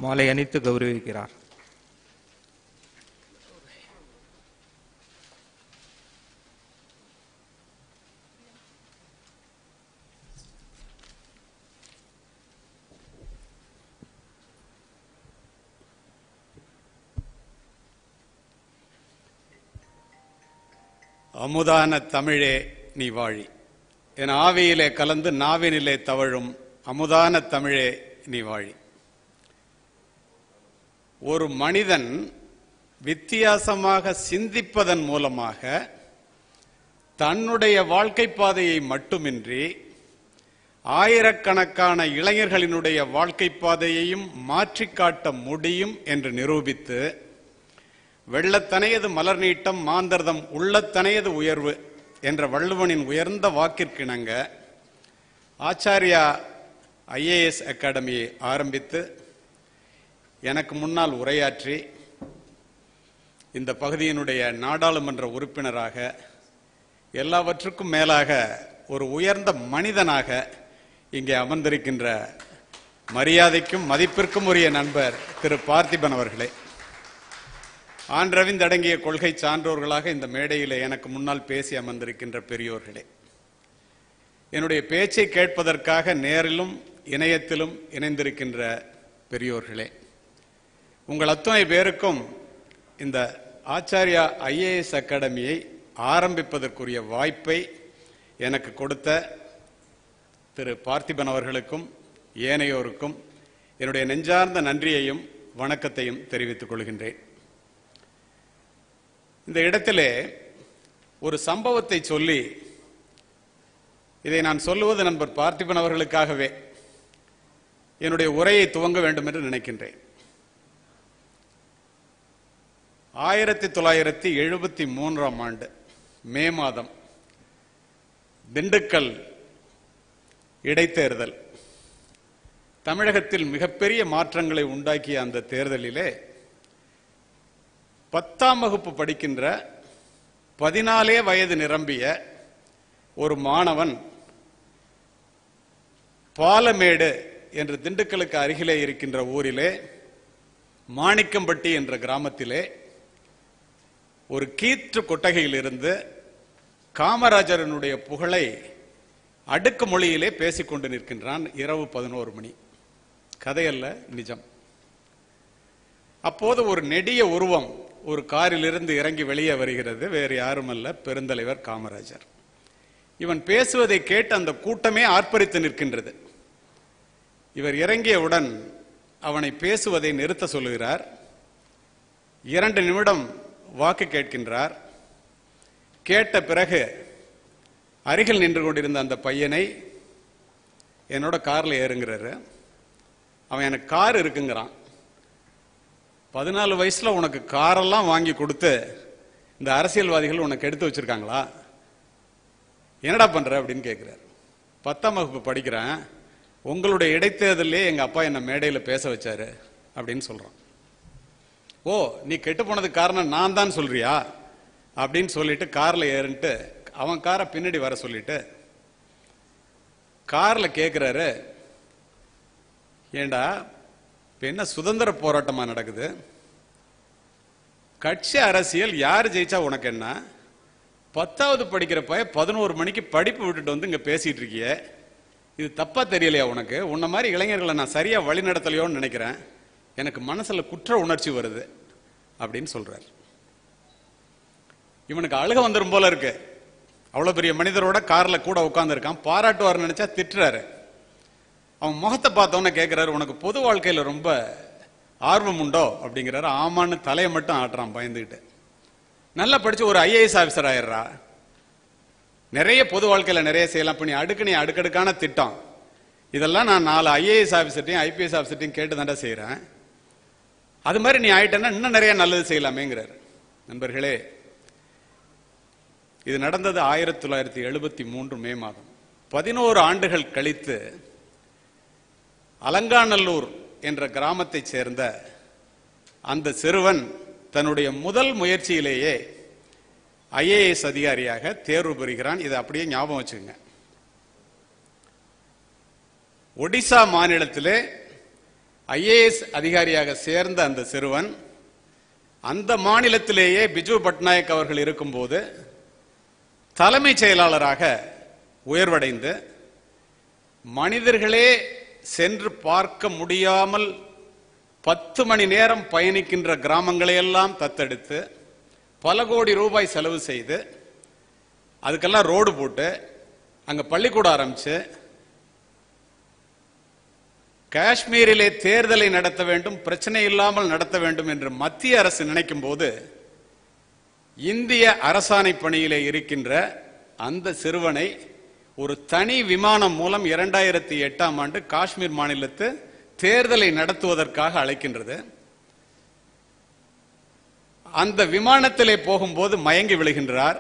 மாலை அணித்து கௌரவிக்கிறார் அமுதான தமிழே நீ வாழி என் ஆவியிலே கலந்து நாவினிலே தவழும் அமுதான தமிழே நீ வாழி ஒரு மனிதன் வித்தியாசமாக சிந்திப்பதன் மூலமாக தன்னுடைய வாழ்க்கை பாதையை மட்டுமின்றி ஆயிரக்கணக்கான இளைஞர்களினுடைய வாழ்க்கை பாதையையும் மாற்றிக் காட்ட முடியும் என்று நிரூபித்து வெள்ளத்தனையது மலர் நீட்டம் மாந்தர்தம் உள்ளத்தனையது உயர்வு என்ற வள்ளுவனின் உயர்ந்த வாக்கிற்கிணங்க ஆச்சாரியா ஐஏஎஸ் அகாடமியை ஆரம்பித்து எனக்கு முன்னால் உரையாற்றி இந்த பகுதியினுடைய நாடாளுமன்ற உறுப்பினராக எல்லாவற்றுக்கும் மேலாக ஒரு உயர்ந்த மனிதனாக இங்கே அமர்ந்திருக்கின்ற மரியாதைக்கும் மதிப்பிற்கும் உரிய நண்பர் திரு பார்த்திபன் அவர்களே ஆண்டரவிந்த் அடங்கிய கொள்கை சான்றோர்களாக இந்த மேடையிலே எனக்கு முன்னால் பேசி அமர்ந்திருக்கின்ற பெரியோர்களே என்னுடைய பேச்சை கேட்பதற்காக நேரிலும் இணையத்திலும் இணைந்திருக்கின்ற பெரியோர்களே உங்கள் அத்தனை பேருக்கும் இந்த ஆச்சாரியா ஐஏஎஸ் அகாடமியை ஆரம்பிப்பதற்குரிய வாய்ப்பை எனக்கு கொடுத்த திரு பார்த்திபன் அவர்களுக்கும் ஏனையோருக்கும் என்னுடைய நெஞ்சார்ந்த நன்றியையும் வணக்கத்தையும் தெரிவித்துக் கொள்கின்றேன் இந்த இடத்திலே ஒரு சம்பவத்தை சொல்லி இதை நான் சொல்லுவது நண்பர் பார்த்திபன் அவர்களுக்காகவே என்னுடைய உரையை துவங்க வேண்டும் என்று நினைக்கின்றேன் ஆயிரத்தி தொள்ளாயிரத்தி எழுபத்தி மூன்றாம் ஆண்டு மே மாதம் திண்டுக்கல் இடைத்தேர்தல் தமிழகத்தில் மிகப்பெரிய மாற்றங்களை உண்டாக்கிய அந்த தேர்தலிலே பத்தாம் வகுப்பு படிக்கின்ற பதினாலே வயது நிரம்பிய ஒரு மாணவன் பாலமேடு என்று திண்டுக்கலுக்கு அருகிலே இருக்கின்ற ஊரிலே மாணிக்கம்பட்டி என்ற கிராமத்திலே ஒரு கீற்று கொட்டகையிலிருந்து காமராஜரனுடைய புகழை அடுக்கு மொழியிலே பேசிக் கொண்டு நிற்கின்றான் இரவு பதினோரு மணி கதையல்ல நிஜம் அப்போது ஒரு நெடிய உருவம் ஒரு காரிலிருந்து இறங்கி வெளியே வருகிறது வேறு யாருமல்ல பெருந்தலைவர் காமராஜர் இவன் பேசுவதை கேட்டு அந்த கூட்டமே ஆர்ப்பரித்து நிற்கின்றது இவர் இறங்கியவுடன் அவனை பேசுவதை நிறுத்த சொல்லுகிறார் இரண்டு நிமிடம் வாக்கு கேட்கின்றார் கேட்ட பிறகு அருகில் நின்று கொண்டிருந்த அந்த பையனை என்னோட கார்ல ஏறுங்கிறாரு அவன் எனக்கு கார் இருக்குங்கிறான் பதினாலு வயசுல உனக்கு காரெல்லாம் வாங்கி கொடுத்து இந்த அரசியல்வாதிகள் உனக்கு எடுத்து வச்சிருக்காங்களா என்னடா பண்ற அப்படின்னு கேட்கிறார் பத்தாம் வகுப்பு படிக்கிறேன் உங்களுடைய இடைத்தேர்தலே எங்க அப்பா என்ன மேடையில பேச வச்சாரு அப்படின்னு சொல்றான் ஓ நீ கெட்டு போனதுக்கு காரணம் நான் தான் சொல்றியா அப்படின்னு சொல்லிட்டு கார்ல ஏறின்ட்டு அவன் காரை பின்னாடி வர சொல்லிட்டு கார்ல கேக்குறாரு ஏண்டா இப்ப என்ன சுதந்திர போராட்டமா நடக்குது கட்சி அரசியல் யார் ஜெயிச்சா உனக்கு என்ன பத்தாவது படிக்கிற பைய பதினோரு மணிக்கு படிப்பு விட்டுட்டு வந்து இங்க பேசிட்டு இருக்கிய இது தப்பா தெரியலையா உனக்கு உன்ன மாதிரி இளைஞர்களை நான் சரியா வழி நடத்தலையோன்னு நினைக்கிறேன் எனக்கு மனசுல குற்ற உணர்ச்சி வருது அப்படின்னு சொல்றார் இவனுக்கு அழுக வந்துரும் போல இருக்கு அவ்வளவு பெரிய மனிதரோட கார்ல கூட உட்கார்ந்து இருக்கான் பாராட்டுவார் நினைச்சா திட்டுறாரு அவன் முகத்தை பார்த்தோன்னே கேட்கிறாரு உனக்கு பொது வாழ்க்கையில ரொம்ப ஆர்வம் உண்டோ அப்படிங்கிறாரு ஆமான்னு தலையை மட்டும் ஆட்டுறான் பயந்துகிட்டு நல்லா படிச்சு ஒரு ஐஏஎஸ் ஆபீசர் ஆயிடுறா நிறைய பொது வாழ்க்கையில நிறைய செய்யலாம் இப்ப நீ அடுக்கு நீ அடுக்கடுக்கான திட்டம் இதெல்லாம் நான் நாலு ஐஏஎஸ் ஆபீசர்ட்டையும் ஐபிஎஸ் ஆபீசர்ட்டையும் கேட்டு தாண்டா செய்யறேன் அது மாதிரி நீ ஆயிட்டன்னா இன்னும் நிறைய நல்லது செய்யலாமேங்கிறாரு நண்பர்களே இது நடந்தது ஆயிரத்தி தொள்ளாயிரத்தி எழுபத்தி மூன்று மே மாதம் பதினோரு ஆண்டுகள் கழித்து அலங்காநல்லூர் என்ற கிராமத்தைச் சேர்ந்த அந்த சிறுவன் தன்னுடைய முதல் முயற்சியிலேயே ஐஏஎஸ் அதிகாரியாக தேர்வு பெறுகிறான் இதை அப்படியே ஞாபகம் வச்சுக்கோங்க ஒடிசா மாநிலத்திலே ஐஏஎஸ் அதிகாரியாக சேர்ந்த அந்த சிறுவன் அந்த மாநிலத்திலேயே பிஜு பட்நாயக் அவர்கள் இருக்கும்போது தலைமைச் செயலாளராக உயர்வடைந்து மனிதர்களே சென்று பார்க்க முடியாமல் பத்து மணி நேரம் பயணிக்கின்ற கிராமங்களை எல்லாம் தத்தெடுத்து பல கோடி ரூபாய் செலவு செய்து அதுக்கெல்லாம் ரோடு போட்டு அங்க பள்ளிக்கூடம் ஆரம்பிச்சு காஷ்மீரிலே தேர்தலை நடத்த வேண்டும் பிரச்சனை இல்லாமல் நடத்த வேண்டும் என்று மத்திய அரசு நினைக்கும் போது இந்திய அரசாணை பணியிலே இருக்கின்ற அந்த சிறுவனை ஒரு தனி விமானம் மூலம் இரண்டாயிரத்தி எட்டாம் ஆண்டு காஷ்மீர் மாநிலத்து தேர்தலை நடத்துவதற்காக அழைக்கின்றது அந்த விமானத்திலே போகும்போது மயங்கி விழுகின்றார்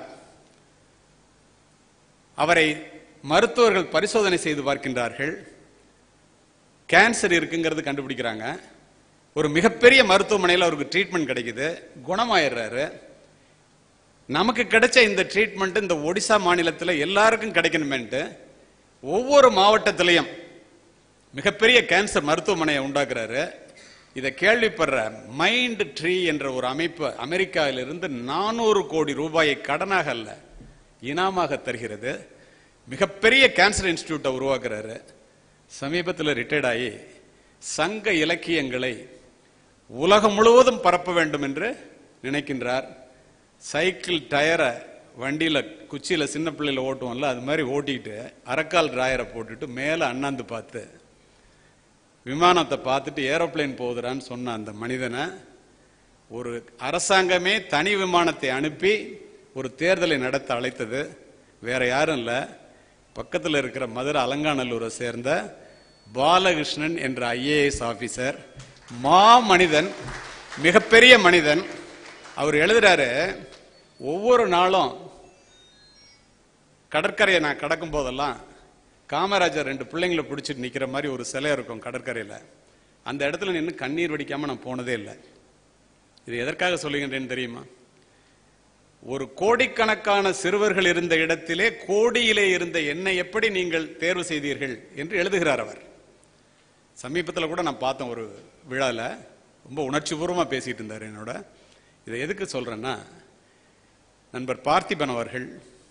அவரை மருத்துவர்கள் பரிசோதனை செய்து பார்க்கின்றார்கள் கேன்சர் இருக்குங்கிறது கண்டுபிடிக்கிறாங்க ஒரு மிகப்பெரிய மருத்துவமனையில் அவருக்கு ட்ரீட்மெண்ட் கிடைக்குது குணமாயிடுறாரு நமக்கு கிடைச்ச இந்த ட்ரீட்மெண்ட் இந்த ஒடிசா மாநிலத்தில் எல்லாருக்கும் கிடைக்கணுமேன்ட்டு ஒவ்வொரு மாவட்டத்திலையும் மிகப்பெரிய கேன்சர் மருத்துவமனையை உண்டாக்குறாரு இதை கேள்விப்படுற மைண்ட் ட்ரீ என்ற ஒரு அமைப்பு அமெரிக்காவிலிருந்து நானூறு கோடி ரூபாயை கடனாக அல்ல இனாமாக தருகிறது மிகப்பெரிய கேன்சர் இன்ஸ்டிடியூட்டை உருவாக்குறாரு சமீபத்தில் ரிட்டையர்ட் ஆகி சங்க இலக்கியங்களை உலகம் முழுவதும் பரப்ப வேண்டும் என்று நினைக்கின்றார் சைக்கிள் டயரை வண்டியில குச்சியில சின்ன பிள்ளையில ஓட்டுவோம்ல அது மாதிரி ஓட்டிட்டு அரக்கால் டிராயரை போட்டுட்டு மேல அண்ணாந்து பார்த்து விமானத்தை பார்த்துட்டு ஏரோப்ளேன் போகுதுறான்னு சொன்ன அந்த மனிதனை ஒரு அரசாங்கமே தனி விமானத்தை அனுப்பி ஒரு தேர்தலை நடத்த அழைத்தது வேற யாரும் இல்ல பக்கத்தில் இருக்கிற மதுரை அலங்காநல்லூரை சேர்ந்த பாலகிருஷ்ணன் என்ற ஐஏஎஸ் ஆபீசர் மா மனிதன் மிகப்பெரிய மனிதன் அவர் எழுதுறாரு ஒவ்வொரு நாளும் கடற்கரையை நான் கடக்கும் போதெல்லாம் காமராஜர் ரெண்டு பிள்ளைங்களை பிடிச்சிட்டு நிக்கிற மாதிரி ஒரு சிலை இருக்கும் கடற்கரையில அந்த இடத்துல நின்று கண்ணீர் வடிக்காம நான் போனதே இல்லை இது எதற்காக சொல்லுகின்றேன்னு தெரியுமா ஒரு கோடிக்கணக்கான சிறுவர்கள் இருந்த இடத்திலே கோடியிலே இருந்த என்னை எப்படி நீங்கள் தேர்வு செய்தீர்கள் என்று எழுதுகிறார் அவர் சமீபத்தில் கூட நான் பார்த்தேன் ஒரு விழால ரொம்ப உணர்ச்சிபூர்வமா பேசிட்டு இருந்தார் என்னோட இதை எதுக்கு சொல்றேன்னா நண்பர் பார்த்திபன் அவர்கள்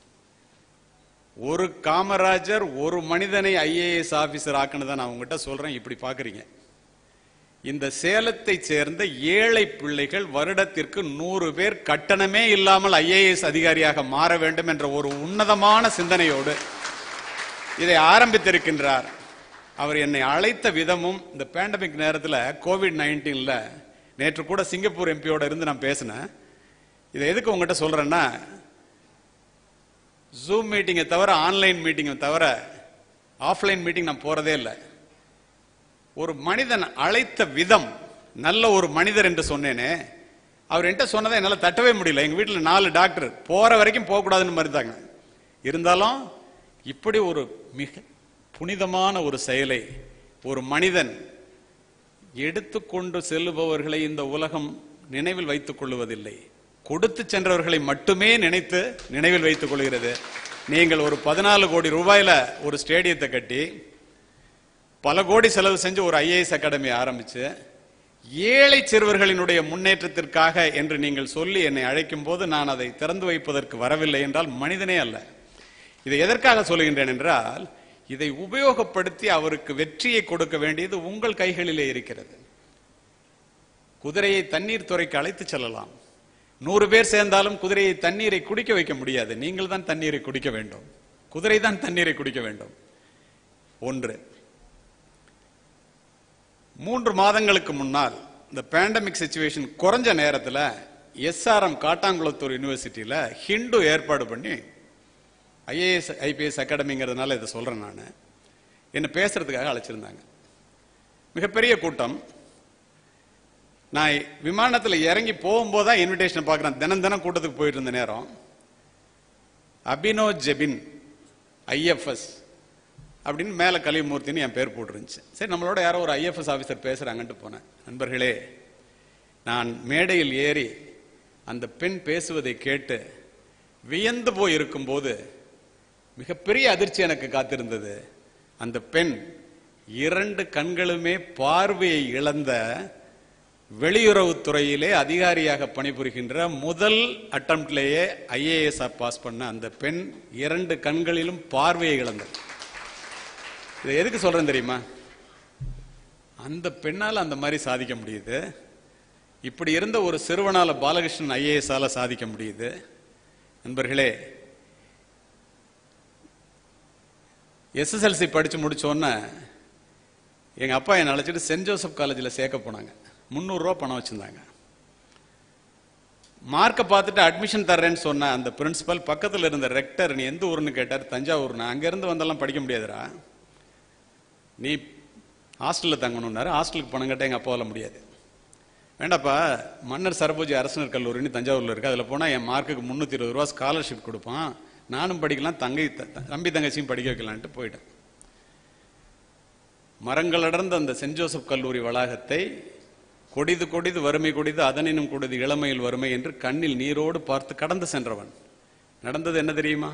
ஒரு காமராஜர் ஒரு மனிதனை ஐஏஎஸ் ஆபீசர் ஆக்குனதை நான் உங்ககிட்ட சொல்றேன் இப்படி பாக்குறீங்க இந்த சேலத்தை சேர்ந்த ஏழை பிள்ளைகள் வருடத்திற்கு நூறு பேர் கட்டணமே இல்லாமல் ஐஏஎஸ் அதிகாரியாக மாற வேண்டும் என்ற ஒரு உன்னதமான சிந்தனையோடு இதை ஆரம்பித்திருக்கின்றார் அவர் என்னை அழைத்த விதமும் இந்த பேண்டமிக் நேரத்தில் கோவிட் நைன்டீன்ல நேற்று கூட சிங்கப்பூர் எம்பியோட இருந்து நான் பேசினேன் இதை எதுக்கு உங்ககிட்ட சொல்றேன்னா ஜூம் மீட்டிங்கை தவிர ஆன்லைன் மீட்டிங்கை தவிர ஆஃப்லைன் மீட்டிங் நான் போறதே இல்லை ஒரு மனிதன் அழைத்த விதம் நல்ல ஒரு மனிதர் என்று சொன்னேனே அவர் என்கிட்ட சொன்னதை என்னால் தட்டவே முடியல எங்க வீட்டில் நாலு டாக்டர் போற வரைக்கும் போகக்கூடாதுன்னு மறுத்தாங்க இருந்தாலும் இப்படி ஒரு மிக புனிதமான ஒரு செயலை ஒரு மனிதன் எடுத்துக்கொண்டு செல்லுபவர்களை இந்த உலகம் நினைவில் வைத்துக் கொள்வதில்லை கொடுத்து சென்றவர்களை மட்டுமே நினைத்து நினைவில் வைத்துக் கொள்கிறது நீங்கள் ஒரு பதினாலு கோடி ரூபாயில ஒரு ஸ்டேடியத்தை கட்டி பல கோடி செலவு செஞ்சு ஒரு ஐஏஎஸ் அகாடமி ஆரம்பிச்சு ஏழை சிறுவர்களினுடைய முன்னேற்றத்திற்காக என்று நீங்கள் சொல்லி என்னை அழைக்கும் போது நான் அதை திறந்து வைப்பதற்கு வரவில்லை என்றால் மனிதனே அல்ல இதை எதற்காக சொல்லுகின்றேன் என்றால் இதை உபயோகப்படுத்தி அவருக்கு வெற்றியை கொடுக்க வேண்டியது உங்கள் கைகளிலே இருக்கிறது குதிரையை தண்ணீர் துறைக்கு அழைத்து செல்லலாம் நூறு பேர் சேர்ந்தாலும் குதிரையை தண்ணீரை குடிக்க வைக்க முடியாது நீங்கள் தான் தண்ணீரை குடிக்க வேண்டும் குதிரை தான் தண்ணீரை குடிக்க வேண்டும் ஒன்று மூன்று மாதங்களுக்கு முன்னால் இந்த பேண்டமிக் சுச்சுவேஷன் குறைஞ்ச நேரத்தில் எஸ்ஆர்எம் காட்டாங்குளத்தூர் யூனிவர்சிட்டியில ஹிண்டு ஏற்பாடு பண்ணி ஐஏஎஸ் ஐபிஎஸ் அகாடமிங்கிறதுனால இதை சொல்றேன் நான் என்ன பேசுறதுக்காக அழைச்சிருந்தாங்க மிகப்பெரிய கூட்டம் நான் விமானத்தில் இறங்கி போகும்போது தான் இன்விடேஷன் பார்க்குறேன் தினம் தினம் கூட்டத்துக்கு போயிட்டு இருந்த நேரம் அபினோ ஜெபின் ஐஎஃப்எஸ் அப்படின்னு மேலே கலிமூர்த்தின்னு என் பேர் போட்டுருந்துச்சு சரி நம்மளோட யாரோ ஒரு ஐஎஃப்எஸ் ஆஃபீஸர் பேசுகிறாங்கன்ட்டு போனேன் நண்பர்களே நான் மேடையில் ஏறி அந்த பெண் பேசுவதை கேட்டு வியந்து போய் இருக்கும்போது மிகப்பெரிய அதிர்ச்சி எனக்கு காத்திருந்தது அந்த பெண் இரண்டு கண்களுமே பார்வையை இழந்த வெளியுறவுத்துறையிலே அதிகாரியாக பணிபுரிகின்ற முதல் அட்டம்ப்ட்லேயே ஐஏஎஸ் பாஸ் பண்ண அந்த பெண் இரண்டு கண்களிலும் பார்வையை இழந்தார் இதை எதுக்கு சொல்றேன் தெரியுமா அந்த பெண்ணால் அந்த மாதிரி சாதிக்க முடியுது இப்படி இருந்த ஒரு சிறுவனால பாலகிருஷ்ணன் ஐஏஎஸ் ஆல சாதிக்க முடியுது நண்பர்களே எஸ்எஸ்எல்சி படிச்சு முடிச்சோன்னே எங்க அப்பா என்னை அழைச்சிட்டு சென்ட் ஜோசப் காலேஜில் சேர்க்க போனாங்க முந்நூறுரூவா பணம் வச்சிருந்தாங்க மார்க்கை பார்த்துட்டு அட்மிஷன் தர்றேன்னு சொன்ன அந்த பிரின்சிபல் பக்கத்தில் இருந்த ரெக்டர் நீ எந்த ஊருன்னு கேட்டார் தஞ்சாவூர்னா அங்கேருந்து வந்தெல்லாம் படிக்க முடியாதுடா நீ ஹாஸ்டலில் தங்கணும்னாரு ஹாஸ்டலுக்கு பணம் கட்ட எங்கள் அப்பாவால் முடியாது வேண்டாப்பா மன்னர் சரபோஜி அரசனர் கல்லூரின்னு தஞ்சாவூரில் இருக்கு அதில் போனால் என் மார்க்குக்கு முந்நூற்றி இருபது ரூபா ஸ்காலர்ஷிப் கொடுப்பான் நானும் படிக்கலாம் தங்கை த- தம்பி தங்கச்சியும் படிக்க வைக்கலான்ட்டு போயிட்டேன் மரங்கள் அடர்ந்த அந்த சென்ட் ஜோசப் கல்லூரி வளாகத்தை கொடிது கொடிது வறுமை கொடிது அதனினும் கொடிது இளமையில் வறுமை என்று கண்ணில் நீரோடு பார்த்து கடந்து சென்றவன் நடந்தது என்ன தெரியுமா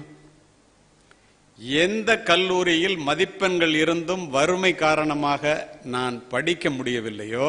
எந்த கல்லூரியில் மதிப்பெண்கள் இருந்தும் வறுமை காரணமாக நான் படிக்க முடியவில்லையோ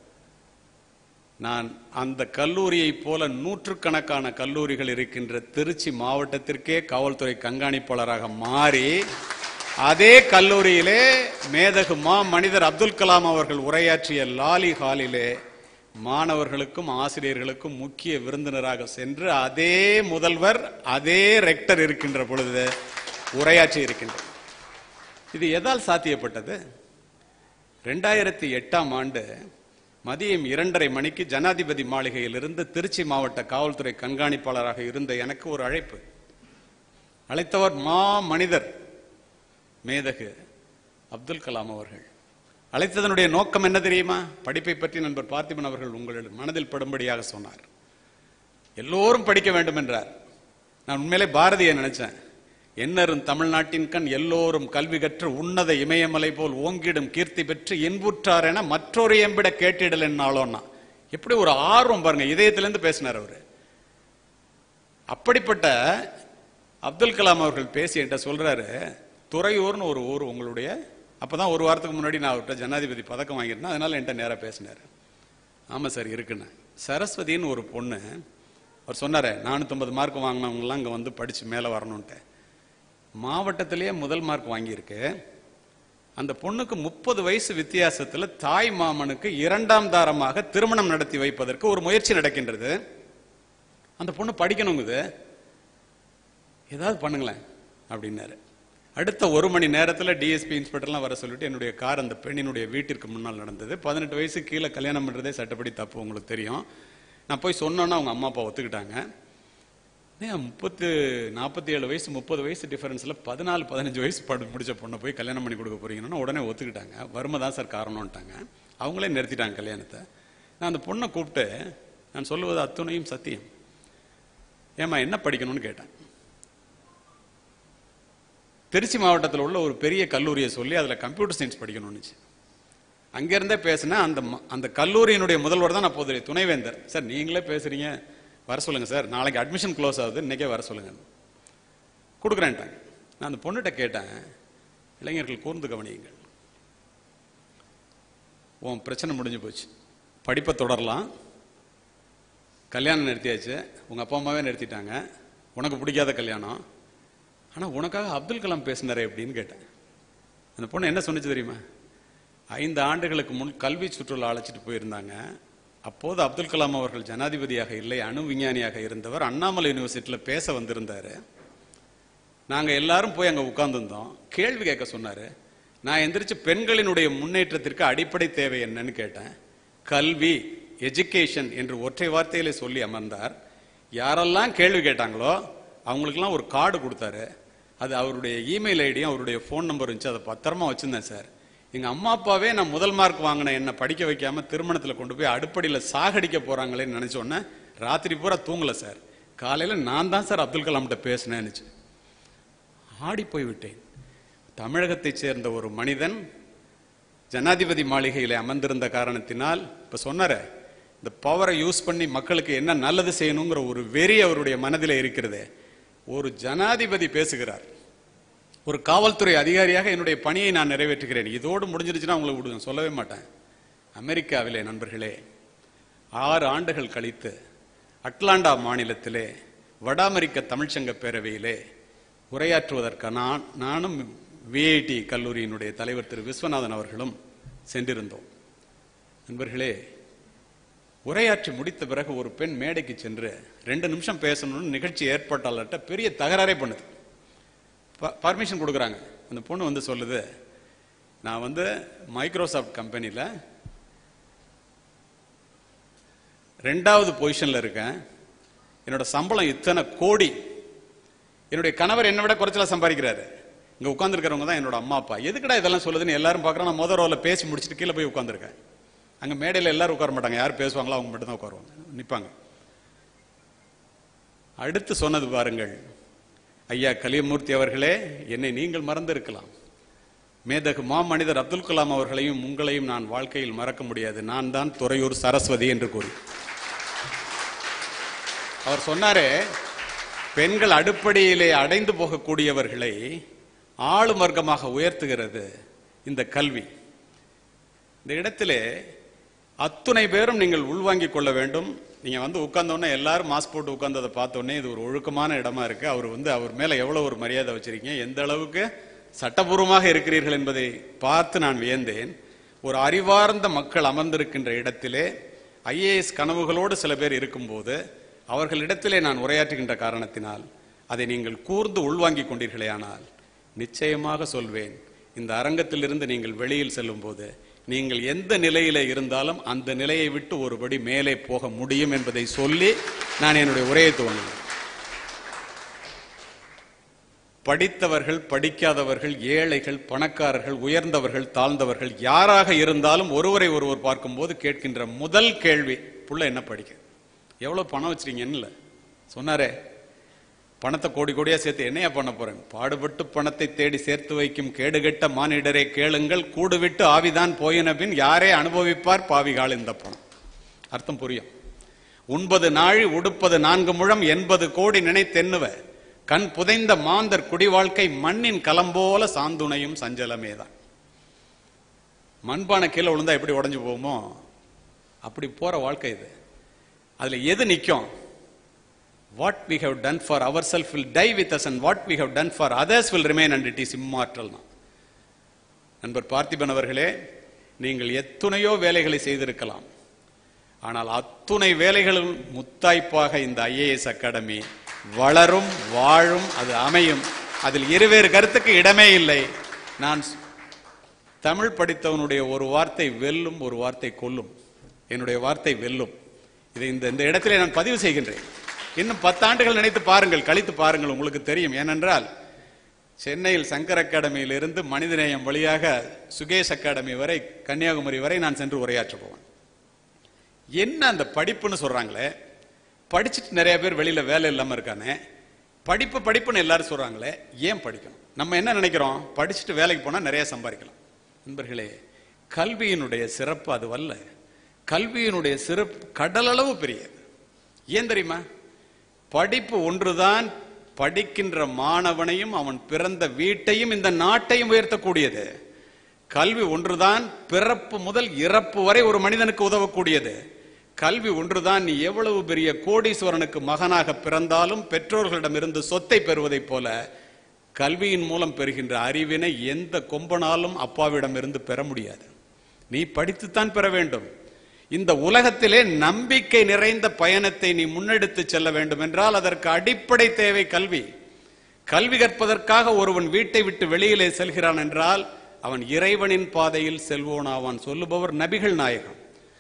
நான் அந்த கல்லூரியைப் போல நூற்றுக்கணக்கான கல்லூரிகள் இருக்கின்ற திருச்சி மாவட்டத்திற்கே காவல்துறை கண்காணிப்பாளராக மாறி அதே கல்லூரியிலே மேதகு மா மனிதர் அப்துல் கலாம் அவர்கள் உரையாற்றிய லாலி ஹாலிலே மாணவர்களுக்கும் ஆசிரியர்களுக்கும் முக்கிய விருந்தினராக சென்று அதே முதல்வர் அதே ரெக்டர் இருக்கின்ற பொழுது உரையாற்றி இருக்கின்றார் இது எதால் சாத்தியப்பட்டது ரெண்டாயிரத்தி எட்டாம் ஆண்டு மதியம் இரண்டரை மணிக்கு ஜனாதிபதி மாளிகையிலிருந்து திருச்சி மாவட்ட காவல்துறை கண்காணிப்பாளராக இருந்த எனக்கு ஒரு அழைப்பு அழைத்தவர் மா மனிதர் மேதகு அப்துல் கலாம் அவர்கள் அழைத்ததனுடைய நோக்கம் என்ன தெரியுமா படிப்பை பற்றி நண்பர் பார்த்திபன் அவர்கள் உங்களிடம் மனதில் படும்படியாக சொன்னார் எல்லோரும் படிக்க வேண்டும் என்றார் நான் உண்மையிலே பாரதியை நினைச்சேன் என்னரும் தமிழ்நாட்டின் கண் எல்லோரும் கல்வி கற்று உன்னத இமயமலை போல் ஓங்கிடும் கீர்த்தி பெற்று இன்புற்றார் என மற்றொரு எம்பிட கேட்டிடல் என்னாலோன்னா எப்படி ஒரு ஆர்வம் பாருங்க இதயத்திலிருந்து பேசினார் அவரு அப்படிப்பட்ட அப்துல் கலாம் அவர்கள் பேசி என்கிட்ட சொல்றாரு துறையூர்னு ஒரு ஊர் உங்களுடைய அப்பதான் ஒரு வாரத்துக்கு முன்னாடி நான் அவர்கிட்ட ஜனாதிபதி பதக்கம் வாங்கியிருந்தேன் அதனால என்கிட்ட நேரா பேசினாரு ஆமா சார் இருக்குன்னு சரஸ்வதின்னு ஒரு பொண்ணு அவர் சொன்னாரு நானூத்தம்பது மார்க் வாங்கினவங்கலாம் இங்க வந்து படிச்சு மேல வரணும்ட்டு மாவட்டத்திலேயே முதல் மார்க் வாங்கியிருக்கு அந்த பொண்ணுக்கு முப்பது வயசு வித்தியாசத்துல தாய் மாமனுக்கு இரண்டாம் தாரமாக திருமணம் நடத்தி வைப்பதற்கு ஒரு முயற்சி நடக்கின்றது அந்த பொண்ணு படிக்கணுங்குது ஏதாவது பண்ணுங்களேன் அப்படின்னாரு அடுத்த ஒரு மணி நேரத்துல டிஎஸ்பி இன்ஸ்பெக்டர்லாம் வர சொல்லிட்டு என்னுடைய கார் அந்த பெண்ணினுடைய வீட்டிற்கு முன்னால் நடந்தது பதினெட்டு வயசு கீழே கல்யாணம் பண்றதே சட்டப்படி தப்பு உங்களுக்கு தெரியும் நான் போய் சொன்னோன்னா அவங்க அம்மா அப்பா ஒத்துக்கிட்டாங்க ஏன் முப்பத்து நாற்பத்தி ஏழு வயசு முப்பது வயசு டிஃபரன்ஸில் பதினாலு பதினஞ்சு வயசு படி முடிச்ச பொண்ணை போய் கல்யாணம் பண்ணி கொடுக்க போறீங்கன்னா உடனே ஒத்துக்கிட்டாங்க வறுமை தான் சார் காரணம்ட்டாங்க அவங்களே நிறுத்திட்டாங்க கல்யாணத்தை நான் அந்த பொண்ணை கூப்பிட்டு நான் சொல்லுவது அத்துணையும் சத்தியம் ஏம்மா என்ன படிக்கணும்னு கேட்டேன் திருச்சி மாவட்டத்தில் உள்ள ஒரு பெரிய கல்லூரியை சொல்லி அதில் கம்ப்யூட்டர் சயின்ஸ் படிக்கணும்னுச்சு அங்கேருந்தே பேசினேன் அந்த ம- அந்த கல்லூரியினுடைய முதல்வர் தான் அப்போதைய துணைவேந்தர் சார் நீங்களே பேசுறீங்க வர சொல்லுங்க சார் நாளைக்கு அட்மிஷன் க்ளோஸ் ஆகுது இன்னைக்கே வர சொல்லுங்க கொடுக்குறேன்ட்டாங்க நான் அந்த பொண்ணுகிட்ட கேட்டேன் இளைஞர்கள் கூர்ந்து கவனியுங்கள் உன் பிரச்சனை முடிஞ்சு போச்சு படிப்பை தொடரலாம் கல்யாணம் நிறுத்தியாச்சு உங்க அப்பா அம்மாவே நிறுத்திட்டாங்க உனக்கு பிடிக்காத கல்யாணம் ஆனா உனக்காக அப்துல் கலாம் பேசினாரே அப்படின்னு கேட்டேன் அந்த பொண்ணு என்ன சொன்னுச்சு தெரியுமா ஐந்து ஆண்டுகளுக்கு முன் கல்வி சுற்றுலா அழைச்சிட்டு போயிருந்தாங்க அப்போது அப்துல் கலாம் அவர்கள் ஜனாதிபதியாக இல்லை அணு விஞ்ஞானியாக இருந்தவர் அண்ணாமலை யூனிவர்சிட்டியில் பேச வந்திருந்தாரு நாங்க எல்லாரும் போய் அங்க உட்கார்ந்திருந்தோம் கேள்வி கேட்க சொன்னாரு நான் எந்திரிச்சு பெண்களினுடைய முன்னேற்றத்திற்கு அடிப்படை தேவை என்னன்னு கேட்டேன் கல்வி எஜுகேஷன் என்று ஒற்றை வார்த்தையிலே சொல்லி அமர்ந்தார் யாரெல்லாம் கேள்வி கேட்டாங்களோ அவங்களுக்கெல்லாம் ஒரு கார்டு கொடுத்தாரு அது அவருடைய இமெயில் ஐடியும் அவருடைய ஃபோன் நம்பர் இருந்துச்சு அதை பத்திரமா வச்சிருந்தேன் சார் எங்க அம்மா அப்பாவே நான் முதல் மார்க் வாங்கின என்ன படிக்க வைக்காம திருமணத்துல கொண்டு போய் அடுப்படியில சாகடிக்க போறாங்களேன்னு நினைச்ச உடனே ராத்திரி பூரா தூங்கல சார் காலையில நான் தான் சார் அப்துல் கலாம்கிட்ட பேசினேன்னுச்சு ஆடி போய்விட்டேன் தமிழகத்தைச் சேர்ந்த ஒரு மனிதன் ஜனாதிபதி மாளிகையிலே அமர்ந்திருந்த காரணத்தினால் இப்ப சொன்னாரே இந்த பவரை யூஸ் பண்ணி மக்களுக்கு என்ன நல்லது செய்யணுங்கிற ஒரு வெறி அவருடைய மனதிலே இருக்கிறதே ஒரு ஜனாதிபதி பேசுகிறார் ஒரு காவல்துறை அதிகாரியாக என்னுடைய பணியை நான் நிறைவேற்றுகிறேன் இதோடு முடிஞ்சிருச்சுன்னா உங்களை விடுவேன் சொல்லவே மாட்டேன் அமெரிக்காவிலே நண்பர்களே ஆறு ஆண்டுகள் கழித்து அட்லாண்டா மாநிலத்திலே வட அமெரிக்க தமிழ்ச்சங்க பேரவையிலே உரையாற்றுவதற்கு நான் நானும் விஐடி கல்லூரியினுடைய தலைவர் திரு விஸ்வநாதன் அவர்களும் சென்றிருந்தோம் நண்பர்களே உரையாற்றி முடித்த பிறகு ஒரு பெண் மேடைக்கு சென்று ரெண்டு நிமிஷம் பேசணும்னு நிகழ்ச்சி ஏற்பாட்டாளர்கிட்ட பெரிய தகராறே பண்ணுது பர்மிஷன் கொடுக்குறாங்க அந்த பொண்ணு வந்து சொல்லுது நான் வந்து மைக்ரோசாஃப்ட் கம்பெனியில் ரெண்டாவது பொசிஷனில் இருக்கேன் என்னோட சம்பளம் இத்தனை கோடி என்னுடைய கணவர் என்னை விட குறைச்சலா சம்பாதிக்கிறாரு இங்க உட்காந்துருக்கிறவங்க தான் என்னோட அம்மா அப்பா எதுக்குடா இதெல்லாம் சொல்லுதுன்னு எல்லாரும் பார்க்குறோம் நான் முதல் ரோல பேசி முடிச்சுட்டு கீழே போய் உட்காந்துருக்கேன் அங்க மேடையில் எல்லாரும் உட்கார மாட்டாங்க யார் பேசுவாங்களோ அவங்க மட்டும் தான் உட்காருவாங்க நிற்பாங்க அடுத்து சொன்னது பாருங்கள் ஐயா கலியமூர்த்தி அவர்களே என்னை நீங்கள் மறந்திருக்கலாம் மேதகு மாமனிதர் அப்துல் கலாம் அவர்களையும் உங்களையும் நான் வாழ்க்கையில் மறக்க முடியாது நான் தான் துறையூர் சரஸ்வதி என்று கூறி அவர் சொன்னாரே பெண்கள் அடுப்படியிலே அடைந்து போகக்கூடியவர்களை ஆளும் வர்க்கமாக உயர்த்துகிறது இந்த கல்வி இந்த இடத்திலே அத்துணை பேரும் நீங்கள் உள்வாங்கிக் கொள்ள வேண்டும் நீங்க வந்து உட்கார்ந்தோடனே எல்லாரும் மாஸ்க் போட்டு உட்கார்ந்ததை பார்த்தோன்னே இது ஒரு ஒழுக்கமான இடமா இருக்கு அவர் வந்து அவர் மேல எவ்வளவு ஒரு மரியாதை வச்சிருக்கீங்க எந்த அளவுக்கு சட்டபூர்வமாக இருக்கிறீர்கள் என்பதை பார்த்து நான் வியந்தேன் ஒரு அறிவார்ந்த மக்கள் அமர்ந்திருக்கின்ற இடத்திலே ஐஏஎஸ் கனவுகளோடு சில பேர் இருக்கும்போது அவர்களிடத்திலே நான் உரையாற்றுகின்ற காரணத்தினால் அதை நீங்கள் கூர்ந்து உள்வாங்கிக் கொண்டீர்களேயானால் நிச்சயமாக சொல்வேன் இந்த அரங்கத்திலிருந்து நீங்கள் வெளியில் செல்லும்போது நீங்கள் எந்த நிலையில இருந்தாலும் அந்த நிலையை விட்டு ஒருபடி மேலே போக முடியும் என்பதை சொல்லி நான் என்னுடைய உரையை துவங்கினேன் படித்தவர்கள் படிக்காதவர்கள் ஏழைகள் பணக்காரர்கள் உயர்ந்தவர்கள் தாழ்ந்தவர்கள் யாராக இருந்தாலும் ஒருவரை ஒருவர் பார்க்கும்போது கேட்கின்ற முதல் கேள்வி புள்ள என்ன படிக்க எவ்வளவு பணம் வச்சிருக்கீங்கன்னு இல்ல சொன்னாரே பணத்தை கோடி கோடியா சேர்த்து என்னையா பண்ண போறேன் பாடுபட்டு பணத்தை தேடி சேர்த்து வைக்கும் கேடுகெட்ட மானிடரே கேளுங்கள் கூடுவிட்டு ஆவிதான் போயின பின் யாரே அனுபவிப்பார் பாவிகால் இந்த பணம் அர்த்தம் புரியும் உண்பது நாழி உடுப்பது நான்கு முழம் எண்பது கோடி நினைத்தென்னுவ கண் புதைந்த மாந்தர் குடி வாழ்க்கை மண்ணின் கலம்போல சாந்துணையும் சஞ்சலமேதான் மண்பானை கீழே விழுந்தா எப்படி உடைஞ்சு போகுமோ அப்படி போற வாழ்க்கை இது அதுல எது நிக்கும் what we have done for our self will die with us and what we have done for others will remain and it is immortal நண்பர் பார்த்திபன் அவர்களே நீங்கள் எத்துணையோ வேலைகளை செய்திருக்கலாம் ஆனால் அத்துணை வேலைகளும் முத்தாய்ப்பாக இந்த ஐஏஎஸ் அகாடமி வளரும் வாழும் அது அமையும் அதில் இருவேறு கருத்துக்கு இடமே இல்லை நான் தமிழ் படித்தவனுடைய ஒரு வார்த்தை வெல்லும் ஒரு வார்த்தை கொல்லும் என்னுடைய வார்த்தை வெல்லும் இதை இந்த இந்த இடத்திலே நான் பதிவு செய்கின்றேன் இன்னும் பத்தாண்டுகள் நினைத்து பாருங்கள் கழித்து பாருங்கள் உங்களுக்கு தெரியும் ஏனென்றால் சென்னையில் சங்கர் அகாடமியில் இருந்து மனிதநேயம் வழியாக சுகேஷ் அகாடமி வரை கன்னியாகுமரி வரை நான் சென்று உரையாற்ற போவேன் என்ன அந்த படிப்புன்னு சொல்றாங்களே படிச்சுட்டு நிறைய பேர் வெளியில வேலை இல்லாம இருக்கானே படிப்பு படிப்புன்னு எல்லாரும் சொல்றாங்களே ஏன் படிக்கணும் நம்ம என்ன நினைக்கிறோம் படிச்சுட்டு வேலைக்கு போனா நிறைய சம்பாதிக்கலாம் நண்பர்களே கல்வியினுடைய சிறப்பு அது வல்ல கல்வியினுடைய சிறப்பு கடலளவு பெரியது ஏன் தெரியுமா படிப்பு ஒன்றுதான் படிக்கின்ற மாணவனையும் அவன் பிறந்த வீட்டையும் இந்த நாட்டையும் உயர்த்தக்கூடியது கல்வி ஒன்றுதான் பிறப்பு முதல் இறப்பு வரை ஒரு மனிதனுக்கு உதவக்கூடியது கல்வி ஒன்றுதான் நீ எவ்வளவு பெரிய கோடீஸ்வரனுக்கு மகனாக பிறந்தாலும் பெற்றோர்களிடமிருந்து சொத்தை பெறுவதைப் போல கல்வியின் மூலம் பெறுகின்ற அறிவினை எந்த கொம்பனாலும் அப்பாவிடமிருந்து பெற முடியாது நீ படித்துத்தான் பெற வேண்டும் இந்த உலகத்திலே நம்பிக்கை நிறைந்த பயணத்தை நீ முன்னெடுத்து செல்ல வேண்டும் என்றால் அதற்கு அடிப்படை தேவை கல்வி கல்வி கற்பதற்காக ஒருவன் வீட்டை விட்டு வெளியிலே செல்கிறான் என்றால் அவன் இறைவனின் பாதையில் செல்வோனாவான் சொல்லுபவர் நபிகள் நாயகம்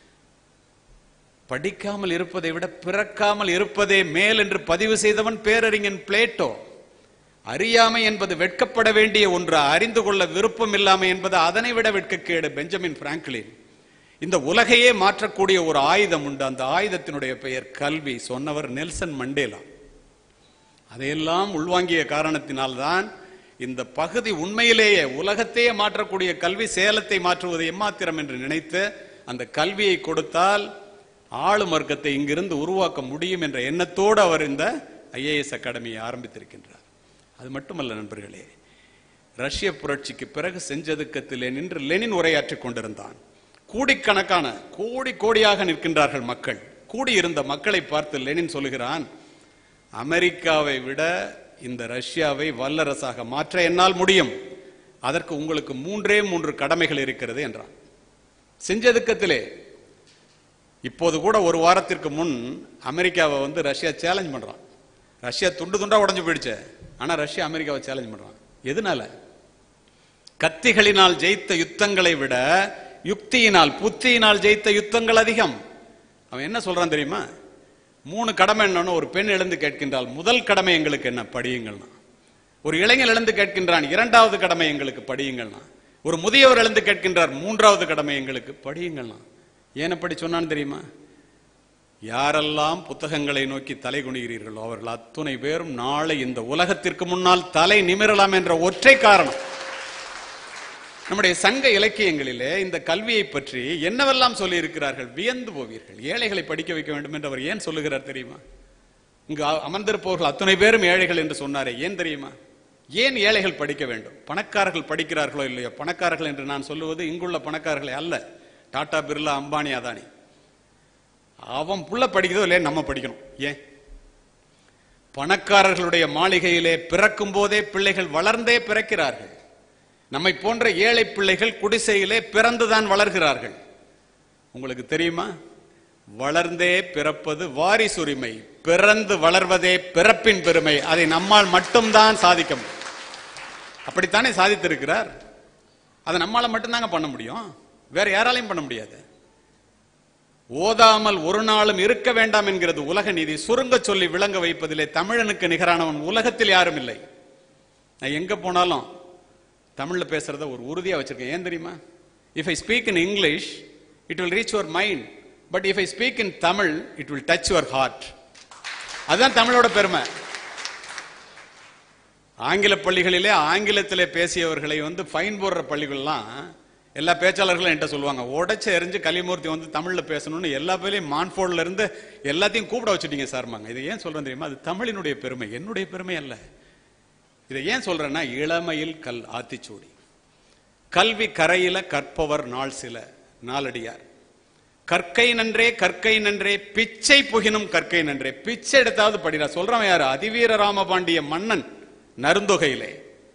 படிக்காமல் இருப்பதை விட பிறக்காமல் இருப்பதே மேல் என்று பதிவு செய்தவன் பேரறிஞன் பிளேட்டோ அறியாமை என்பது வெட்கப்பட வேண்டிய ஒன்று அறிந்து கொள்ள விருப்பம் இல்லாமை என்பது அதனை விட வெட்கக்கேடு பெஞ்சமின் பிராங்க்லின் இந்த உலகையே மாற்றக்கூடிய ஒரு ஆயுதம் உண்டு அந்த ஆயுதத்தினுடைய பெயர் கல்வி சொன்னவர் நெல்சன் மண்டேலா அதையெல்லாம் உள்வாங்கிய காரணத்தினால்தான் இந்த பகுதி உண்மையிலேயே உலகத்தையே மாற்றக்கூடிய கல்வி சேலத்தை மாற்றுவது எம்மாத்திரம் என்று நினைத்து அந்த கல்வியை கொடுத்தால் ஆளும் வர்க்கத்தை இங்கிருந்து உருவாக்க முடியும் என்ற எண்ணத்தோடு அவர் இந்த ஐஏஎஸ் அகாடமியை ஆரம்பித்திருக்கின்றார் அது மட்டுமல்ல நண்பர்களே ரஷ்ய புரட்சிக்கு பிறகு செஞ்சதுக்கத்திலே நின்று லெனின் உரையாற்றிக் கொண்டிருந்தான் கோடிக்கணக்கான கோடி கோடியாக நிற்கின்றார்கள் மக்கள் கூடியிருந்த மக்களை பார்த்து லெனின் சொல்லுகிறான் அமெரிக்காவை விட இந்த ரஷ்யாவை வல்லரசாக மாற்ற என்னால் முடியும் அதற்கு உங்களுக்கு மூன்றே மூன்று கடமைகள் இருக்கிறது என்றான் செஞ்சதுக்கத்திலே இப்போது கூட ஒரு வாரத்திற்கு முன் அமெரிக்காவை வந்து ரஷ்யா சேலஞ்ச் பண்றான் ரஷ்யா துண்டு துண்டா உடைஞ்சு போயிடுச்சு ஆனா ரஷ்யா அமெரிக்காவை சேலஞ்ச் பண்றான் எதனால கத்திகளினால் ஜெயித்த யுத்தங்களை விட யுக்தியினால் புத்தியினால் ஜெயித்த யுத்தங்கள் அதிகம் அவன் என்ன சொல்றான் தெரியுமா மூணு கடமை என்னன்னு ஒரு பெண் எழுந்து கேட்கின்றால் முதல் கடமை எங்களுக்கு என்ன படியுங்கள்னா ஒரு இளைஞர் எழுந்து கேட்கின்றான் இரண்டாவது கடமை எங்களுக்கு படியுங்கள்னா ஒரு முதியவர் எழுந்து கேட்கின்றார் மூன்றாவது கடமை எங்களுக்கு படியுங்கள்னா ஏன் அப்படி சொன்னான்னு தெரியுமா யாரெல்லாம் புத்தகங்களை நோக்கி தலை குனிகிறீர்களோ அவர்கள் அத்துணை பேரும் நாளை இந்த உலகத்திற்கு முன்னால் தலை நிமிரலாம் என்ற ஒற்றை காரணம் நம்முடைய சங்க இலக்கியங்களிலே இந்த கல்வியை பற்றி என்னவெல்லாம் சொல்லி இருக்கிறார்கள் வியந்து போவீர்கள் ஏழைகளை படிக்க வைக்க வேண்டும் என்று அவர் ஏன் சொல்லுகிறார் தெரியுமா இங்கு அ- அமர்ந்திருப்பவர்கள் அத்தனை பேரும் ஏழைகள் என்று சொன்னாரே ஏன் தெரியுமா ஏன் ஏழைகள் படிக்க வேண்டும் பணக்காரர்கள் படிக்கிறார்களோ இல்லையோ பணக்காரர்கள் என்று நான் சொல்லுவது இங்குள்ள பணக்காரர்களை அல்ல டாடா பிர்லா அம்பானி அதானி அவன் புள்ள படிக்கிறதோ இல்லையா நம்ம படிக்கணும் ஏன் பணக்காரர்களுடைய மாளிகையிலே பிறக்கும் போதே பிள்ளைகள் வளர்ந்தே பிறக்கிறார்கள் நம்மை போன்ற ஏழை பிள்ளைகள் குடிசையிலே பிறந்துதான் வளர்கிறார்கள் உங்களுக்கு தெரியுமா வளர்ந்தே பிறப்பது வாரிசுரிமை பிறந்து வளர்வதே பிறப்பின் பெருமை அதை நம்மால் மட்டும்தான் சாதிக்க முடியும் அப்படித்தானே சாதித்திருக்கிறார் அதை நம்மால மட்டும்தாங்க பண்ண முடியும் வேற யாராலையும் பண்ண முடியாது ஓதாமல் ஒரு நாளும் இருக்க வேண்டாம் என்கிறது உலக நீதி சுருங்க சொல்லி விளங்க வைப்பதிலே தமிழனுக்கு நிகரானவன் உலகத்தில் யாரும் இல்லை நான் எங்க போனாலும் தமிழ்ல பேசுறத ஒரு உறுதியா வச்சிருக்கேன் ஏன் தெரியுமா if I speak in English it will reach your mind but if I speak in Tamil it will touch your heart அதுதான் தமிழோட பெருமை ஆங்கில பள்ளிகளிலே ஆங்கிலத்திலே பேசியவர்களை வந்து ஃபைன் போடுற பள்ளிகள்லாம் எல்லா பேச்சாளர்களும் என்கிட்ட சொல்லுவாங்க உடைச்சு எரிஞ்சு கலிமூர்த்தி வந்து தமிழ்ல பேசணும்னு எல்லா பேரையும் மான்ஃபோர்ட்ல இருந்து எல்லாத்தையும் கூப்பிட வச்சுட்டீங்க சார்மாங்க இதை ஏன் சொல்றேன் தெரியுமா அது தமிழினுடைய பெருமை என்னுடைய பெருமை அல்ல இதை ஏன் சொல்றேன்னா இளமையில் கல் ஆத்திச்சூடி கல்வி கரையில கற்பவர் நாள் சில நாளடியார் கற்கை நன்றே கற்கை நன்றே பிச்சை புகினும் கற்கை நன்றே பிச்சை எடுத்தாவது படிடா சொல்றவன் யாரு அதிவீர ராமபாண்டிய மன்னன் நருந்தொகையிலே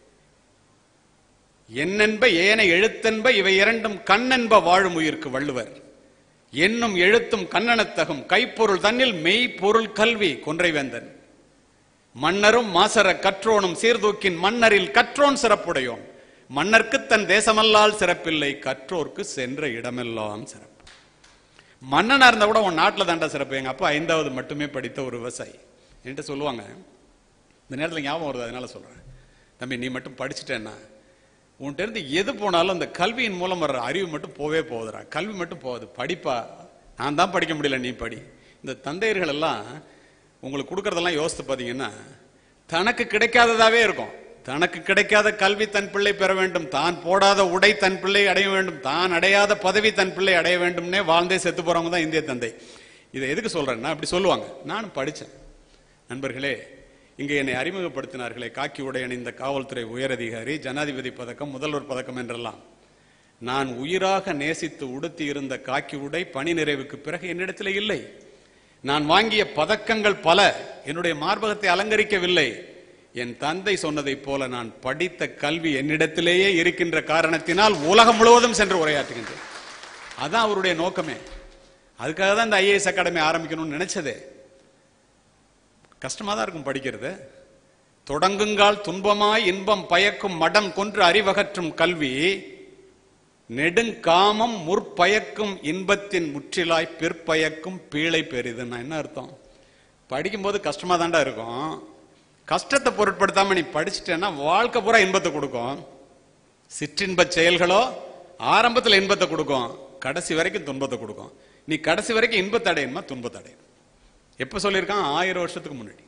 என்னென்ப ஏன எழுத்தென்ப இவை இரண்டும் கண்ணென்ப வாழும் உயிர்க்கு வள்ளுவர் என்னும் எழுத்தும் கண்ணனத்தகும் கைப்பொருள் தன்னில் மெய்ப்பொருள் கல்வி கொன்றைவேந்தன் மன்னரும் மாசர கற்றோனும் சீர்தூக்கின் மன்னரில் கற்றோன் சிறப்புடையோன் மன்னர்க்கு தன் தேசமல்லால் சிறப்பில்லை கற்றோர்க்கு சென்ற இடமெல்லாம் சிறப்பு மன்னனா இருந்தா கூட உன் நாட்டுல தாண்டா சிறப்பு எங்க அப்பா ஐந்தாவது மட்டுமே படித்த ஒரு விவசாயி என்கிட்ட சொல்லுவாங்க இந்த நேரத்துல ஞாபகம் வருது அதனால சொல்றேன் தம்பி நீ மட்டும் படிச்சுட்டேன்னா உன்கிட்ட இருந்து எது போனாலும் அந்த கல்வியின் மூலம் வர்ற அறிவு மட்டும் போவே போகுதுடா கல்வி மட்டும் போகுது படிப்பா நான் தான் படிக்க முடியல நீ படி இந்த தந்தையர்கள் எல்லாம் உங்களுக்கு கொடுக்கறதெல்லாம் யோசித்து பார்த்தீங்கன்னா தனக்கு கிடைக்காததாவே இருக்கும் தனக்கு கிடைக்காத கல்வி தன் பிள்ளை பெற வேண்டும் தான் போடாத உடை தன் பிள்ளை அடைய வேண்டும் தான் அடையாத பதவி தன் பிள்ளை அடைய வேண்டும்னே வாழ்ந்தே செத்து போறவங்க தான் இந்திய தந்தை இதை எதுக்கு சொல்றேன்னா அப்படி சொல்லுவாங்க நானும் படிச்சேன் நண்பர்களே இங்கே என்னை அறிமுகப்படுத்தினார்களே காக்கி உடை அணிந்த காவல்துறை உயரதிகாரி ஜனாதிபதி பதக்கம் முதல்வர் பதக்கம் என்றெல்லாம் நான் உயிராக நேசித்து உடுத்தி இருந்த காக்கி உடை பணி நிறைவுக்கு பிறகு என்னிடத்தில் இல்லை நான் வாங்கிய பதக்கங்கள் பல என்னுடைய மார்பகத்தை அலங்கரிக்கவில்லை என் தந்தை சொன்னதைப் போல நான் படித்த கல்வி என்னிடத்திலேயே இருக்கின்ற காரணத்தினால் உலகம் முழுவதும் சென்று உரையாற்றுகின்றேன் அதான் அவருடைய நோக்கமே அதுக்காக தான் இந்த ஐஏஎஸ் அகாடமி ஆரம்பிக்கணும்னு நினைச்சதே கஷ்டமா தான் இருக்கும் படிக்கிறது தொடங்குங்கால் துன்பமாய் இன்பம் பயக்கும் மடம் கொன்று அறிவகற்றும் கல்வி நெடுங்காமம் முற்பயக்கும் இன்பத்தின் முற்றிலாய் பிற்பயக்கும் பீழை பெரிதுன்னா என்ன அர்த்தம் படிக்கும்போது கஷ்டமா தாண்டா இருக்கும் கஷ்டத்தை பொருட்படுத்தாம நீ படிச்சிட்டேன்னா வாழ்க்கை பூரா இன்பத்தை கொடுக்கும் சிற்றின்ப செயல்களோ ஆரம்பத்துல இன்பத்தை கொடுக்கும் கடைசி வரைக்கும் துன்பத்தை கொடுக்கும் நீ கடைசி வரைக்கும் இன்பத்தை அடையணுமா துன்பத்தை அடையணும் எப்ப சொல்லியிருக்கான் ஆயிரம் வருஷத்துக்கு முன்னாடி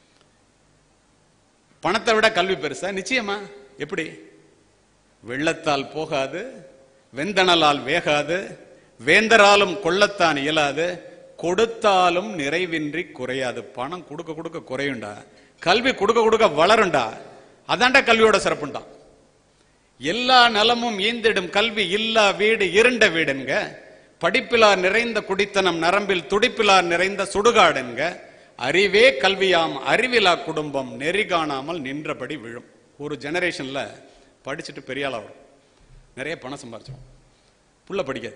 பணத்தை விட கல்வி பெருசா நிச்சயமா எப்படி வெள்ளத்தால் போகாது வெந்தணலால் வேகாது வேந்தராலும் கொள்ளத்தான் இயலாது கொடுத்தாலும் நிறைவின்றி குறையாது பணம் கொடுக்க கொடுக்க குறையுண்டா கல்வி கொடுக்க கொடுக்க வளருண்டா அதான்டா கல்வியோட சிறப்புண்டான் எல்லா நலமும் ஈந்திடும் கல்வி இல்லா வீடு இருண்ட வீடுங்க படிப்பிலார் நிறைந்த குடித்தனம் நரம்பில் துடிப்பிலார் நிறைந்த சுடுகாடுங்க அறிவே கல்வியாம் அறிவிலா குடும்பம் நெறி காணாமல் நின்றபடி விழும் ஒரு ஜெனரேஷன்ல படிச்சுட்டு பெரிய ஆளா வரும் நிறைய பணம் சம்பாரிச்சோம் புள்ள படிக்காது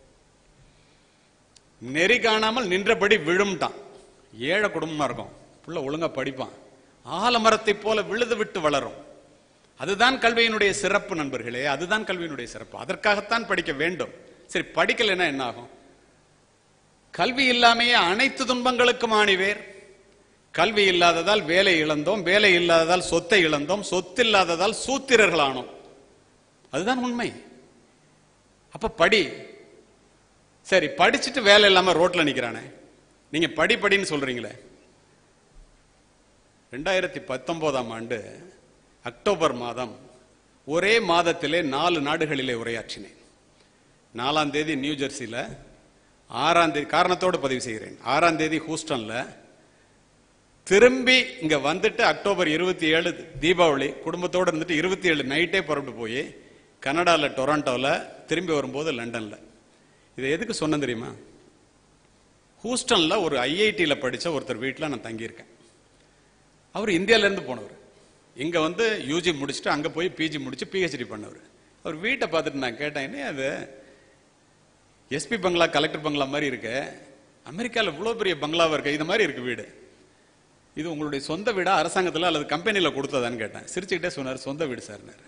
நெறி காணாமல் நின்றபடி விழும்ட்டான் ஏழை குடும்பமா இருக்கும் புள்ள ஒழுங்கா படிப்பான் ஆலமரத்தை போல விழுது விட்டு வளரும் அதுதான் கல்வியினுடைய சிறப்பு நண்பர்களே அதுதான் கல்வியினுடைய சிறப்பு அதற்காகத்தான் படிக்க வேண்டும் சரி படிக்கலைன்னா என்ன ஆகும் கல்வி இல்லாமையே அனைத்து துன்பங்களுக்கும் ஆணிவேர் கல்வி இல்லாததால் வேலை இழந்தோம் வேலை இல்லாததால் சொத்தை இழந்தோம் சொத்து இல்லாததால் சூத்திரர்களானோம் அதுதான் உண்மை அப்ப படி சரி படிச்சுட்டு வேலை இல்லாம ரோட்ல நிக்கிறானே நீங்க படி படின்னு சொல்றீங்களே ரெண்டாயிரத்தி பத்தொன்பதாம் ஆண்டு அக்டோபர் மாதம் ஒரே மாதத்திலே நாலு நாடுகளிலே உரையாற்றினேன் நாலாம் தேதி நியூ ஜெர்சியில் ஆறாம் தேதி காரணத்தோடு பதிவு செய்கிறேன் ஆறாம் தேதி ஹூஸ்டன்ல திரும்பி இங்க வந்துட்டு அக்டோபர் இருபத்தி ஏழு தீபாவளி குடும்பத்தோடு இருந்துட்டு இருபத்தி ஏழு நைட்டே புறப்பட்டு போய் கனடால டொராண்டோல திரும்பி வரும்போது லண்டன்ல இதை எதுக்கு சொன்ன தெரியுமா ஹூஸ்டன்ல ஒரு ஐஐடியில் படிச்ச ஒருத்தர் வீட்டில் நான் தங்கியிருக்கேன் அவர் இந்தியால இருந்து போனவர் இங்க வந்து யூஜி முடிச்சுட்டு அங்க போய் பிஜி முடிச்சு பிஹெச்டி பண்ணவர் அவர் வீட்டை பார்த்துட்டு நான் கேட்டேன் என்ன அது எஸ்பி பங்களா கலெக்டர் பங்களா மாதிரி இருக்கு அமெரிக்கால இவ்வளவு பெரிய பங்களாவா இருக்கு இது மாதிரி இருக்கு வீடு இது உங்களுடைய சொந்த வீடா அரசாங்கத்துல அல்லது கம்பெனில கொடுத்ததான்னு கேட்டேன் சிரிச்சுக்கிட்டே சொன்னார் சொந்த வீடு சார்னாரு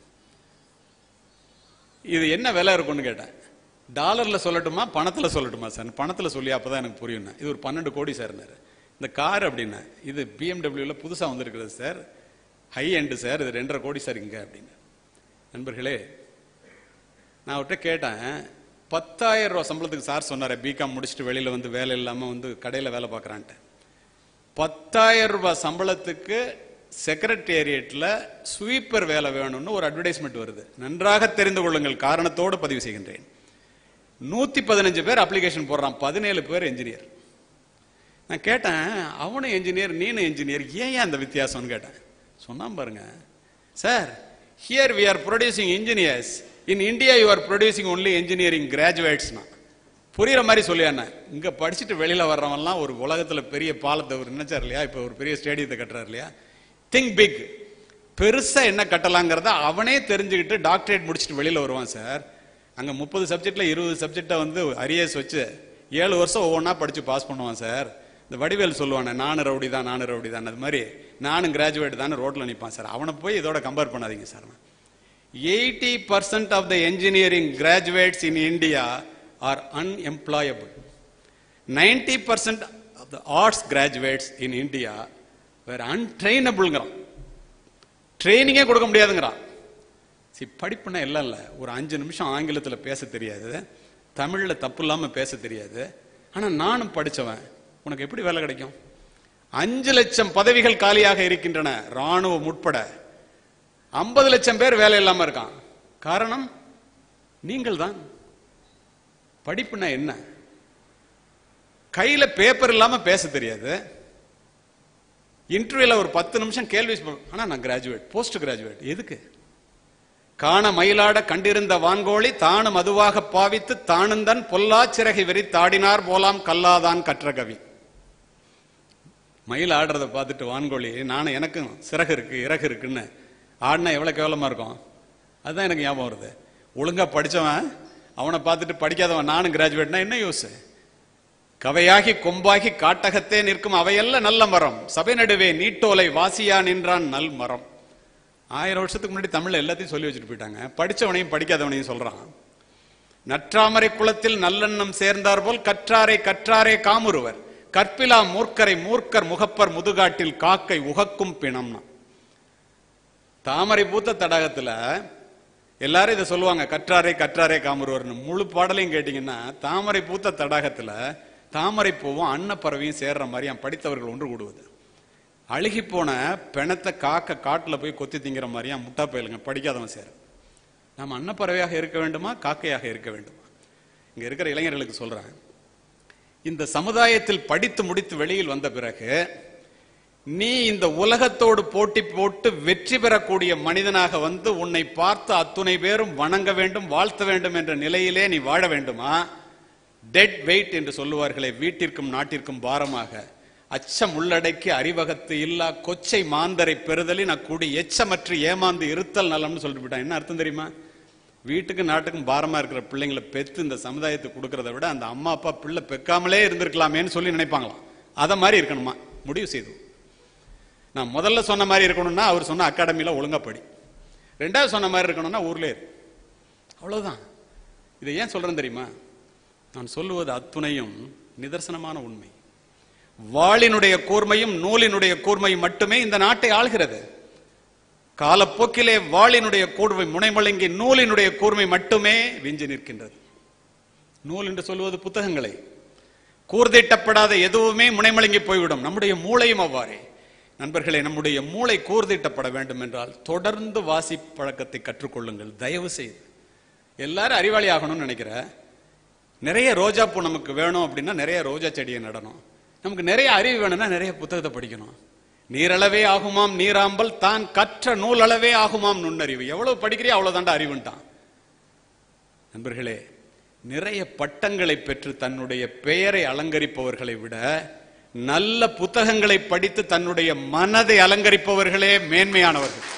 இது என்ன விலை இருக்கும்னு கேட்டேன் டாலர்ல சொல்லட்டுமா பணத்துல சொல்லட்டுமா சார் பணத்துல சொல்லி அப்பதான் எனக்கு புரியும் இது ஒரு பன்னெண்டு கோடி சார்னாரு இந்த கார் அப்படின்னா இது பிஎம்டபிள்யூல புதுசா வந்திருக்கிறது சார் ஹை எண்டு சார் இது ரெண்டரை கோடி சார் இங்க அப்படின்னு நண்பர்களே நான் அவர்கிட்ட கேட்டேன் பத்தாயிரம் ரூபாய் சம்பளத்துக்கு சார் சொன்னார் பிகாம் முடிச்சுட்டு வெளியில வந்து வேலை இல்லாம வந்து கடையில வேலை பார்க்கறான்ட்டு பத்தாயிரம் ரூபாய் சம்பளத்துக்கு செக்ரட்டேரியட்ல ஸ்வீப்பர் வேலை வேணும்னு ஒரு அட்வர்டைஸ்மெண்ட் வருது நன்றாக தெரிந்து கொள்ளுங்கள் காரணத்தோடு பதிவு செய்கின்றேன் நூத்தி பதினஞ்சு பேர் அப்ளிகேஷன் போடுறான் பதினேழு பேர் என்ஜினியர் நான் கேட்டேன் அவனும் என்ஜினியர் நீனும் என்ஜினியர் ஏன் ஏன் அந்த வித்தியாசம்னு கேட்டேன் சொன்னான் பாருங்க sir here we are producing engineers in India you are producing only engineering கிராஜுவேட்ஸ்னா புரியுற மாதிரி சொல்லியானே இங்க படிச்சுட்டு வெளியில வர்றவன்லாம் ஒரு உலகத்துல பெரிய பாலத்தை ஒரு நினைச்சார் இல்லையா இப்ப ஒரு பெரிய ஸ்டேடியத்தை கட்டுறாரு இல்லையா திங்க் பிக் பெருசா என்ன கட்டலாங்கிறத அவனே தெரிஞ்சுக்கிட்டு டாக்டரேட் முடிச்சுட்டு வெளியில வருவான் சார் அங்க முப்பது சப்ஜெக்ட்ல இருபது சப்ஜெக்டை வந்து அரியர்ஸ் வச்சு ஏழு வருஷம் ஒவ்வொன்றா படிச்சு பாஸ் பண்ணுவான் சார் இந்த வடிவேல் சொல்லுவானே நானு ரவுடி தான் நானு ரவுடி தான் அது மாதிரி நானும் கிராஜுவேட் தான் ரோட்ல நிற்பான் சார் அவனை போய் இதோட கம்பேர் பண்ணாதீங்க sir eighty percent of the engineering graduates in India are unemployable ninety percent of the arts graduates in India வேற அன்ட்ரெயினபிள்ங்கிறான் ட்ரைனிங்கே கொடுக்க முடியாதுங்கிறான் சரி படிப்புனா எல்லாம் இல்லை ஒரு அஞ்சு நிமிஷம் ஆங்கிலத்தில் பேச தெரியாது தமிழில் தப்பு இல்லாமல் பேச தெரியாது ஆனால் நானும் படித்தவன் உனக்கு எப்படி வேலை கிடைக்கும் அஞ்சு லட்சம் பதவிகள் காலியாக இருக்கின்றன ராணுவம் உட்பட ஐம்பது லட்சம் பேர் வேலை இல்லாம இருக்கான் காரணம் நீங்கள் தான் படிப்புனா என்ன கையில பேப்பர் இல்லாம பேச தெரியாது இன்டர்வியூல ஒரு பத்து நிமிஷம் கேள்வி சொல்~ ஆனா நான் கிராஜுவேட் போஸ்ட் கிராஜுவேட் எதுக்கு காண மயிலாட கண்டிருந்த வான்கோழி தானும் அதுவாக பாவித்து தானுந்தன் பொல்லா சிறகை வெறி தாடினார் போலாம் கல்லாதான் கற்ற கவி மயில் ஆடுறத பார்த்துட்டு வான்கோழி நானும் எனக்கும் சிறகு இருக்கு இறகு இருக்குன்னு ஆடினா எவ்வளவு கேவலமா இருக்கும் அதுதான் எனக்கு ஞாபகம் வருது ஒழுங்கா படிச்சவன் அவனை பார்த்துட்டு படிக்காதவன் நானும் கிராஜுவேட்னா என்ன யூஸ் கவையாகி கொம்பாகி காட்டகத்தே நிற்கும் அவையல்ல நல்ல மரம் சபை நடுவே நீட்டோலை வாசியா நின்றான் நல் மரம் ஆயிரம் வருஷத்துக்கு முன்னாடி தமிழ்ல எல்லாத்தையும் சொல்லி வச்சுட்டு போயிட்டாங்க படிச்சவனையும் படிக்காதவனையும் சொல்றான் நற்றாமரை குளத்தில் நல்லெண்ணம் சேர்ந்தார் போல் கற்றாரை கற்றாரே காமுறுவர் கற்பிலா மூர்க்கரை மூர்க்கர் முகப்பர் முதுகாட்டில் காக்கை உகக்கும் பிணம்னா தாமரை பூத்த தடாகத்துல எல்லாரும் இதை சொல்லுவாங்க கற்றாரே கற்றாரே காமுறுவர்னு முழு பாடலையும் கேட்டீங்கன்னா தாமரை பூத்த தடாகத்துல தாமரை பூவும் அன்னப்பறவையும் சேர்ற மாதிரி என் படித்தவர்கள் ஒன்று கூடுவது அழுகி போன பிணத்தை காக்க காட்டுல போய் கொத்தி திங்கிற மாதிரியா முட்டா பயலுங்க படிக்காதவன் சேர நாம் அன்னப்பறவையாக இருக்க வேண்டுமா காக்கையாக இருக்க வேண்டுமா இங்க இருக்கிற இளைஞர்களுக்கு சொல்றேன் இந்த சமுதாயத்தில் படித்து முடித்து வெளியில் வந்த பிறகு நீ இந்த உலகத்தோடு போட்டி போட்டு வெற்றி பெறக்கூடிய மனிதனாக வந்து உன்னை பார்த்து அத்துணை பேரும் வணங்க வேண்டும் வாழ்த்த வேண்டும் என்ற நிலையிலே நீ வாழ வேண்டுமா டெட் வெயிட் என்று சொல்லுவார்களே வீட்டிற்கும் நாட்டிற்கும் பாரமாக அச்சம் உள்ளடக்கி அறிவகத்து இல்லா கொச்சை மாந்தரை பெறுதலின் அக்கூடி எச்சமற்று ஏமாந்து இருத்தல் நலம்னு சொல்லிட்டு போயிட்டான் என்ன அர்த்தம் தெரியுமா வீட்டுக்கு நாட்டுக்கும் பாரமா இருக்கிற பிள்ளைங்களை பெத்து இந்த சமுதாயத்துக்கு கொடுக்கறத விட அந்த அம்மா அப்பா பிள்ளை பெக்காமலே இருந்திருக்கலாமேன்னு சொல்லி நினைப்பாங்களாம் அதை மாதிரி இருக்கணுமா முடிவு செய்து நான் முதல்ல சொன்ன மாதிரி இருக்கணும்னா அவர் சொன்ன அகாடமியில ஒழுங்கா படி ரெண்டாவது சொன்ன மாதிரி இருக்கணும்னா ஊர்ல இரு அவ்வளவுதான் இதை ஏன் சொல்றேன் தெரியுமா நான் சொல்லுவது அத்துணையும் நிதர்சனமான உண்மை வாளினுடைய கூர்மையும் நூலினுடைய கூர்மையும் மட்டுமே இந்த நாட்டை ஆள்கிறது காலப்போக்கிலே வாளினுடைய கூர்மை முனைமொழங்கி நூலினுடைய கூர்மை மட்டுமே விஞ்சி நிற்கின்றது நூல் என்று சொல்வது புத்தகங்களை கூர்தீட்டப்படாத எதுவுமே முனைமொழங்கி போய்விடும் நம்முடைய மூளையும் அவ்வாறே நண்பர்களே நம்முடைய மூளை கூர்தீட்டப்பட வேண்டும் என்றால் தொடர்ந்து வாசி பழக்கத்தை கற்றுக்கொள்ளுங்கள் தயவு செய்து எல்லாரும் அறிவாளி ஆகணும்னு நினைக்கிற நிறைய ரோஜா பூ நமக்கு வேணும் அப்படின்னா நிறைய ரோஜா செடியை நடணும் நமக்கு நிறைய அறிவு வேணும்னா நிறைய புத்தகத்தை படிக்கணும் நீரளவே ஆகுமாம் நீராம்பல் தான் கற்ற நூல் அளவே ஆகுமாம் நுண்ணறிவு எவ்வளவு படிக்கிறியோ அவ்வளவுதான்டா அறிவுன்ட்டான் நண்பர்களே நிறைய பட்டங்களை பெற்று தன்னுடைய பெயரை அலங்கரிப்பவர்களை விட நல்ல புத்தகங்களை படித்து தன்னுடைய மனதை அலங்கரிப்பவர்களே மேன்மையானவர்கள்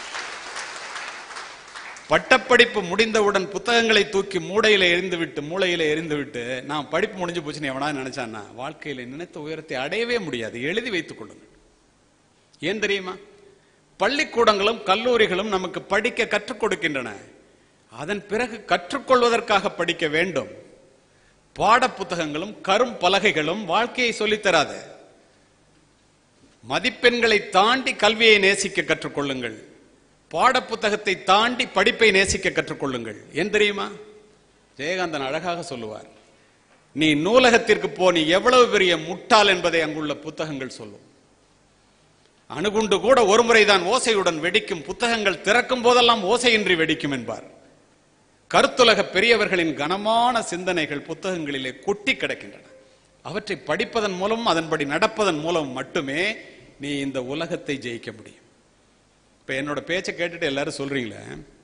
பட்டப்படிப்பு முடிந்தவுடன் புத்தகங்களை தூக்கி மூடையில எரிந்துவிட்டு மூளையில எரிந்துவிட்டு நான் படிப்பு முடிஞ்சு போச்சுன்னு எவனா நினைச்சான்னா வாழ்க்கையில நினைத்த உயரத்தை அடையவே முடியாது எழுதி வைத்துக் கொள்ளுங்கள் ஏன் தெரியுமா பள்ளிக்கூடங்களும் கல்லூரிகளும் நமக்கு படிக்க கற்றுக் கொடுக்கின்றன அதன் பிறகு கற்றுக்கொள்வதற்காக படிக்க வேண்டும் பாட புத்தகங்களும் கரும் பலகைகளும் வாழ்க்கையை சொல்லித் தராது மதிப்பெண்களை தாண்டி கல்வியை நேசிக்க கற்றுக்கொள்ளுங்கள் பாட புத்தகத்தை தாண்டி படிப்பை நேசிக்க கற்றுக்கொள்ளுங்கள் ஏன் தெரியுமா ஜெயகாந்தன் அழகாக சொல்லுவார் நீ நூலகத்திற்கு போ நீ எவ்வளவு பெரிய முட்டாள் என்பதை அங்குள்ள புத்தகங்கள் சொல்லும் அணுகுண்டு கூட ஒரு முறைதான் ஓசையுடன் வெடிக்கும் புத்தகங்கள் திறக்கும் போதெல்லாம் ஓசையின்றி வெடிக்கும் என்பார் கருத்துலக பெரியவர்களின் கனமான சிந்தனைகள் புத்தகங்களிலே கொட்டி கிடக்கின்றன அவற்றை படிப்பதன் மூலம் அதன்படி நடப்பதன் மூலம் மட்டுமே நீ இந்த உலகத்தை ஜெயிக்க முடியும் இப்ப என்னோட பேச்சை கேட்டுட்டு எல்லாரும் சொல்றீங்களே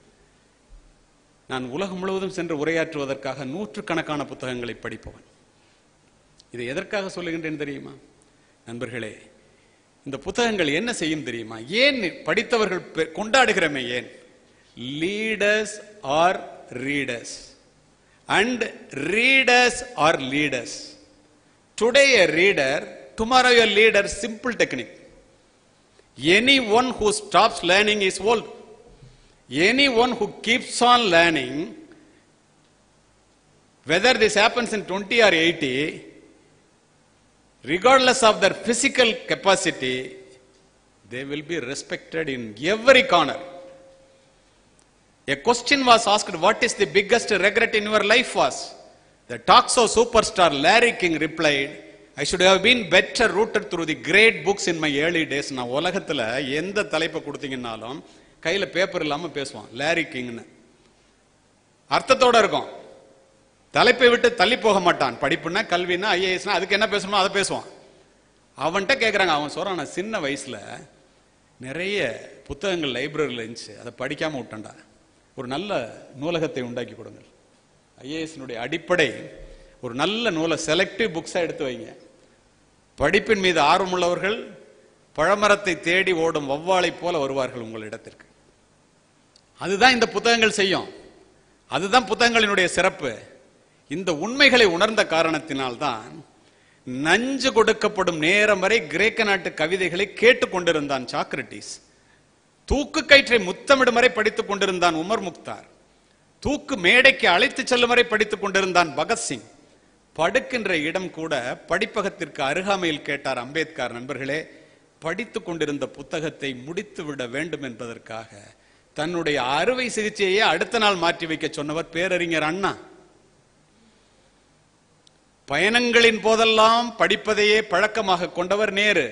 நான் உலகம் முழுவதும் சென்று உரையாற்றுவதற்காக நூற்றுக்கணக்கான புத்தகங்களை படிப்பவன் இதை எதற்காக சொல்லுகின்றேன் தெரியுமா நண்பர்களே இந்த புத்தகங்கள் என்ன செய்யும் தெரியுமா ஏன் படித்தவர்கள் பெ- கொண்டாடுகிறோமே ஏன் leaders are readers and readers are leaders today a reader tomorrow a leader simple technique anyone who stops learning is old anyone who keeps on learning whether this happens in 20 or 80 regardless of their physical capacity they will be respected in every corner a question was asked what is the biggest regret in your life was the talkshow superstar larry king replied i should have been better rooted through the great books in my early days நான் உலகத்துல எந்த தலைப்பை கொடுத்தீங்கன்னாலும் கையில paper இல்லாம பேசுவான் lorry கிங்னு அர்த்தத்தோட இருக்கும் தலைப்பை விட்டு தள்ளி போக மாட்டான் படிப்புன்னா கல்வின்னா ஐஏஎஸ்னா அதுக்கு என்ன பேசணுமோ அதை பேசுவான் அவன்கிட்ட கேட்குறாங்க அவன் சொல்றான் "நான் சின்ன வயசுல நிறைய புத்தகங்கள் லைப்ரரியில் இருந்துச்சு அதை படிக்காம விட்டேன்டா ஒரு நல்ல நூலகத்தை உண்டாக்கி கொடுங்கள் ஐஏஎஸ்னுடைய அடிப்படை ஒரு நல்ல நூலை செலக்டிவ் புக்ஸாக எடுத்து வைங்க படிப்பின் மீது ஆர்வமுள்ளவர்கள் பழமரத்தை தேடி ஓடும் வௌவாலை போல வருவார்கள் உங்கள் இடத்திற்கு அதுதான் இந்த புத்தகங்கள் செய்யும் அதுதான் புத்தகங்களினுடைய சிறப்பு இந்த உண்மைகளை உணர்ந்த காரணத்தினால்தான் நஞ்சு கொடுக்கப்படும் நேரம் வரை கிரேக்க நாட்டு கவிதைகளை கேட்டுக்கொண்டிருந்தான் சாக்ரட்டிஸ் தூக்கு கயிற்றை முத்தமிடும் வரை படித்துக் கொண்டிருந்தான் உமர் முக்தார் தூக்கு மேடைக்கு அழைத்துச் செல்லும் வரை படித்துக் கொண்டிருந்தான் பகத்சிங் படுக்கின்ற இடம் கூட படிப்பகத்திற்கு அருகாமையில் கேட்டார் அம்பேத்கர் நண்பர்களே படித்துக் கொண்டிருந்த புத்தகத்தை முடித்து விட வேண்டும் என்பதற்காக தன்னுடைய அறுவை சிகிச்சையை அடுத்த நாள் மாற்றி வைக்க சொன்னவர் பேரறிஞர் அண்ணா பயணங்களின் போதெல்லாம் படிப்பதையே பழக்கமாக கொண்டவர் நேரு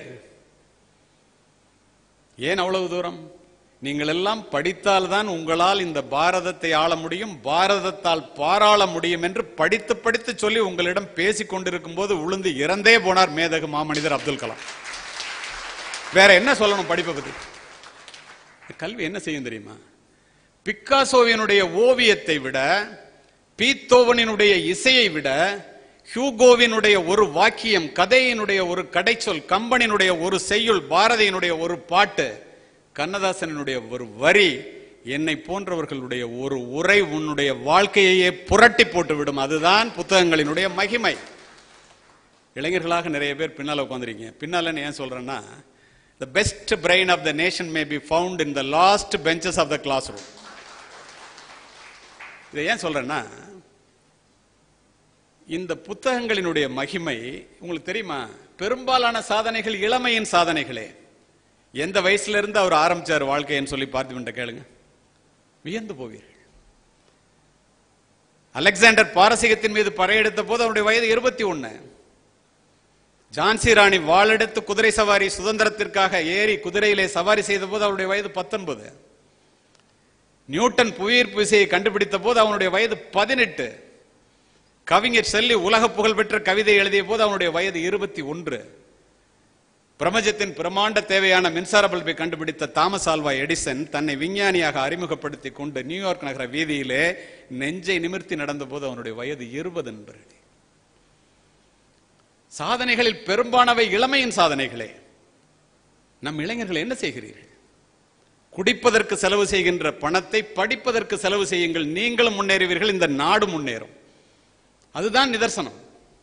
ஏன் அவ்வளவு தூரம் நீங்கள் எல்லாம் படித்தால்தான் உங்களால் இந்த பாரதத்தை ஆள முடியும் பாரதத்தால் பாராள முடியும் என்று படித்து படித்து சொல்லி உங்களிடம் பேசிக் கொண்டிருக்கும் போது உளுந்து இறந்தே போனார் மேதகு மாமனிதர் அப்துல் கலாம் வேற என்ன சொல்லணும் படிப்பை பத்தி கல்வி என்ன செய்யும் தெரியுமா பிக்காசோவினுடைய ஓவியத்தை விட பீத்தோவனினுடைய இசையை விட ஹியூகோவினுடைய ஒரு வாக்கியம் கதையினுடைய ஒரு கடைச்சொல் கம்பனினுடைய ஒரு செய்யுள் பாரதியினுடைய ஒரு பாட்டு கண்ணதாசனுடைய ஒரு வரி என்னை போன்றவர்களுடைய ஒரு உரை உன்னுடைய வாழ்க்கையையே புரட்டி போட்டு விடும் அதுதான் புத்தகங்களினுடைய மகிமை இளைஞர்களாக நிறைய பேர் பின்னால உட்காந்துருக்கீங்க பின்னாலன்னு ஏன் சொல்றேன்னா the best brain of the nation may be found in the last benches of the classroom இதை ஏன் சொல்றேன்னா இந்த புத்தகங்களினுடைய மகிமை உங்களுக்கு தெரியுமா பெரும்பாலான சாதனைகள் இளமையின் சாதனைகளே எந்த வயசுல இருந்து அவர் ஆரம்பிச்சார் வாழ்க்கைன்னு சொல்லி பார்த்து கேளுங்க வியந்து போவீர்கள் அலெக்சாண்டர் பாரசீகத்தின் மீது படையெடுத்த போது அவருடைய வயது இருபத்தி ஒன்னு ஜான்சி ராணி வாளெடுத்து குதிரை சவாரி சுதந்திரத்திற்காக ஏறி குதிரையிலே சவாரி செய்த போது அவருடைய வயது பத்தொன்பது நியூட்டன் புவியீர்ப்பு விசையை கண்டுபிடித்த போது அவனுடைய வயது பதினெட்டு கவிஞர் செல்லி உலக புகழ்பெற்ற கவிதை எழுதிய போது அவனுடைய வயது இருபத்தி ஒன்று பிரபஞ்சத்தின் பிரமாண்ட தேவையான மின்சார பல்பை கண்டுபிடித்த தாமஸ் ஆல்வா எடிசன் தன்னை விஞ்ஞானியாக அறிமுகப்படுத்திக் கொண்டு நியூயார்க் நகர வீதியிலே நெஞ்சை நிமிர்த்தி நடந்த போது அவனுடைய வயது இருபது நண்பர்களே சாதனைகளில் பெரும்பானவை இளமையின் சாதனைகளே நம் இளைஞர்கள் என்ன செய்கிறீர்கள் குடிப்பதற்கு செலவு செய்கின்ற பணத்தை படிப்பதற்கு செலவு செய்யுங்கள் நீங்களும் முன்னேறுவீர்கள் இந்த நாடு முன்னேறும் அதுதான் நிதர்சனம்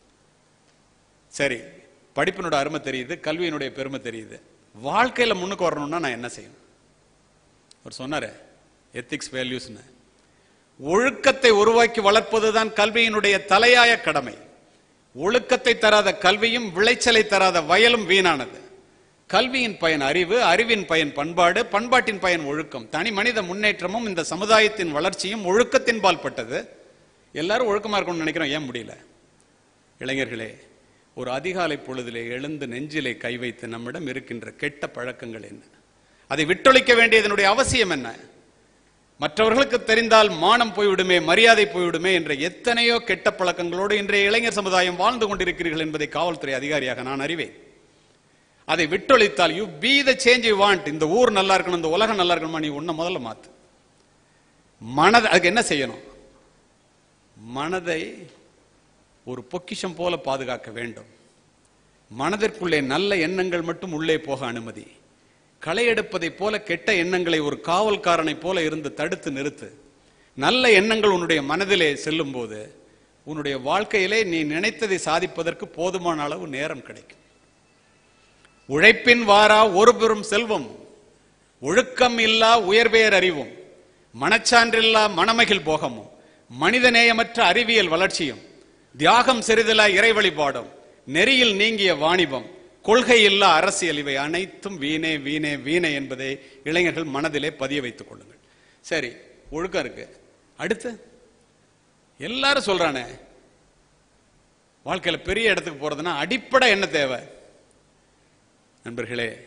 சரி படிப்பினோட அருமை தெரியுது கல்வியினுடைய பெருமை தெரியுது வாழ்க்கையில முன்னுக்கு வரணும்னா நான் என்ன செய்யணும் அவர் சொன்னாரு எத்திக்ஸ் வேல்யூஸ்னு ஒழுக்கத்தை உருவாக்கி வளர்ப்பதுதான் கல்வியினுடைய தலையாய கடமை ஒழுக்கத்தை தராத கல்வியும் விளைச்சலை தராத வயலும் வீணானது கல்வியின் பயன் அறிவு அறிவின் பயன் பண்பாடு பண்பாட்டின் பயன் ஒழுக்கம் தனி மனித முன்னேற்றமும் இந்த சமுதாயத்தின் வளர்ச்சியும் ஒழுக்கத்தின் பால் பட்டது எல்லாரும் ஒழுக்கமா இருக்கணும்னு நினைக்கிறோம் ஏன் முடியல இளைஞர்களே ஒரு அதிகாலை பொழுதிலே எழுந்து நெஞ்சிலே கை வைத்து நம்மிடம் இருக்கின்ற கெட்ட பழக்கங்கள் என்ன அதை விட்டொழிக்க வேண்டியதனுடைய அவசியம் என்ன மற்றவர்களுக்கு தெரிந்தால் மானம் போய்விடுமே மரியாதை போய்விடுமே என்ற எத்தனையோ கெட்ட பழக்கங்களோடு இன்றைய இளைஞர் சமுதாயம் வாழ்ந்து கொண்டிருக்கிறீர்கள் என்பதை காவல்துறை அதிகாரியாக நான் அறிவேன் அதை விட்டொழித்தால் you be the change you want இந்த ஊர் நல்லா இருக்கணும் இந்த உலகம் நல்லா இருக்கணுமா நீ உன்னை முதல்ல மாத்து மனதை அதுக்கு என்ன செய்யணும் மனதை ஒரு பொக்கிஷம் போல பாதுகாக்க வேண்டும் மனதிற்குள்ளே நல்ல எண்ணங்கள் மட்டும் உள்ளே போக அனுமதி களை எடுப்பதைப் போல கெட்ட எண்ணங்களை ஒரு காவல்காரனை போல இருந்து தடுத்து நிறுத்து நல்ல எண்ணங்கள் உன்னுடைய மனதிலே செல்லும் போது உன்னுடைய வாழ்க்கையிலே நீ நினைத்ததை சாதிப்பதற்கு போதுமான அளவு நேரம் கிடைக்கும் உழைப்பின் வாரா ஒரு பெரும் செல்வம் ஒழுக்கம் இல்லா உயர்வேர் அறிவும் மனச்சான்றில்லா மணமகிழ் போகமும் மனிதநேயமற்ற அறிவியல் வளர்ச்சியும் தியாகம் சிறிதலா இறை வழிபாடும் நெறியில் நீங்கிய வாணிபம் கொள்கை இல்லா அரசியல் இவை அனைத்தும் வீணே வீணே வீணே என்பதை இளைஞர்கள் மனதிலே பதிய வைத்துக் கொள்ளுங்கள் சரி ஒழுக்கம் இருக்கு அடுத்து எல்லாரும் சொல்றானே வாழ்க்கையில பெரிய இடத்துக்கு போறதுன்னா அடிப்படை என்ன தேவை நண்பர்களே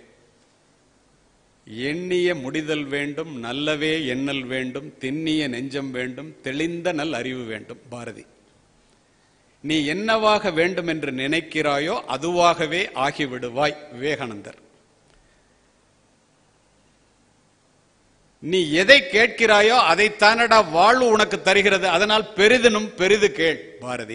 எண்ணிய முடிதல் வேண்டும் நல்லவே எண்ணல் வேண்டும் திண்ணிய நெஞ்சம் வேண்டும் தெளிந்த நல் அறிவு வேண்டும் பாரதி நீ என்னவாக வேண்டும் என்று நினைக்கிறாயோ அதுவாகவே ஆகிவிடுவாய் விவேகானந்தர் நீ எதை கேட்கிறாயோ அதை தானடா வாழ்வு உனக்கு தருகிறது அதனால் பெரிதினும் பெரிது கேள் பாரதி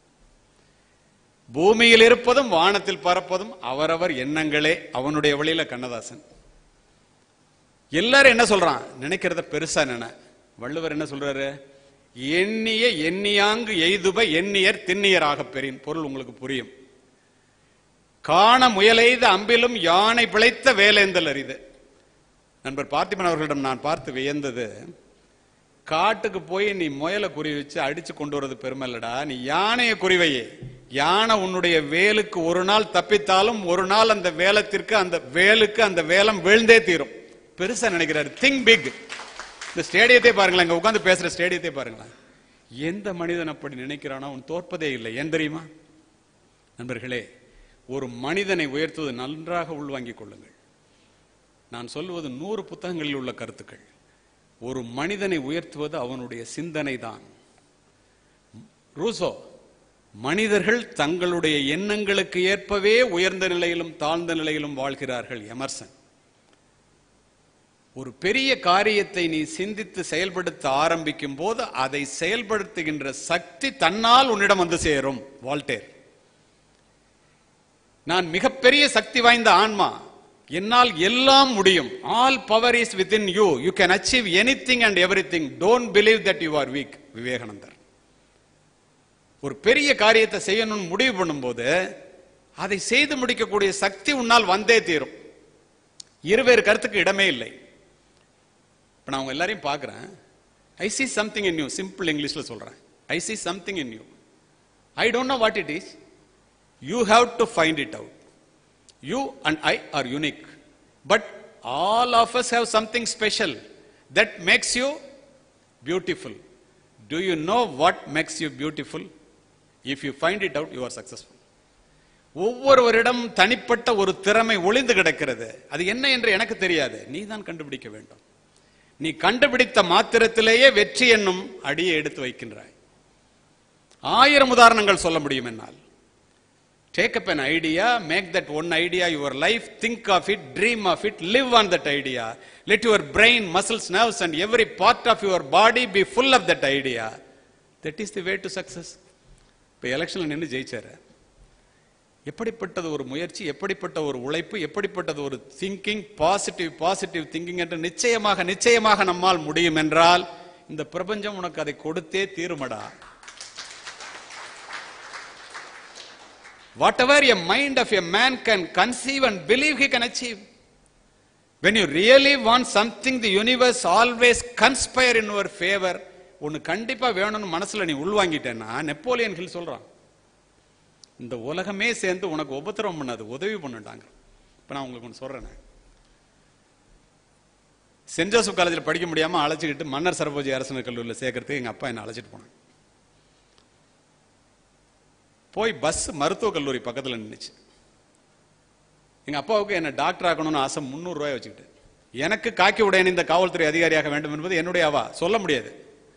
பூமியில் இருப்பதும் வானத்தில் பறப்பதும் அவரவர் எண்ணங்களே அவனுடைய வழியில கண்ணதாசன் எல்லாரும் என்ன சொல்றான் நினைக்கிறத பெருசா நினை வள்ளுவர் என்ன சொல்றாரு எண்ணிய எண்ணியாங்கு எய்துப எண்ணியர் திண்ணியராக பெறின் பொருள் உங்களுக்கு புரியும் காண முயலெய்த அம்பிலும் யானை பிழைத்த வேலேந்தல் அரிது நண்பர் பார்த்திபன் அவர்களிடம் நான் பார்த்து வியந்தது காட்டுக்கு போய் நீ முயலை குறி வச்சு அடிச்சு கொண்டு வர்றது பெருமை இல்லடா நீ யானையை குறிவையே யானை உன்னுடைய வேலுக்கு ஒரு நாள் தப்பித்தாலும் ஒரு நாள் அந்த வேலத்திற்கு அந்த வேலுக்கு அந்த வேலம் வீழ்ந்தே தீரும் பெருசா நினைக்கிறாரு திங்க் பிக் இந்த ஸ்டேடியத்தை பாருங்களேன் இங்க உட்கார்ந்து பேசுற ஸ்டேடியத்தை பாருங்களேன் எந்த மனிதன் அப்படி நினைக்கிறானோ அவன் தோற்பதே இல்லை ஏன் தெரியுமா நண்பர்களே ஒரு மனிதனை உயர்த்துவது நன்றாக உள்வாங்கிக் கொள்ளுங்கள் நான் சொல்லுவது நூறு புத்தகங்களில் உள்ள கருத்துக்கள் ஒரு மனிதனை உயர்த்துவது அவனுடைய சிந்தனை தான் ரூசோ மனிதர்கள் தங்களுடைய எண்ணங்களுக்கு ஏற்பவே உயர்ந்த நிலையிலும் தாழ்ந்த நிலையிலும் வாழ்கிறார்கள் எமர்சன் ஒரு பெரிய காரியத்தை நீ சிந்தித்து செயல்படுத்த ஆரம்பிக்கும் போது அதை செயல்படுத்துகின்ற சக்தி தன்னால் உன்னிடம் வந்து சேரும் வால்டேர் நான் மிகப்பெரிய சக்தி வாய்ந்த ஆன்மா என்னால் எல்லாம் முடியும் all power is within you you can achieve anything and everything don't believe that you are weak விவேகானந்தர் ஒரு பெரிய காரியத்தை செய்யணும்னு முடிவு பண்ணும்போது அதை செய்து முடிக்கக்கூடிய சக்தி உன்னால் வந்தே தீரும் இருவேறு கருத்துக்கு இடமே இல்லை இப்போ நான் உங்க எல்லாரையும் பார்க்குறேன் I see something in you simple இங்கிலீஷில் சொல்கிறேன் I see something in you I don't know what it is you have to find it out you and I are unique but all of us have something special that makes you beautiful do you know what makes you beautiful if you find it out you are successful ஒவ்வொருவரிடம் தனிப்பட்ட ஒரு திறமை ஒளிந்து கிடக்கிறது அது என்ன என்று எனக்கு தெரியாது நீ தான் கண்டுபிடிக்க வேண்டும் நீ கண்டுபிடித்த மாத்திரத்திலேயே வெற்றி என்னும் அடியை எடுத்து வைக்கின்றாய் ஆயிரம் உதாரணங்கள் சொல்ல முடியும் என்னால் Take up an idea, make that one idea your life, think of it, dream of it, live on that idea. Let your brain, muscles, nerves, and every part of your body be full of that idea. That is the way to success. இப்போ எலெக்ஷனில் நின்று ஜெயிச்சாரு எப்படிப்பட்டது ஒரு முயற்சி எப்படிப்பட்ட ஒரு உழைப்பு எப்படிப்பட்டது ஒரு திங்கிங் பாசிட்டிவ் பாசிட்டிவ் திங்கிங் என்று நிச்சயமாக நிச்சயமாக நம்மால் முடியும் என்றால் இந்த பிரபஞ்சம் உனக்கு அதை கொடுத்தே தீருமடா whatever a mind of a man can conceive and believe he can achieve. When you really want something, the universe always conspire in your favor. ஒன்னு கண்டிப்பா வேணும்னு மனசுல நீ உள்வாங்கிட்டேன்னா நெப்போலியன் ஹில் சொல்றான் இந்த உலகமே சேர்ந்து உனக்கு உபத்திரவம் பண்ணாது உதவி பண்ணுட்டாங்க இப்ப நான் உங்களுக்கு ஒன்று சொல்றேன் சென்ட் ஜோசப் காலேஜில் படிக்க முடியாம அழைச்சிக்கிட்டு மன்னர் சரபோஜி அரசு கல்லூரியில் சேர்க்கறதுக்கு எங்க அப்பா என்ன அழைச்சிட்டு போனாங்க போய் பஸ் மருத்துவக் கல்லூரி பக்கத்தில் நின்றுச்சு எங்க அப்பாவுக்கு என்ன டாக்டர் ஆக்கணும்னு ஆசை முந்நூறு ரூபாய் வச்சுக்கிட்டு எனக்கு காக்கி உடையன் இந்த காவல்துறை அதிகாரியாக வேண்டும் என்பது என்னுடைய அவா சொல்ல முடியாது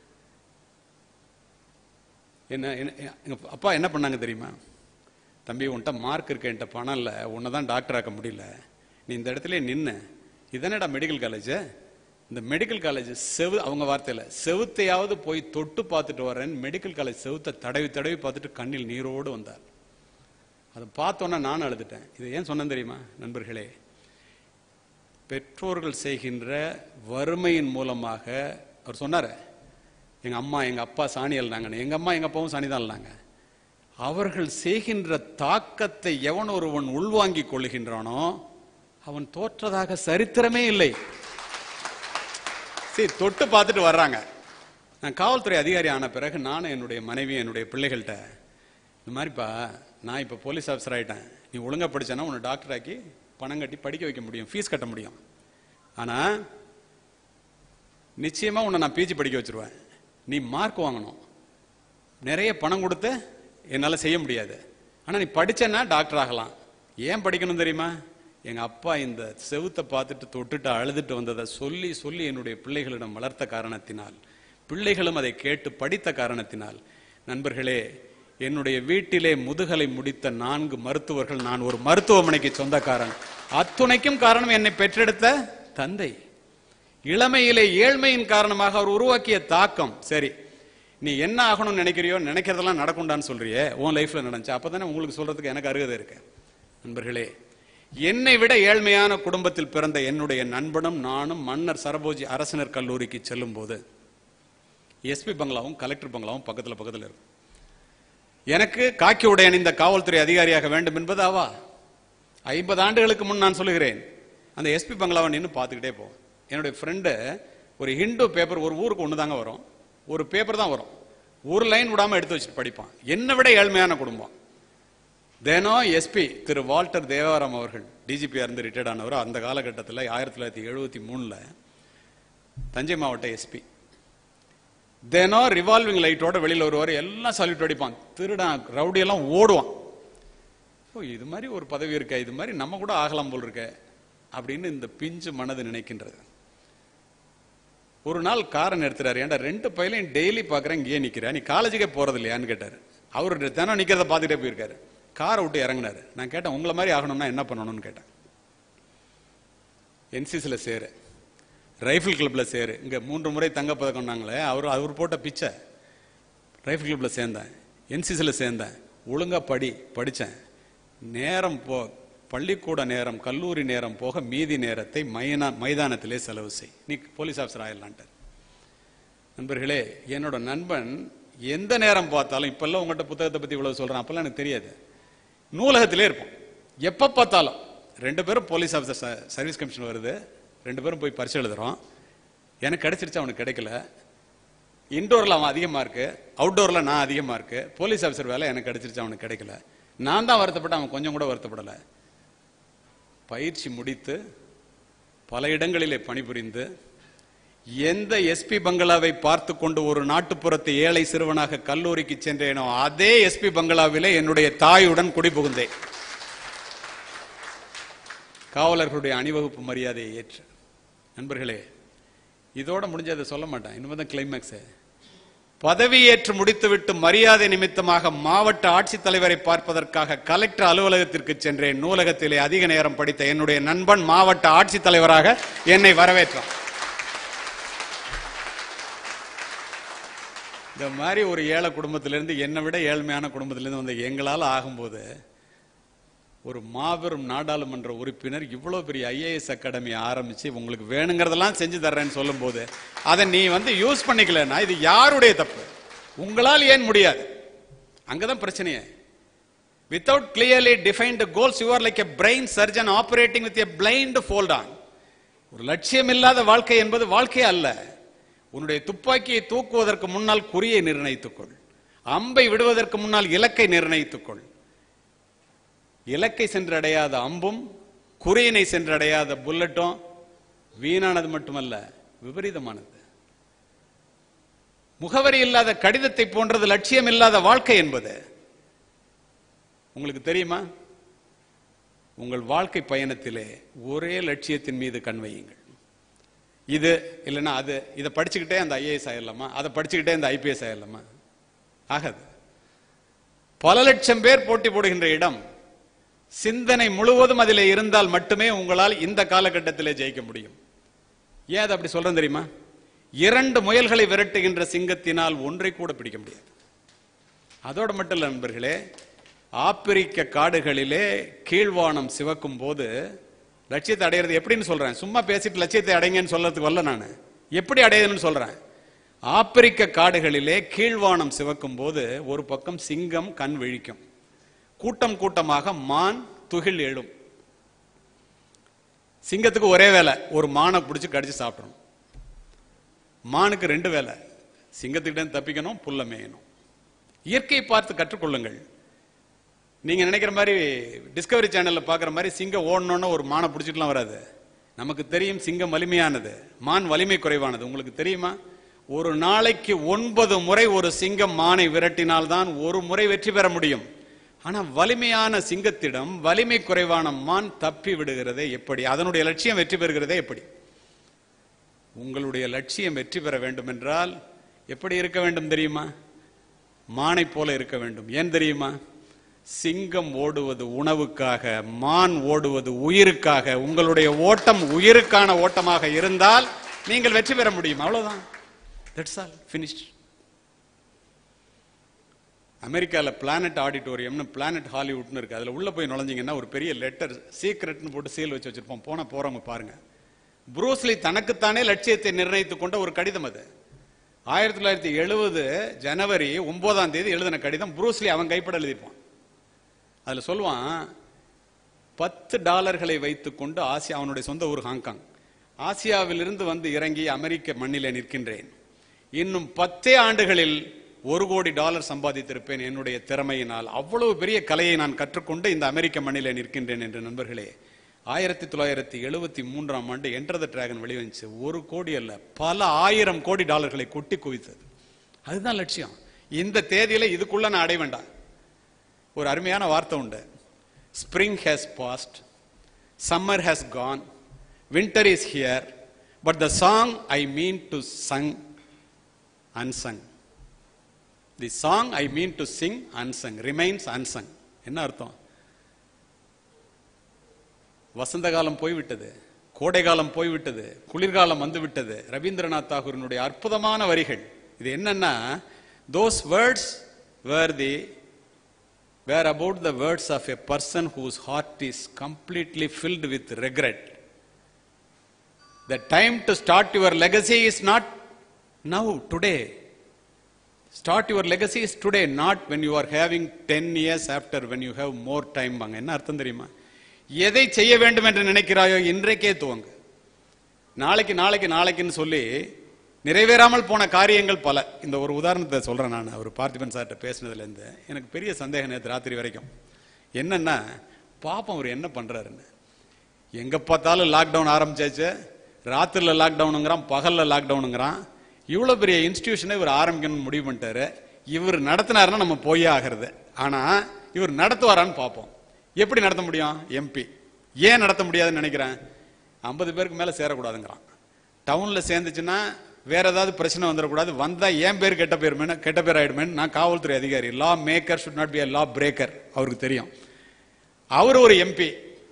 என்ன என்ன- எங்க அப்பா என்ன பண்ணாங்க தெரியுமா தம்பி உன்கிட்ட மார்க் இருக்கு என்கிட்ட பணம் இல்லை உன்னை தான் டாக்டர் ஆக்க முடியல நீ இந்த இடத்துல நின்று இதனடா மெடிக்கல் காலேஜ் இந்த மெடிக்கல் காலேஜ் செவு அவங்க வார்த்தையில் செவுத்தையாவது போய் தொட்டு பார்த்துட்டு வரேன்னு மெடிக்கல் காலேஜ் செவுத்தை தடவி தடவி பார்த்துட்டு கண்ணில் நீரோடு வந்தார் அதை பார்த்தோன்னே நானும் அழுதுட்டேன் இதை ஏன் சொன்னேன் தெரியுமா நண்பர்களே பெற்றோர்கள் செய்கின்ற வறுமையின் மூலமாக அவர் சொன்னார் எங்க அம்மா எங்க அப்பா சாணி அல்லாங்கன்னு எங்க அம்மா எங்க அப்பாவும் சாணி தான் அல்லாங்க அவர்கள் செய்கின்ற தாக்கத்தை எவன் ஒருவன் உள்வாங்கிக் கொள்கின்றானோ அவன் தோற்றதாக சரித்திரமே இல்லை சரி தொட்டு பார்த்துட்டு வர்றாங்க நான் காவல்துறை அதிகாரி ஆன பிறகு நானும் என்னுடைய மனைவி என்னுடைய பிள்ளைகள்கிட்ட இந்த மாதிரிப்பா நான் இப்போ போலீஸ் ஆஃபீஸர் ஆயிட்டேன் நீ ஒழுங்கா படிச்சேன்னா உன்னை டாக்டர் ஆக்கி பணம் கட்டி படிக்க வைக்க முடியும் ஃபீஸ் கட்ட முடியும் ஆனா நிச்சயமா உன்னை நான் பிஜி படிக்க வச்சிருவேன் நீ மார்க் வாங்கணும் நிறைய பணம் கொடுத்து என்னால செய்ய முடியாது ஆனா நீ படிச்சேன்னா டாக்டர் ஆகலாம் ஏன் படிக்கணும் தெரியுமா எங்க அப்பா இந்த செவுத்தை பார்த்துட்டு தொட்டுட்டு அழுதுட்டு வந்ததை சொல்லி சொல்லி என்னுடைய பிள்ளைகளிடம் வளர்த்த காரணத்தினால் பிள்ளைகளும் அதை கேட்டு படித்த காரணத்தினால் நண்பர்களே என்னுடைய வீட்டிலே முதுகலை முடித்த நான்கு மருத்துவர்கள் நான் ஒரு மருத்துவமனைக்கு சொந்தக்காரன் அத்துணைக்கும் காரணம் என்னை பெற்றெடுத்த தந்தை இளமையிலே ஏழ்மையின் காரணமாக அவர் உருவாக்கிய தாக்கம் சரி நீ என்ன ஆகணும்னு நினைக்கிறியோ நினைக்கிறதெல்லாம் நடக்கும்டான்னு சொல்றியே உன் லைஃப்ல நடந்துச்சு அப்பதானே உங்களுக்கு சொல்றதுக்கு எனக்கு அருகதை இருக்கு நண்பர்களே என்னை விட ஏழ்மையான குடும்பத்தில் பிறந்த என்னுடைய நண்பனும் நானும் மன்னர் சரபோஜி அரசினர் கல்லூரிக்கு செல்லும் போது எஸ்பி பங்களாவும் கலெக்டர் பங்களாவும் பக்கத்துல பக்கத்துல இருக்கும் எனக்கு காக்கி உடை அணிந்த காவல்துறை அதிகாரியாக வேண்டும் என்பது அவா ஐம்பது ஆண்டுகளுக்கு முன் நான் சொல்லுகிறேன் அந்த எஸ்பி பங்களாவை நின்று பார்த்துக்கிட்டே போ என்னுடைய ஃப்ரெண்டு ஒரு ஹிந்து பேப்பர் ஒரு ஊருக்கு ஒன்று தாங்க வரும் ஒரு பேப்பர் தான் வரும் ஒரு லைன் விடாம எடுத்து வச்சுட்டு படிப்பான் என்னை விட ஏழ்மையான குடும்பம் தினம் எஸ்பி திரு வால்டர் தேவாரம் அவர்கள் டிஜிபியா இருந்து ரிட்டையர்ட் ஆனவர் அந்த காலகட்டத்தில் ஆயிரத்தி தொள்ளாயிரத்தி எழுபத்தி மூணுல தஞ்சை மாவட்ட எஸ்பி தினம் ரிவால்விங் லைட்டோட வெளியில வருவார் எல்லாம் சல்யூட் அடிப்பான் திருடன் ரவுடி எல்லாம் ஓடுவான் ஓ இது மாதிரி ஒரு பதவி இருக்க இது மாதிரி நம்ம கூட ஆகலாம் போல் இருக்க அப்படின்னு இந்த பிஞ்சு மனது நினைக்கின்றது ஒரு நாள் காரை நிறுத்துறாரு ஏன்டா ரெண்டு பையலையும் டெய்லி பார்க்குறேன் இங்கேயே நிற்கிறேன் நீ காலேஜுக்கே போறது இல்லையான்னு கேட்டார் அவர் தினம் நிக்கிறத பார்த்துட்டே போயிருக்காரு காரை விட்டு இறங்குனாரு நான் கேட்டேன் உங்களை மாதிரி ஆகணும்னா என்ன பண்ணணும்னு கேட்டேன் என்சிசியில் சேரு ரைஃபிள் கிளப்பில் சேரு இங்கே மூன்று முறை தங்கப்பதக்கம்னாங்களே அவர் அவர் போட்ட பிச்சை ரைஃபிள் கிளப்பில் சேர்ந்தேன் என்சிசியில் சேர்ந்தேன் ஒழுங்கா படி படித்தேன் நேரம் போ பள்ளிக்கூட நேரம் கல்லூரி நேரம் போக மீதி நேரத்தை மைனா மைதானத்திலே செலவு செய் நீ போலீஸ் ஆஃபீஸர் ஆயிடலான்ட்டு நண்பர்களே என்னோட நண்பன் எந்த நேரம் பார்த்தாலும் இப்பெல்லாம் உங்கள்கிட்ட புத்தகத்தை பற்றி இவ்வளவு சொல்கிறேன் அப்பெல்லாம் எனக்கு தெரியாது நூலகத்திலே இருப்போம் எப்போ பார்த்தாலும் ரெண்டு பேரும் போலீஸ் ஆஃபீஸர் சர்வீஸ் கமிஷன் வருது ரெண்டு பேரும் போய் பரிசு எழுதுறோம் எனக்கு கிடைச்சிருச்சு அவனுக்கு கிடைக்கல இன்டோரில் அவன் அதிக மார்க்கு அவுட்டோரில் நான் அதிக மார்க்கு போலீஸ் ஆஃபீஸர் வேலை எனக்கு கிடைச்சிருச்சு அவனுக்கு கிடைக்கல நான் தான் வருத்தப்பட்டேன் அவன் கொஞ்சம் கூட வருத்தப்படலை பயிற்சி முடித்து பல இடங்களிலே பணிபுரிந்து எந்த எஸ்பி பங்களாவை பார்த்து கொண்டு ஒரு நாட்டுப்புறத்து ஏழை சிறுவனாக கல்லூரிக்கு சென்றேனோ அதே எஸ்பி பங்களாவிலே என்னுடைய தாயுடன் குடிபுகுந்தேன் காவலர்களுடைய அணிவகுப்பு மரியாதையை ஏற்று நண்பர்களே இதோட முடிஞ்சதை சொல்ல மாட்டேன் இனிமேதான் கிளைமேக்ஸ் பதவியேற்று முடித்துவிட்டு மரியாதை நிமித்தமாக மாவட்ட ஆட்சித்தலைவரை பார்ப்பதற்காக கலெக்டர் அலுவலகத்திற்கு சென்றேன் நூலகத்திலே அதிக நேரம் படித்த என்னுடைய நண்பன் மாவட்ட ஆட்சித்தலைவராக என்னை வரவேற்றான் இந்த மாதிரி ஒரு ஏழை குடும்பத்திலிருந்து என்னை விட ஏழ்மையான குடும்பத்திலிருந்து வந்த எங்களால் ஆகும்போது ஒரு மாபெரும் நாடாளுமன்ற உறுப்பினர் இவ்வளவு பெரிய ஐஏஎஸ் அகாடமி ஆரம்பிச்சு உங்களுக்கு வேணுங்கிறதெல்லாம் செஞ்சு தர்றேன்னு சொல்லும்போது அதை நீ வந்து யூஸ் பண்ணிக்கலன்னா இது யாருடைய தப்பு உங்களால் ஏன் முடியாது அங்கதான் பிரச்சனையே without clearly defined goals you are like a brain surgeon operating with a blindfold ஆன் ஒரு லட்சியம் இல்லாத வாழ்க்கை என்பது வாழ்க்கை அல்ல உன்னுடைய துப்பாக்கியை தூக்குவதற்கு முன்னால் குறியை நிர்ணயித்துக்கொள் அம்பை விடுவதற்கு முன்னால் இலக்கை நிர்ணயித்துக்கொள் இலக்கை சென்றடையாத அம்பும் குறியினை சென்றடையாத புல்லட்டும் வீணானது மட்டுமல்ல விபரீதமானது முகவரி இல்லாத கடிதத்தை போன்றது லட்சியம் இல்லாத வாழ்க்கை என்பது உங்களுக்கு தெரியுமா உங்கள் வாழ்க்கை பயணத்திலே ஒரே லட்சியத்தின் மீது கண் வையுங்கள் இது இல்லைன்னா அது இதை படிச்சுக்கிட்டே அந்த ஐஏஎஸ் ஆயிடலாமா அதை படிச்சுக்கிட்டே அந்த ஐபிஎஸ் ஆயிடலாமா ஆகாது பல லட்சம் பேர் போட்டி போடுகின்ற இடம் சிந்தனை முழுவதும் அதில் இருந்தால் மட்டுமே உங்களால் இந்த காலகட்டத்திலே ஜெயிக்க முடியும் ஏன் அதை அப்படி சொல்றேன் தெரியுமா இரண்டு முயல்களை விரட்டுகின்ற சிங்கத்தினால் ஒன்றை கூட பிடிக்க முடியாது அதோட மட்டும் இல்ல நண்பர்களே ஆப்பிரிக்க காடுகளிலே கீழ்வானம் சிவக்கும் போது லட்சியத்தை அடையிறது எப்படின்னு சொல்றேன் சும்மா பேசிட்டு லட்சியத்தை அடைங்கன்னு சொல்றதுக்கு வரல நான் எப்படி அடையுதுன்னு சொல்றேன் ஆப்பிரிக்க காடுகளிலே கீழ்வானம் சிவக்கும் போது ஒரு பக்கம் சிங்கம் கண் விழிக்கும் கூட்டம் கூட்டமாக மான் துகில் எழும் சிங்கத்துக்கு ஒரே வேலை ஒரு மானை பிடிச்சி கடிச்சு சாப்பிடணும் மானுக்கு ரெண்டு வேலை சிங்கத்துக்கிட்ட தப்பிக்கணும் புல்ல மேயணும் இயற்கையை பார்த்து கற்றுக்கொள்ளுங்கள் நீங்க நினைக்கிற மாதிரி டிஸ்கவரி சேனல்ல பாக்குற மாதிரி சிங்கம் ஓடணும்னு ஒரு மானை பிடிச்சிட்டுலாம் வராது நமக்கு தெரியும் சிங்கம் வலிமையானது மான் வலிமை குறைவானது உங்களுக்கு தெரியுமா ஒரு நாளைக்கு ஒன்பது முறை ஒரு சிங்கம் மானை விரட்டினால்தான் ஒரு முறை வெற்றி பெற முடியும் ஆனா வலிமையான சிங்கத்திடம் வலிமை குறைவான மான் தப்பி விடுகிறதே எப்படி அதனுடைய லட்சியம் வெற்றி பெறுகிறதே எப்படி உங்களுடைய லட்சியம் வெற்றி பெற வேண்டும் என்றால் எப்படி இருக்க வேண்டும் தெரியுமா மானை போல இருக்க வேண்டும் ஏன் தெரியுமா சிங்கம் ஓடுவது உணவுக்காக மான் ஓடுவது உயிருக்காக உங்களுடைய ஓட்டம் உயிருக்கான ஓட்டமாக இருந்தால் நீங்கள் வெற்றி பெற முடியும் அவ்வளவுதான் தட்ஸ் ஆல் finished அமெரிக்காவில் பிளானட் ஆடிட்டோரியம்னு பிளானட் ஹாலிவுட்னு இருக்கு அதில் உள்ள போய் நுழைஞ்சிங்கன்னா ஒரு பெரிய லெட்டர் சீக்ரெட்னு போட்டு சீல் வச்சு வச்சிருப்போம் போன போறவங்க பாருங்க புரூஸ்லி தனக்குத்தானே லட்சியத்தை நிர்ணயித்துக் கொண்ட ஒரு கடிதம் அது ஆயிரத்தி தொள்ளாயிரத்தி எழுபது ஜனவரி ஒன்பதாம் தேதி எழுதின கடிதம் புரூஸ்லி அவன் கைப்பட எழுதியிருப்பான் அதில் சொல்லுவான் பத்து டாலர்களை வைத்துக்கொண்டு ஆசியா அவனுடைய சொந்த ஊர் ஹாங்காங் ஆசியாவிலிருந்து வந்து இறங்கி அமெரிக்க மண்ணிலே நிற்கின்றேன் இன்னும் பத்தே ஆண்டுகளில் ஒரு கோடி டாலர் சம்பாதித்திருப்பேன் என்னுடைய திறமையினால் அவ்வளவு பெரிய கலையை நான் கற்றுக்கொண்டு இந்த அமெரிக்க மண்ணிலே நிற்கின்றேன் என்று நண்பர்களே ஆயிரத்தி தொள்ளாயிரத்தி எழுபத்தி மூன்றாம் ஆண்டு என்டர் த டிராகன் வெளிவந்துச்சு ஒரு கோடி அல்ல பல ஆயிரம் கோடி டாலர்களை கொட்டி குவித்தது அதுதான் லட்சியம் இந்த தேதியில இதுக்குள்ள நான் அடைய வேண்டாம் ஒரு அருமையான வார்த்தை உண்டு spring has passed summer has gone winter is here but the song I mean to sung unsung the song I mean to sing unsung remains unsung என்ன அர்த்தம் வசந்த காலம் போய்விட்டது கோடை காலம் போய்விட்டது குளிர்காலம் வந்து விட்டது ரவீந்திரநாத் தாகூரினுடைய அற்புதமான வரிகள் இது என்னன்னா those words were the were about the words of a person whose heart is completely filled with regret the time to start your legacy is not now today start your legacy is today not when you are having ten years after when you have more time வாங்க என்ன அர்த்தம் தெரியுமா எதை செய்ய வேண்டும் என்று நினைக்கிறாயோ இன்றைக்கே துவங்கு நாளைக்கு நாளைக்கு நாளைக்குன்னு சொல்லி நிறைவேறாமல் போன காரியங்கள் பல இந்த ஒரு உதாரணத்தை சொல்றேன் நான் அவர் பார்த்திபன் சார்கிட்ட பேசினதுல இருந்து எனக்கு பெரிய சந்தேகம் நேற்று ராத்திரி வரைக்கும் என்னன்னா பாப்போம் அவர் என்ன பண்றாருன்னு எங்க பார்த்தாலும் லாக்டவுன் ஆரம்பிச்சாச்சு ராத்திரில லாக்டவுனுங்கிறான் பகல்ல லாக்டவுனுங்கிறான் இவ்வளவு பெரிய இன்ஸ்டிடியூஷனை இவர் ஆரம்பிக்கணும்னு முடிவு பண்ணிட்டாரு இவர் நடத்தினாருன்னா நம்ம போயே ஆகிறது ஆனா இவர் நடத்துவாரான்னு பார்ப்போம் எப்படி நடத்த முடியும் எம்பி ஏன் நடத்த முடியாதுன்னு நினைக்கிறேன் ஐம்பது பேருக்கு மேல சேரக்கூடாதுங்கிறான் டவுன்ல சேர்ந்துச்சுன்னா வேற ஏதாவது பிரச்சனை வந்துடக்கூடாது வந்தா என் பேர் கெட்ட பேர் கெட்ட பேர் ஆயிடுமேன்னு நான் காவல்துறை அதிகாரி lawmaker should not be a lawbreaker அவருக்கு தெரியும் அவர் ஒரு எம்பி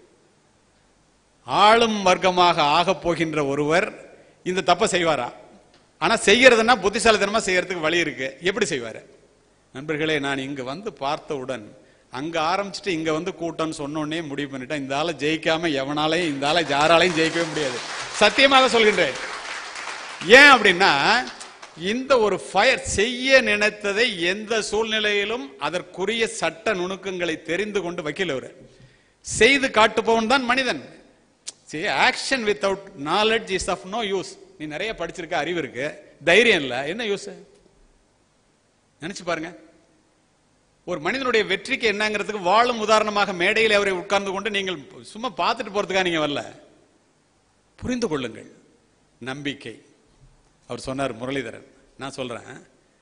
ஆளும் வர்க்கமாக ஆகப் போகின்ற ஒருவர் இந்த தப்பை செய்வாரா ஆனா செய்யறதுன்னா புத்திசாலித்தனமா செய்யறதுக்கு வழி இருக்கு எப்படி செய்வாரு நண்பர்களே நான் இங்க வந்து பார்த்தவுடன் அங்க ஆரம்பிச்சுட்டு இங்க வந்து கூட்டம்னு சொன்ன உடனே முடிவு பண்ணிட்டேன் இந்த ஆளை ஜெயிக்காம எவனாலையும் இந்த ஆளை யாராலையும் ஜெயிக்கவே முடியாது சத்தியமாக சொல்கின்றேன் ஏன் அப்படின்னா இந்த ஒரு ஃபயர் செய்ய நினைத்ததை எந்த சூழ்நிலையிலும் அதற்குரிய சட்ட நுணுக்கங்களை தெரிந்து கொண்டு வக்கீல் அவரு செய்து காட்டுபவன் தான் மனிதன் action without knowledge is of no use நீ நிறைய படிச்சிருக்க அறிவு இருக்கு தைரியம் இல்ல என்ன யூஸ் நினைச்சு பாருங்க ஒரு மனிதனுடைய வெற்றிக்கு என்னங்கிறதுக்கு வாழும் உதாரணமாக மேடையில் அவரை உட்கார்ந்து கொண்டு நீங்கள் சும்மா பார்த்துட்டு போறதுக்காக நீங்க வரல புரிந்து கொள்ளுங்கள் நம்பிக்கை அவர் சொன்னார் முரளிதரன் நான் சொல்றேன்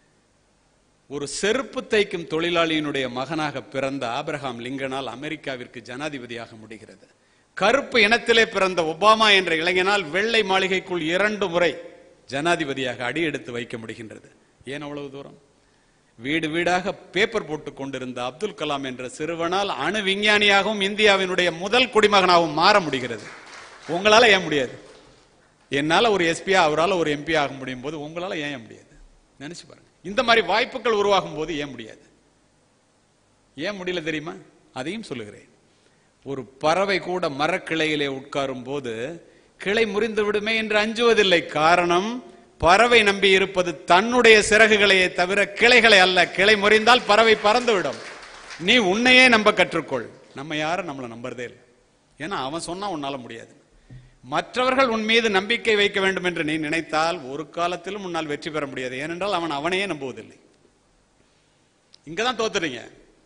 ஒரு செருப்பு தைக்கும் தொழிலாளியினுடைய மகனாக பிறந்த ஆபிரகாம் லிங்கனால் அமெரிக்காவிற்கு ஜனாதிபதியாக முடிகிறது கருப்பு இனத்திலே பிறந்த ஒபாமா என்ற இளைஞனால் வெள்ளை மாளிகைக்குள் இரண்டு முறை ஜனாதிபதியாக அடியெடுத்து வைக்க முடிகின்றது ஏன் அவ்வளவு தூரம் வீடு வீடாக பேப்பர் போட்டுக் கொண்டிருந்த அப்துல் கலாம் என்ற சிறுவனால் அணு விஞ்ஞானியாகவும் இந்தியாவினுடைய முதல் குடிமகனாகவும் மாற முடிகிறது உங்களால ஏன் முடியாது என்னால ஒரு எஸ்பியா அவரால் ஒரு எம்பி ஆக முடியும் போது உங்களால ஏன் முடியாது நினைச்சு பாருங்க இந்த மாதிரி வாய்ப்புகள் உருவாகும் போது ஏன் முடியாது ஏன் முடியல தெரியுமா அதையும் சொல்லுகிறேன் ஒரு பறவை கூட மரக்கிளையிலே உட்காரும் போது கிளை முறிந்து விடுமே என்று அஞ்சுவதில்லை காரணம் பறவை நம்பி இருப்பது தன்னுடைய சிறகுகளையே தவிர கிளைகளை அல்ல கிளை முறிந்தால் பறவை பறந்துவிடும் நீ உன்னையே நம்ப கற்றுக்கொள் நம்ம யாரும் நம்மளை நம்புறதே இல்லை ஏன்னா அவன் சொன்னா உன்னால முடியாது மற்றவர்கள் உன் மீது நம்பிக்கை வைக்க வேண்டும் என்று நீ நினைத்தால் ஒரு காலத்திலும் உன்னால் வெற்றி பெற முடியாது ஏனென்றால் அவன் அவனையே நம்புவதில்லை இங்கதான் தோத்துறீங்க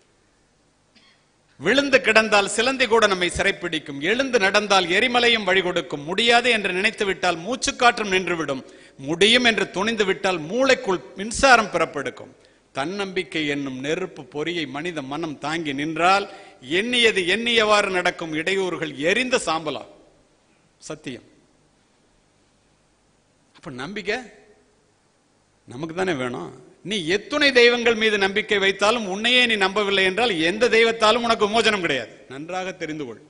விழுந்து கிடந்தால் சிலந்தி கூட நம்மை சிறைப்பிடிக்கும் எழுந்து நடந்தால் எரிமலையும் வழி கொடுக்கும் முடியாது என்று நினைத்து விட்டால் மூச்சுக்காற்றும் நின்றுவிடும் முடியும் என்று துணிந்து விட்டால் மூளைக்குள் மின்சாரம் பிறப்பெடுக்கும் தன்னம்பிக்கை என்னும் நெருப்பு பொறியை மனித மனம் தாங்கி நின்றால் எண்ணியது எண்ணியவாறு நடக்கும் இடையூறுகள் எரிந்த சாம்பலா சத்தியம் அப்ப நம்பிக்கை நமக்கு தானே வேணும் நீ எத்துணை தெய்வங்கள் மீது நம்பிக்கை வைத்தாலும் உன்னையே நீ நம்பவில்லை என்றால் எந்த தெய்வத்தாலும் உனக்கு விமோசனம் கிடையாது நன்றாக தெரிந்து கொள்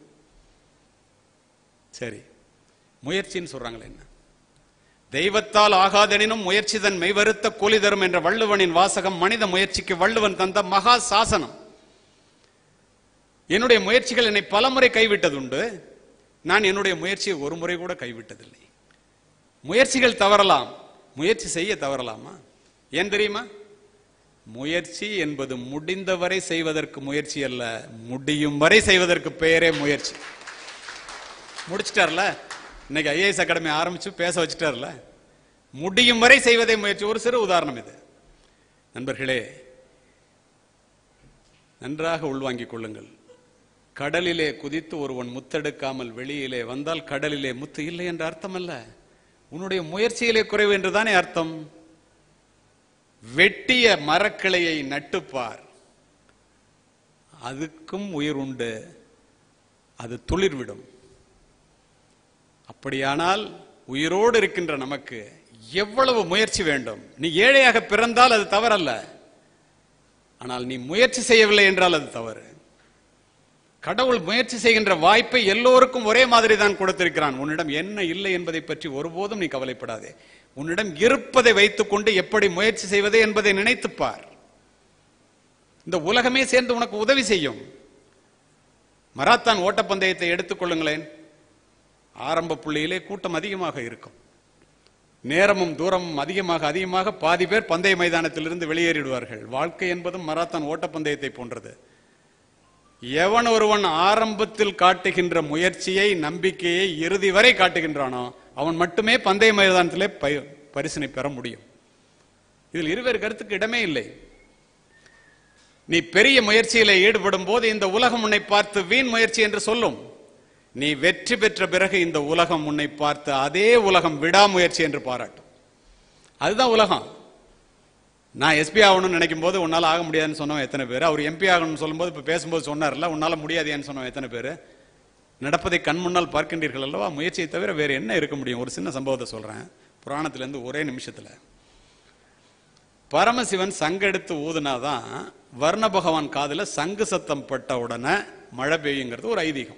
சரி முயற்சின்னு சொல்றாங்களே என்ன தெய்வத்தால் ஆகாதெனினும் முயற்சி தன் மெய்வருத்த கூலி தரும் என்ற வள்ளுவனின் வாசகம் மனித முயற்சிக்கு வள்ளுவன் தந்த மகா சாசனம் என்னுடைய முயற்சிகள் என்னை பலமுறை கைவிட்டதுண்டு நான் என்னுடைய முயற்சியை ஒரு முறை கூட கைவிட்டதில்லை முயற்சிகள் தவறலாம் முயற்சி செய்ய தவறலாமா ஏன் தெரியுமா முயற்சி என்பது முடிந்தவரை செய்வதற்கு முயற்சி அல்ல முடியும் வரை செய்வதற்கு பெயரே முயற்சி முடிச்சிட்டார்ல இன்னைக்கு ஐஏஎஸ் அகாடமி ஆரம்பிச்சு பேச வச்சுட்டார்ல முடியும் வரை செய்வதே முயற்சி ஒரு சிறு உதாரணம் இது நண்பர்களே நன்றாக உள்வாங்கிக் கொள்ளுங்கள் கடலிலே குதித்து ஒருவன் முத்தெடுக்காமல் வெளியிலே வந்தால் கடலிலே முத்து இல்லை என்ற அர்த்தம் அல்ல உன்னுடைய முயற்சியிலே குறைவு என்றுதானே அர்த்தம் வெட்டிய மரக்கிளையை நட்டுப்பார் அதுக்கும் உயிர் உண்டு அது துளிர்விடும் அப்படியானால் உயிரோடு இருக்கின்ற நமக்கு எவ்வளவு முயற்சி வேண்டும் நீ ஏழையாக பிறந்தால் அது தவறல்ல ஆனால் நீ முயற்சி செய்யவில்லை என்றால் அது தவறு கடவுள் முயற்சி செய்கின்ற வாய்ப்பை எல்லோருக்கும் ஒரே மாதிரி தான் கொடுத்திருக்கிறான் உன்னிடம் என்ன இல்லை என்பதை பற்றி ஒருபோதும் நீ கவலைப்படாதே உன்னிடம் இருப்பதை வைத்துக்கொண்டு எப்படி முயற்சி செய்வது என்பதை நினைத்துப் பார் இந்த உலகமே சேர்ந்து உனக்கு உதவி செய்யும் மராத்தான் ஓட்டப்பந்தயத்தை எடுத்துக்கொள்ளுங்களேன் ஆரம்ப புள்ளியிலே கூட்டம் அதிகமாக இருக்கும் நேரமும் தூரமும் அதிகமாக அதிகமாக பாதி பேர் பந்தய மைதானத்திலிருந்து வெளியேறிடுவார்கள் வாழ்க்கை என்பதும் மராத்தான் ஓட்டப்பந்தயத்தை போன்றது எவன் ஒருவன் ஆரம்பத்தில் காட்டுகின்ற முயற்சியை நம்பிக்கையை இறுதி வரை காட்டுகின்றானோ அவன் மட்டுமே பந்தய மைதானத்திலே பய- பரிசினை பெற முடியும் இதில் இருவேறு கருத்துக்கு இடமே இல்லை நீ பெரிய முயற்சியில ஈடுபடும் போது இந்த உலகம் உன்னை பார்த்து வீண் முயற்சி என்று சொல்லும் நீ வெற்றி பெற்ற பிறகு இந்த உலகம் உன்னை பார்த்து அதே உலகம் விடாமுயற்சி என்று பாராட்டும் அதுதான் உலகம் நான் எஸ்பி ஆகணும்னு நினைக்கும் போது உன்னால ஆக முடியாதுன்னு சொன்னவன் எத்தனை பேர் அவர் எம்பி ஆகணும்னு சொல்லும்போது இப்ப பேசும்போது சொன்னார்ல உன்னால முடியாதுன்னு சொன்னவன் எத்தனை பேர் நடப்பதை கண் முன்னால் பார்க்கின்றீர்கள் அல்லவா முயற்சியை தவிர வேற என்ன இருக்க முடியும் ஒரு சின்ன சம்பவத்தை சொல்றேன் புராணத்துல இருந்து ஒரே நிமிஷத்துல பரமசிவன் சங்கெடுத்து ஊதுனாதான் வர்ண பகவான் காதுல சங்கு சத்தம் பட்ட உடனே மழை பெய்யுங்கிறது ஒரு ஐதீகம்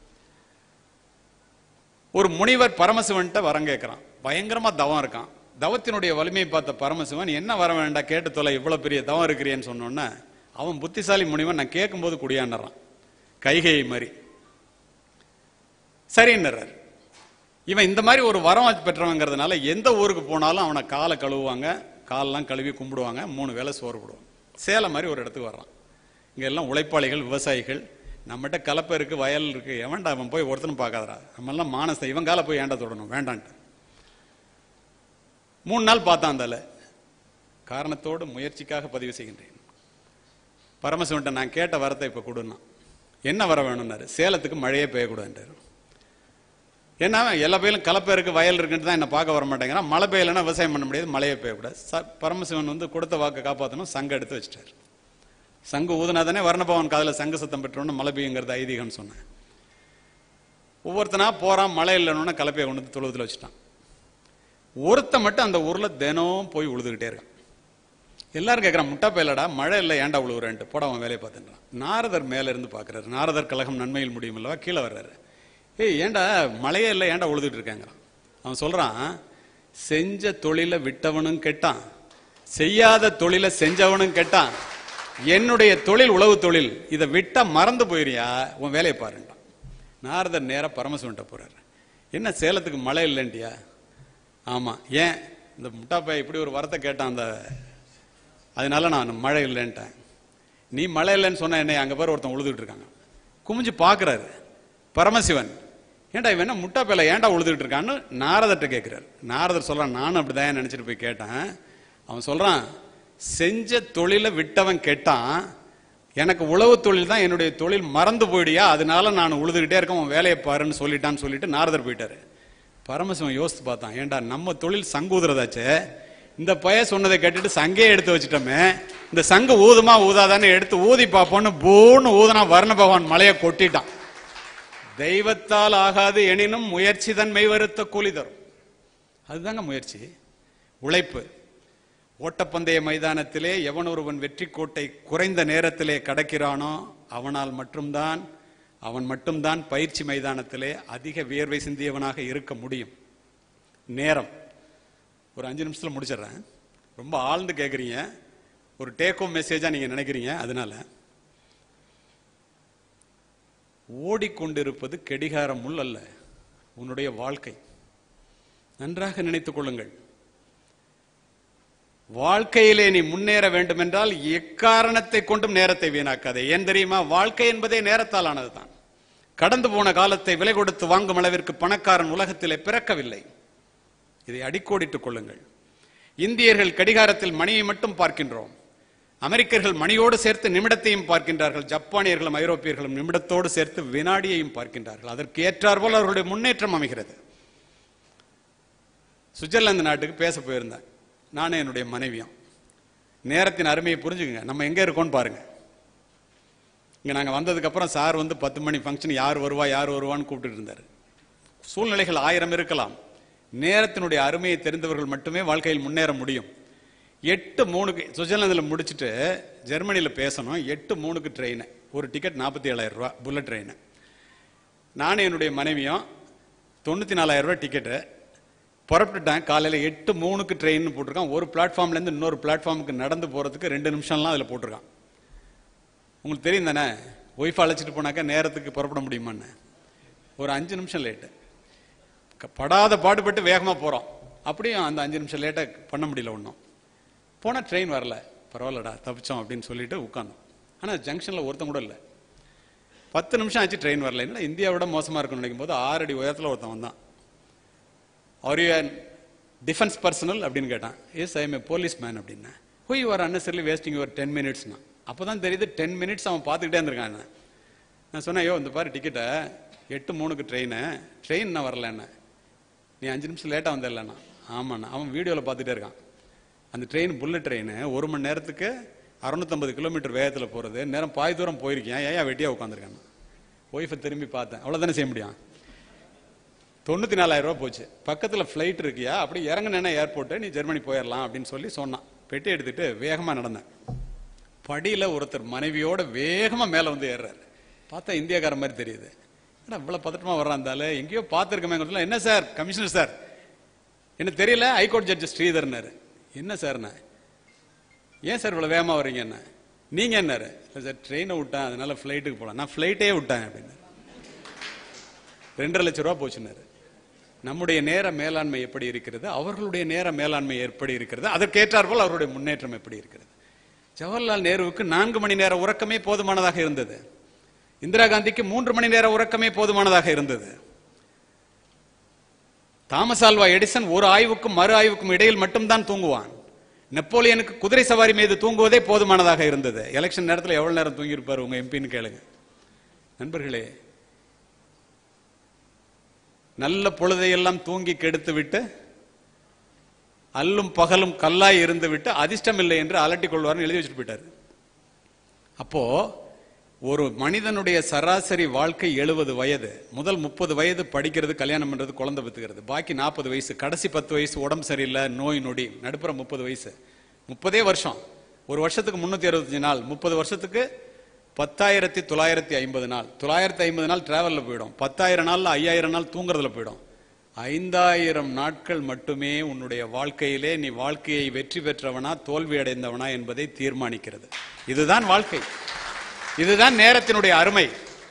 ஒரு முனிவர் பரமசிவன்கிட்ட வரம் கேட்கிறான் பயங்கரமா தவம் இருக்கான் தவத்தினுடைய வலிமையை பார்த்த பரமசிவன் என்ன வர வேண்டாம் கேட்டு தொலை இவ்வளவு பெரிய தவம் இருக்கிறியேன்னு சொன்னோன்னே அவன் புத்திசாலி முனிவன் நான் கேட்கும்போது குடியாண்டுறான் கைகையை மாதிரி சரின்னுறார் இவன் இந்த மாதிரி ஒரு வரம் பெற்றவங்கிறதுனால எந்த ஊருக்கு போனாலும் அவனை காலை கழுவுவாங்க காலெல்லாம் கழுவி கும்பிடுவாங்க மூணு வேளை சோறு போடுவாங்க சேலம் மாதிரி ஒரு இடத்துக்கு வர்றான் இங்க எல்லாம் உழைப்பாளிகள் விவசாயிகள் நம்மகிட்ட கலப்பை இருக்கு வயல் இருக்கு எவன்டா அவன் போய் ஒருத்தனும் பார்க்காதடா நம்மெல்லாம் மானச இவன் காலை போய் ஏன்டா தொடணும் வேண்டான்ட்டு மூணு நாள் பார்த்தான் அந்தால காரணத்தோடு முயற்சிக்காக பதிவு செய்கின்றேன் பரமசிவன்ட்ட நான் கேட்ட வரத்தை இப்ப கொடுன்னா என்ன வர வேணும்னாரு சேலத்துக்கு மழையே பெய்யக்கூடாதுன்றாரு ஏன்னா எல்லா பயிலும் கலப்பை இருக்கு வயல் இருக்குன்னு தான் என்ன பார்க்க வர மாட்டேங்கிறான் மழை பெய்யலைன்னா விவசாயம் பண்ண முடியாது மழையே பெய்யக்கூடாது ச- பரமசிவன் வந்து கொடுத்த வாக்கை காப்பாற்றணும் சங்கு எடுத்து வச்சிட்டாரு சங்கு ஊதுனாதானே வர்ணபவன் காதுல சங்கு சத்தம் பெற்றோன்னு மழை பெய்யுங்கிறது ஐதீகம்னு சொன்னேன் ஒவ்வொருத்தனா போறான் மழை இல்லைன்னு கலப்பையை கொண்டு வந்து தொழுவத்தில் வச்சுட்டான் ஒருத்த மட்டும் அந்த ஊர்ல தினம் போய் உழுதுகிட்டே இருக்கான் எல்லாரும் கேட்கறான் முட்டா பயலடா மழை இல்லை ஏன்டா உழுவுறேன்ட்டு போட அவன் வேலையை பார்த்துட்டான் நாரதர் மேல இருந்து பாக்குறாரு நாரதர் கழகம் நன்மையில் முடியும் அல்லவா கீழே வர்றாரு ஏய் ஏன்டா மழையே இல்லை ஏன்டா உழுதுட்டு இருக்காங்கிறான் அவன் சொல்றான் செஞ்ச தொழிலை விட்டவனும் கெட்டான் செய்யாத தொழிலை செஞ்சவனும் கெட்டான் என்னுடைய தொழில் உழவு தொழில் இதை விட்டா மறந்து போயிரியா உன் வேலையை பாருண்டான் நாரதர் நேரா பரமசிவன்ட்ட போறாரு என்ன சேலத்துக்கு மழை இல்லைன்ட்டியா ஆமா ஏன் இந்த முட்டாப்பா இப்படி ஒரு வரத்தை கேட்டான் அந்த அதனால நான் மழை இல்லைன்ட்டேன் நீ மழை இல்லைன்னு சொன்ன என்னை அங்க பேர் ஒருத்தன் உழுதுகிட்டு இருக்காங்க குமிஞ்சு பார்க்கறாரு பரமசிவன் ஏன்டா இவன் என்ன முட்டா பேல ஏன்டா உழுதுகிட்டு இருக்கான்னு நாரதர்கிட்ட கேட்கிறாரு நாரதர் சொல்றான் நானும் அப்படிதான் நினைச்சிட்டு போய் கேட்டேன் அவன் சொல்றான் செஞ்ச தொழிலை விட்டவன் கேட்டான் எனக்கு உழவு தொழில் தான் என்னுடைய தொழில் மறந்து போயிடியா அதனால நான் உழுதுகிட்டே இருக்கேன் உன் வேலையை பாருன்னு சொல்லிட்டான்னு சொல்லிட்டு நாரதர் போயிட்டாரு பரமசிவன் யோசித்து பார்த்தான் ஏன்டா நம்ம தொழில் சங்கூதுறதாச்சே இந்த பைய சொன்னதை கேட்டுட்டு சங்கே எடுத்து வச்சிட்டோமே இந்த சங்கு ஊதுமா ஊதாதான்னு எடுத்து ஊதி பார்ப்போம்னு பூன்னு ஊதுனா வர்ண பகவான் மலையை கொட்டிட்டான் தெய்வத்தால் ஆகாது எனினும் முயற்சி தன் மெய்வருத்த கூலி தரும் அதுதாங்க முயற்சி உழைப்பு ஓட்டப்பந்தய மைதானத்திலே எவன் ஒருவன் வெற்றி கோட்டை குறைந்த நேரத்திலே கடக்கிறானோ அவனால் மட்டும்தான் அவன் மட்டும்தான் பயிற்சி மைதானத்திலே அதிக வியர்வை சிந்தியவனாக இருக்க முடியும் நேரம் ஒரு அஞ்சு நிமிஷத்துல முடிச்சிடுறேன் ரொம்ப ஆழ்ந்து கேட்குறீங்க ஒரு டேக் ஹோம் மெசேஜா நீங்க நினைக்கிறீங்க அதனால ஓடிக்கொண்டிருப்பது கெடிகார முள் அல்ல உன்னுடைய வாழ்க்கை நன்றாக நினைத்துக் கொள்ளுங்கள் வாழ்க்கையிலே நீ முன்னேற வேண்டும் என்றால் எக்காரணத்தை கொண்டும் நேரத்தை வீணாக்காதே ஏன் தெரியுமா வாழ்க்கை என்பதே நேரத்தால் ஆனதுதான் கடந்து போன காலத்தை விலை கொடுத்து வாங்கும் அளவிற்கு பணக்காரன் உலகத்திலே பிறக்கவில்லை இதை அடிக்கோடிட்டுக் கொள்ளுங்கள் இந்தியர்கள் கடிகாரத்தில் மணியை மட்டும் பார்க்கின்றோம் அமெரிக்கர்கள் மணியோடு சேர்த்து நிமிடத்தையும் பார்க்கின்றார்கள் ஜப்பானியர்களும் ஐரோப்பியர்களும் நிமிடத்தோடு சேர்த்து வினாடியையும் பார்க்கின்றார்கள் அதற்கு ஏற்றாற்போல் அவர்களுடைய முன்னேற்றம் அமைகிறது சுவிட்சர்லாந்து நாட்டுக்கு பேச போயிருந்தேன் நானும் என்னுடைய மனைவியும் நேரத்தின் அருமையை புரிஞ்சுக்குங்க நம்ம எங்க இருக்கோம்னு பாருங்க இங்க நாங்க வந்ததுக்கு அப்புறம் சார் வந்து பத்து மணி ஃபங்க்ஷன் யார் வருவா யார் வருவான்னு கூப்பிட்டு இருந்தாரு சூழ்நிலைகள் ஆயிரம் இருக்கலாம் நேரத்தினுடைய அருமையை தெரிந்தவர்கள் மட்டுமே வாழ்க்கையில் முன்னேற முடியும் எட்டு மூணுக்கு சுவிட்சர்லாந்தில் முடிச்சுட்டு ஜெர்மனியில் பேசணும் எட்டு மூணுக்கு ட்ரெயின் ஒரு டிக்கெட் நாற்பத்தி ஏழாயிரம் ரூபா புல்லட் ட்ரெயின் நானும் என்னுடைய மனைவியும் தொண்ணூற்றி நாலாயிரம் ரூபாய் டிக்கெட்டு புறப்பட்டுட்டேன் காலையில் எட்டு மூணுக்கு ட்ரெயின் போட்டிருக்கான் ஒரு பிளாட்ஃபார்ம்லேருந்து இன்னொரு பிளாட்ஃபார்முக்கு நடந்து போகிறதுக்கு ரெண்டு நிமிஷம்லாம் அதில் போட்டிருக்கான் உங்களுக்கு தெரியும் தானே ஒய்ஃப் அழைச்சிட்டு போனாக்கா நேரத்துக்கு புறப்பட முடியுமான்னு ஒரு அஞ்சு நிமிஷம் லேட்டு படாத பாடுபட்டு வேகமாக போகிறோம் அப்படியும் அந்த அஞ்சு நிமிஷம் லேட்டாக பண்ண முடியல ஒன்றும் போனால் ட்ரெயின் வரல பரவாயில்லடா தப்பிச்சோம் அப்படின்னு சொல்லிட்டு உட்காந்தோம் ஆனால் ஜங்ஷனில் ஒருத்தன் கூட இல்லை பத்து நிமிஷம் ஆச்சு ட்ரெயின் வரல என்னடா இந்தியாவோட மோசமாக இருக்குன்னு நினைக்கும் போது ஆறு அடி உயரத்தில் ஒருத்தன் வந்தான் அவர் யூ டிஃபென்ஸ் பர்சனல் அப்படின்னு கேட்டான் yes I am a policeman அப்படின்னா who you are unnecessarily wasting your ten மினிட்ஸ்னா அப்போ தான் தெரியுது டென் மினிட்ஸ் அவன் பார்த்துக்கிட்டே இருந்திருக்கான் என்ன. நான் சொன்னேன் ஐயோ இந்த பாரு டிக்கெட்டை எட்டு மூணுக்கு ட்ரெயின் ட்ரெயின் நான் வரல என்ன நீ அஞ்சு நிமிஷம் லேட்டாக வந்திடலண்ணா ஆமாண்ணா அவன் வீடியோவில் பார்த்துட்டே இருக்கான் அந்த ட்ரெயின் புல்லட் ட்ரெயின் ஒரு மணி நேரத்துக்கு அறுநூத்தம்பது கிலோமீட்டர் வேகத்தில் போகிறது நேரம் பாதி தூரம் போயிருக்கேன் ஏன் வெட்டியாக உட்காந்துருக்கேன் ஒய்ஃபை திரும்பி பார்த்தேன் அவ்வளோதானே செய்ய முடியும் தொண்ணூற்றி நாலாயிரம் ரூபா போச்சு பக்கத்தில் ஃப்ளைட் இருக்கியா அப்படி இறங்குனேன்னா ஏர்போர்ட்டு நீ ஜெர்மனி போயிடலாம் அப்படின்னு சொல்லி சொன்னான் பெட்டி எடுத்துட்டு வேகமாக நடந்தேன் படியில் ஒருத்தர் மனைவியோட வேகமாக மேலே வந்து ஏறுறாரு பார்த்தா இந்தியாக்கார மாதிரி தெரியுது ஏன்னா இவ்வளோ பதட்டமாக வர்றான் இருந்தாலும் எங்கேயோ பார்த்துருக்கமே என்ன சார் கமிஷனர் சார் எனக்கு தெரியல ஹைகோர்ட் ஜட்ஜ் ஸ்ரீதர்னாரு என்ன சார்ண்ணா ஏன் சார் இவ்வளோ வேகமாக வர்றீங்க என்ன நீங்கள் என்னாரு இல்லை சார் ட்ரெயினை விட்டேன் அதனால ஃப்ளைட்டுக்கு போகலாம் நான் ஃப்ளைட்டே விட்டேன் அப்படின்னு ரெண்டரை லட்சம் ரூபா போச்சுன்னாரு நம்முடைய நேர மேலாண்மை எப்படி இருக்கிறது அவர்களுடைய நேர மேலாண்மை எப்படி இருக்கிறது அதற்கேற்றாற்போல் அவருடைய முன்னேற்றம் எப்படி இருக்கிறது ஜவஹர்லால் நேருவுக்கு நான்கு மணி நேர உறக்கமே போதுமானதாக இருந்தது இந்திரா காந்திக்கு மூன்று மணி நேர உறக்கமே போதுமானதாக இருந்தது தாமஸ் ஆல்வா எடிசன் ஒரு ஆய்வுக்கும் மறு ஆய்வுக்கும் இடையில் மட்டும்தான் தூங்குவான் நெப்போலியனுக்கு குதிரை சவாரி மீது தூங்குவதே போதுமானதாக இருந்தது எலெக்ஷன் நேரத்தில் எவ்வளவு நேரம் தூங்கியிருப்பார் உங்க எம்பின்னு கேளுங்க நண்பர்களே நல்ல பொழுதையெல்லாம் தூங்கி கெடுத்து விட்டு அல்லும் பகலும் கல்லாய் இருந்து விட்டு அதிர்ஷ்டம் இல்லை என்று அலட்டிக் கொள்வார்னு எழுதி வச்சுட்டு போயிட்டாரு அப்போ ஒரு மனிதனுடைய சராசரி வாழ்க்கை எழுபது வயது முதல் முப்பது வயது படிக்கிறது கல்யாணம் பண்றது குழந்தை பெற்றுக்கிறது பாக்கி நாற்பது வயசு கடைசி பத்து வயசு உடம்பு சரியில்லை நோய் நொடி நடுப்புற முப்பது வயசு முப்பதே வருஷம் ஒரு வருஷத்துக்கு முன்னூத்தி அறுபத்தஞ்சு நாள் முப்பது வருஷத்துக்கு பத்தாயிரத்தி தொள்ளாயிரத்தி ஐம்பது நாள் தொள்ளாயிரத்தி ஐம்பது நாள் டிராவல்ல போயிடும் பத்தாயிரம் நாள்ல ஐயாயிரம் நாள் தூங்குறதுல போயிடும் ஐந்தாயிரம் நாட்கள் மட்டுமே உன்னுடைய வாழ்க்கையிலே நீ வாழ்க்கையை வெற்றி பெற்றவனா தோல்வி அடைந்தவனா என்பதை தீர்மானிக்கிறது இதுதான் வாழ்க்கை இதுதான் நேரத்தினுடைய அருமை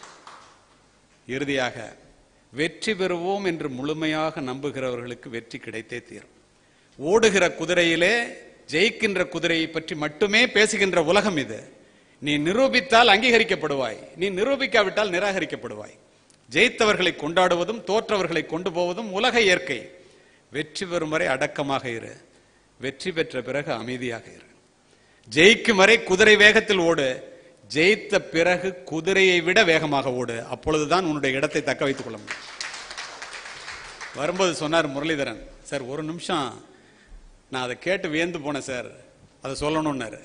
இறுதியாக வெற்றி பெறுவோம் என்று முழுமையாக நம்புகிறவர்களுக்கு வெற்றி கிடைத்தே தீரும் ஓடுகிற குதிரையிலே ஜெயிக்கின்ற குதிரையை பற்றி மட்டுமே பேசுகின்ற உலகம் இது நீ நிரூபித்தால் அங்கீகரிக்கப்படுவாய் நீ நிரூபிக்காவிட்டால் நிராகரிக்கப்படுவாய் ஜெயித்தவர்களை கொண்டாடுவதும் தோற்றவர்களை கொண்டு போவதும் உலக இயற்கை வெற்றி பெறும் வரை அடக்கமாக இரு வெற்றி பெற்ற பிறகு அமைதியாக இரு ஜெயிக்கும் வரை குதிரை வேகத்தில் ஓடு ஜெயித்த பிறகு குதிரையை விட வேகமாக ஓடு அப்பொழுதுதான் உன்னுடைய இடத்தை தக்க வைத்துக் கொள்ள முடியும் வரும்போது சொன்னார் முரளிதரன் சார் ஒரு நிமிஷம் நான் அதை கேட்டு வியந்து போனேன் சார் அதை சொல்லணும்னாரு